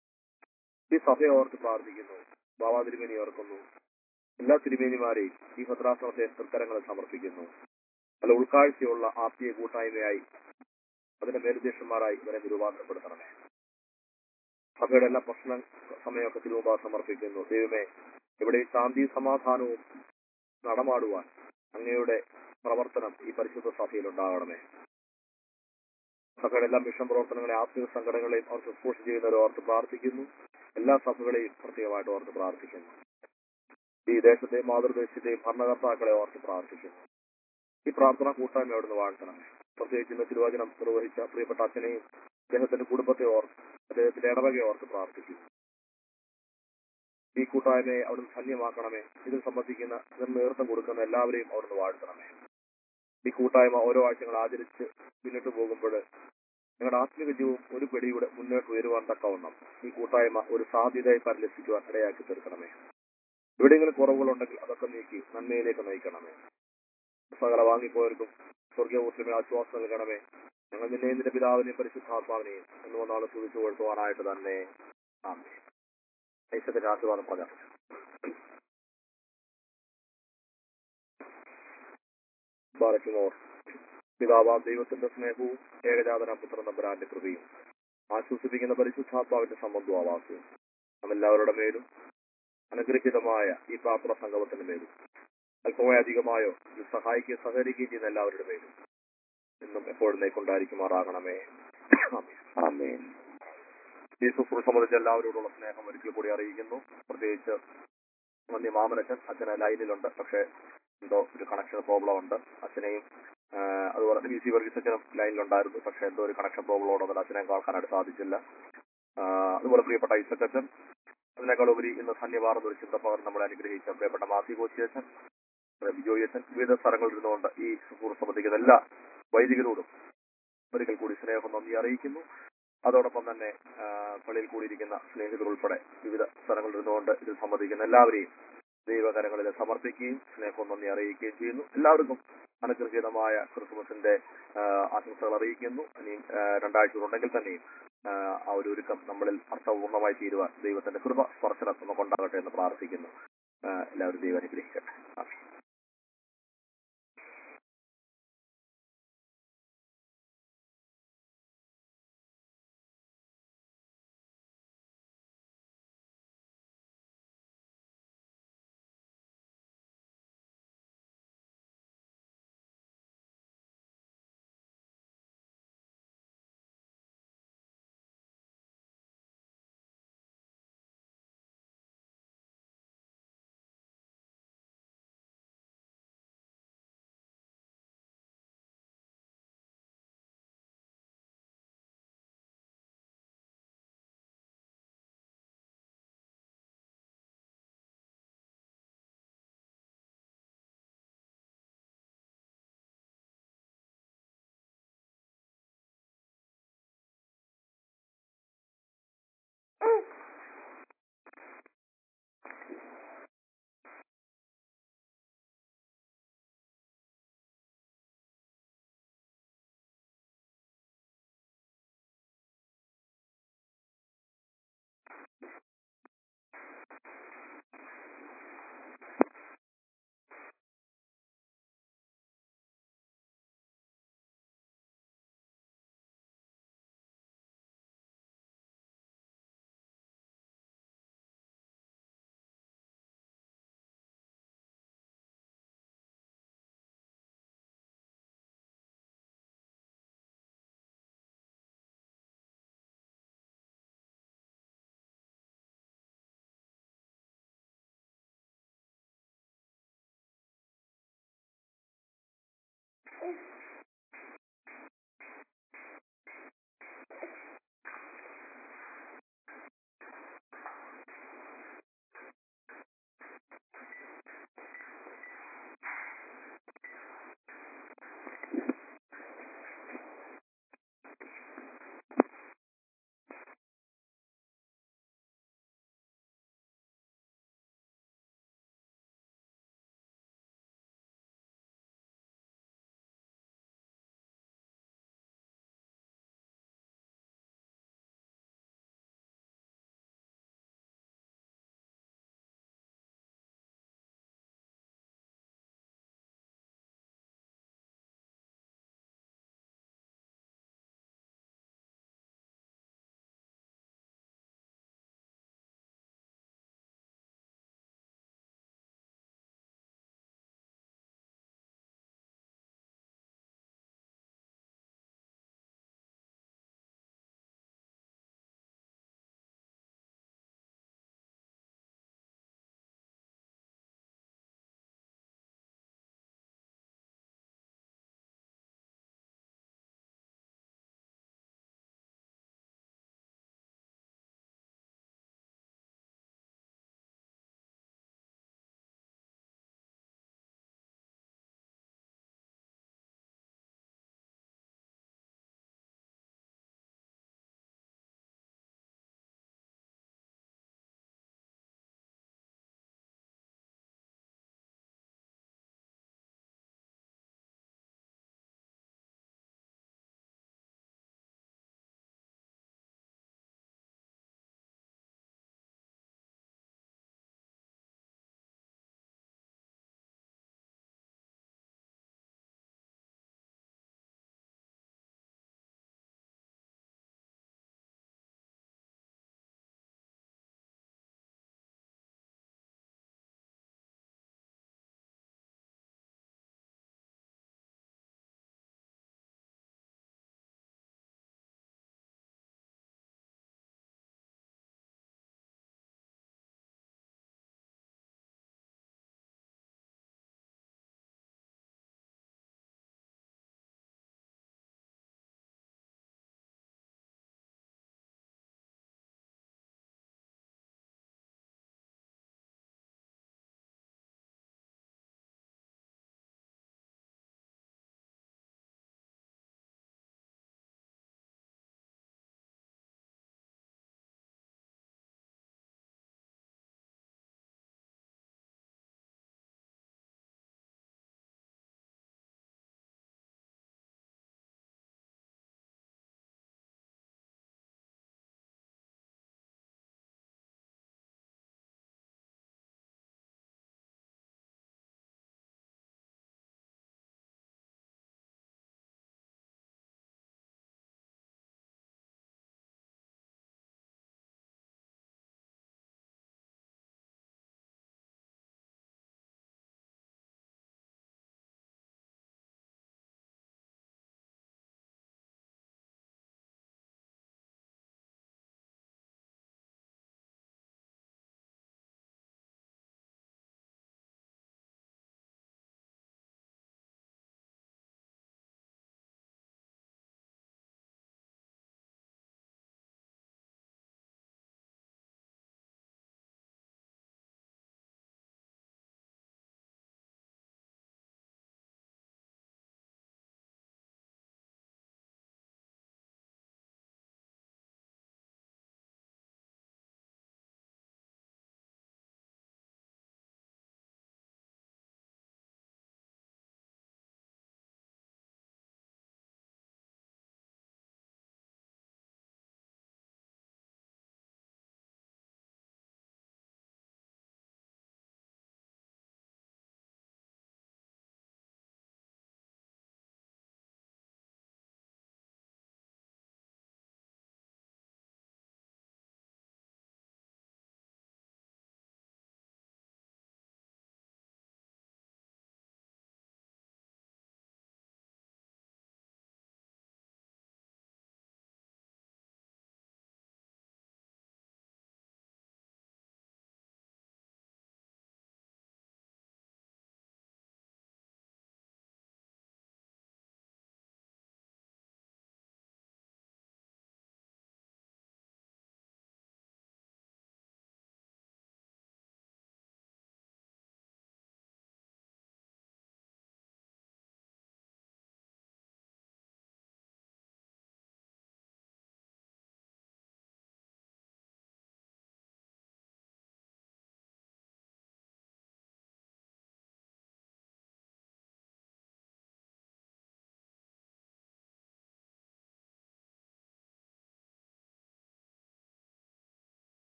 S2: ഈ സഭയെ ഓർത്ത് പ്രാർത്ഥിക്കുന്നു ബാബാ തിരുമേനി ഓർക്കുന്നു എല്ലാ തിരുമേനിമാരെയും ഈ ഭദ്രാശ്രമത്തെ തൃക്കരങ്ങളിൽ സമർപ്പിക്കുന്നു നല്ല ഉൾക്കാഴ്ചയുള്ള ആത്മീയ കൂട്ടായ്മയായി അതിന്റെ മേലുദ്ദേശന്മാരായി ഇവരെ രൂപാന്തരപ്പെടുത്തണമേ സഭയുടെ എല്ലാ പ്രശ്ന സമയമൊക്കെ തിരുമുമ്പ സമർപ്പിക്കുന്നു ദൈവമേ ഇവിടെ ഈ ശാന്തി സമാധാനവും നടമാടുവാൻ അങ്ങയുടെ പ്രവർത്തനം ഈ പരിശുദ്ധ സഭയിൽ ഉണ്ടാകണമേ സഭയുടെ എല്ലാ മിഷൻ പ്രവർത്തനങ്ങളെ ആത്മീയ സംഘടനകളെയും അവർ ശുശ്രൂഷ ചെയ്യുന്നവരെ ഓർത്ത് പ്രാർത്ഥിക്കുന്നു എല്ലാ സഭകളെയും പ്രത്യേകമായിട്ട് ഓർത്ത് പ്രാർത്ഥിക്കുന്നു ഈ ദേശത്തെയും മാതൃദേശത്തെയും ഭരണകർത്താക്കളെ ഓർത്ത് പ്രാർത്ഥിക്കുന്നു ഈ പ്രാർത്ഥന കൂട്ടായ്മ അവിടുന്ന് വാഴ്ത്തണമേ പ്രത്യേകിച്ച് ഇന്ന് തിരുവചനം നിർവഹിച്ച പ്രിയപ്പെട്ട അച്ഛനെയും അദ്ദേഹത്തിന്റെ കുടുംബത്തെ ഓർത്ത് അദ്ദേഹത്തിന്റെ ഇടവകയെ ഓർത്ത് പ്രാർത്ഥിക്കുന്നു ഈ കൂട്ടായ്മയെ അവിടുന്ന് ധന്യമാക്കണമേ ഇതിൽ സംബന്ധിക്കുന്ന ഇതിന് നേതൃത്വം കൊടുക്കുന്ന എല്ലാവരെയും അവിടുന്ന് വാഴ്ത്തണമേ ഈ കൂട്ടായ്മ ഓരോ ആഴ്ചകൾ ആചരിച്ച് മുന്നോട്ട് പോകുമ്പോൾ ഞങ്ങളുടെ ആത്മിക ജീവിതം ഒരു പിടിയുടെ മുന്നോട്ട് ഉയരുവാൻ തക്കവണ്ണം ഈ കൂട്ടായ്മ ഒരു സാധ്യതയെ പരിലസിക്കുവാൻ ഇടയാക്കി തീർക്കണമേ എവിടെയെങ്കിലും കുറവുകളുണ്ടെങ്കിൽ അതൊക്കെ നീക്കി നന്മയിലേക്ക് നയിക്കണമേ സകല വാങ്ങിപ്പോയവർക്കും സ്വർഗീയ മുസ്ലിമെ ആശ്വാസം നൽകണമേ ഞങ്ങൾ നിന്നെയും നിന്റെ പിതാവിനെയും പരിശുദ്ധാത്മാവിനെയും എന്ന് വന്നാളെ സ്തുതിച്ചു കൊടുക്കുവാനായിട്ട് തന്നെ ആമേ ഐശ്വര്യത്തിന്റെ ആശീർവാദം പറഞ്ഞു ബാലക്കുമോർ പിതാവാം ദൈവത്തിന്റെ സ്നേഹവും ഏകജാതന പുത്രൻ നമ്പരാന്റെ കൃപയും ആശ്വസിപ്പിക്കുന്ന പരിശുദ്ധാത്മാവിന്റെ സംബന്ധവും ആവാസവും നമ്മെല്ലാവരുടെ മേലും അനുഗ്രഹീതമായ ഈ പ്രാർത്ഥന സംഗമത്തിന്റെ മേലും അല്പമായി അധികമായോ ഇത് സഹായിക്കുകയും സഹകരിക്കുകയും ചെയ്യുന്ന എല്ലാവരുടെ മേലും എന്നും എപ്പോഴും കൊണ്ടായിരിക്കുമാറാകണമേ ആമേൻ.
S4: ആമേൻ
S2: ഈ ശുശ്രൂഷ സംബന്ധിച്ച് എല്ലാവരോടുള്ള സ്നേഹം ഒരിക്കൽ കൂടി അറിയിക്കുന്നു പ്രത്യേകിച്ച് നന്ദി മാമനച്ഛൻ അച്ഛന് ലൈനിലുണ്ട് പക്ഷെ എന്തോ ഒരു കണക്ഷൻ പ്രോബ്ലം ഉണ്ട് അച്ഛനെയും ആ, അതുപോലെ ബി സി വർഗീസ് അച്ഛനും ലൈനിലുണ്ടായിരുന്നു പക്ഷെ എന്തോ ഒരു കണക്ഷൻ പ്രോബ്ലം ഉണ്ടെന്ന് അച്ഛനെ കേൾക്കാനായിട്ട് സാധിച്ചില്ല ആ, അതുപോലെ പ്രിയപ്പെട്ട ഐസക് അച്ഛൻ അതിനേക്കാൾ ഉപരി ഇന്ന് ധന്യവാർന്ന ഒരു ചിന്തപ്പകർ നമ്മളെ അനുഗ്രഹിച്ച പ്രിയപ്പെട്ട മാസി കോശി അച്ഛൻ ബിജോയി അച്ഛൻ വിവിധ സ്ഥലങ്ങളിൽ ഇരുന്നുകൊണ്ട് ഈ ശുശ്രൂഷ സംബന്ധിക്കുന്ന എല്ലാ വൈദികരോടും ഒരിക്കൽ കൂടി സ്നേഹം നന്ദി അറിയിക്കുന്നു അതോടൊപ്പം തന്നെ ആ, പള്ളിയിൽ കൂടിയിരിക്കുന്ന സ്നേഹിതർ ഉൾപ്പെടെ വിവിധ സ്ഥലങ്ങളിൽ ഇരുന്നുകൊണ്ട് ഇതിൽ സംബന്ധിക്കുന്ന എല്ലാവരെയും ദൈവകരങ്ങളിൽ സമർപ്പിക്കുകയും സ്നേഹം നന്ദി അറിയിക്കുകയും ചെയ്യുന്നു എല്ലാവർക്കും അനുഗ്രഹീതമായ ക്രിസ്മസിന്റെ ആ, ആശംസകൾ അറിയിക്കുന്നു ഇനിയും ആ, രണ്ടാഴ്ച ഉണ്ടെങ്കിൽ തന്നെയും ആ, ആ ഒരു ഒരുക്കം നമ്മളിൽ അർത്ഥപൂർണ്ണമായി തീരുവാൻ ദൈവത്തിന്റെ കൃപ സ്പർശനം നമുക്കുണ്ടാകട്ടെ എന്ന് പ്രാർത്ഥിക്കുന്നു ആ, എല്ലാവരും ദൈവം അനുഗ്രഹിക്കട്ടെ ആമേൻ.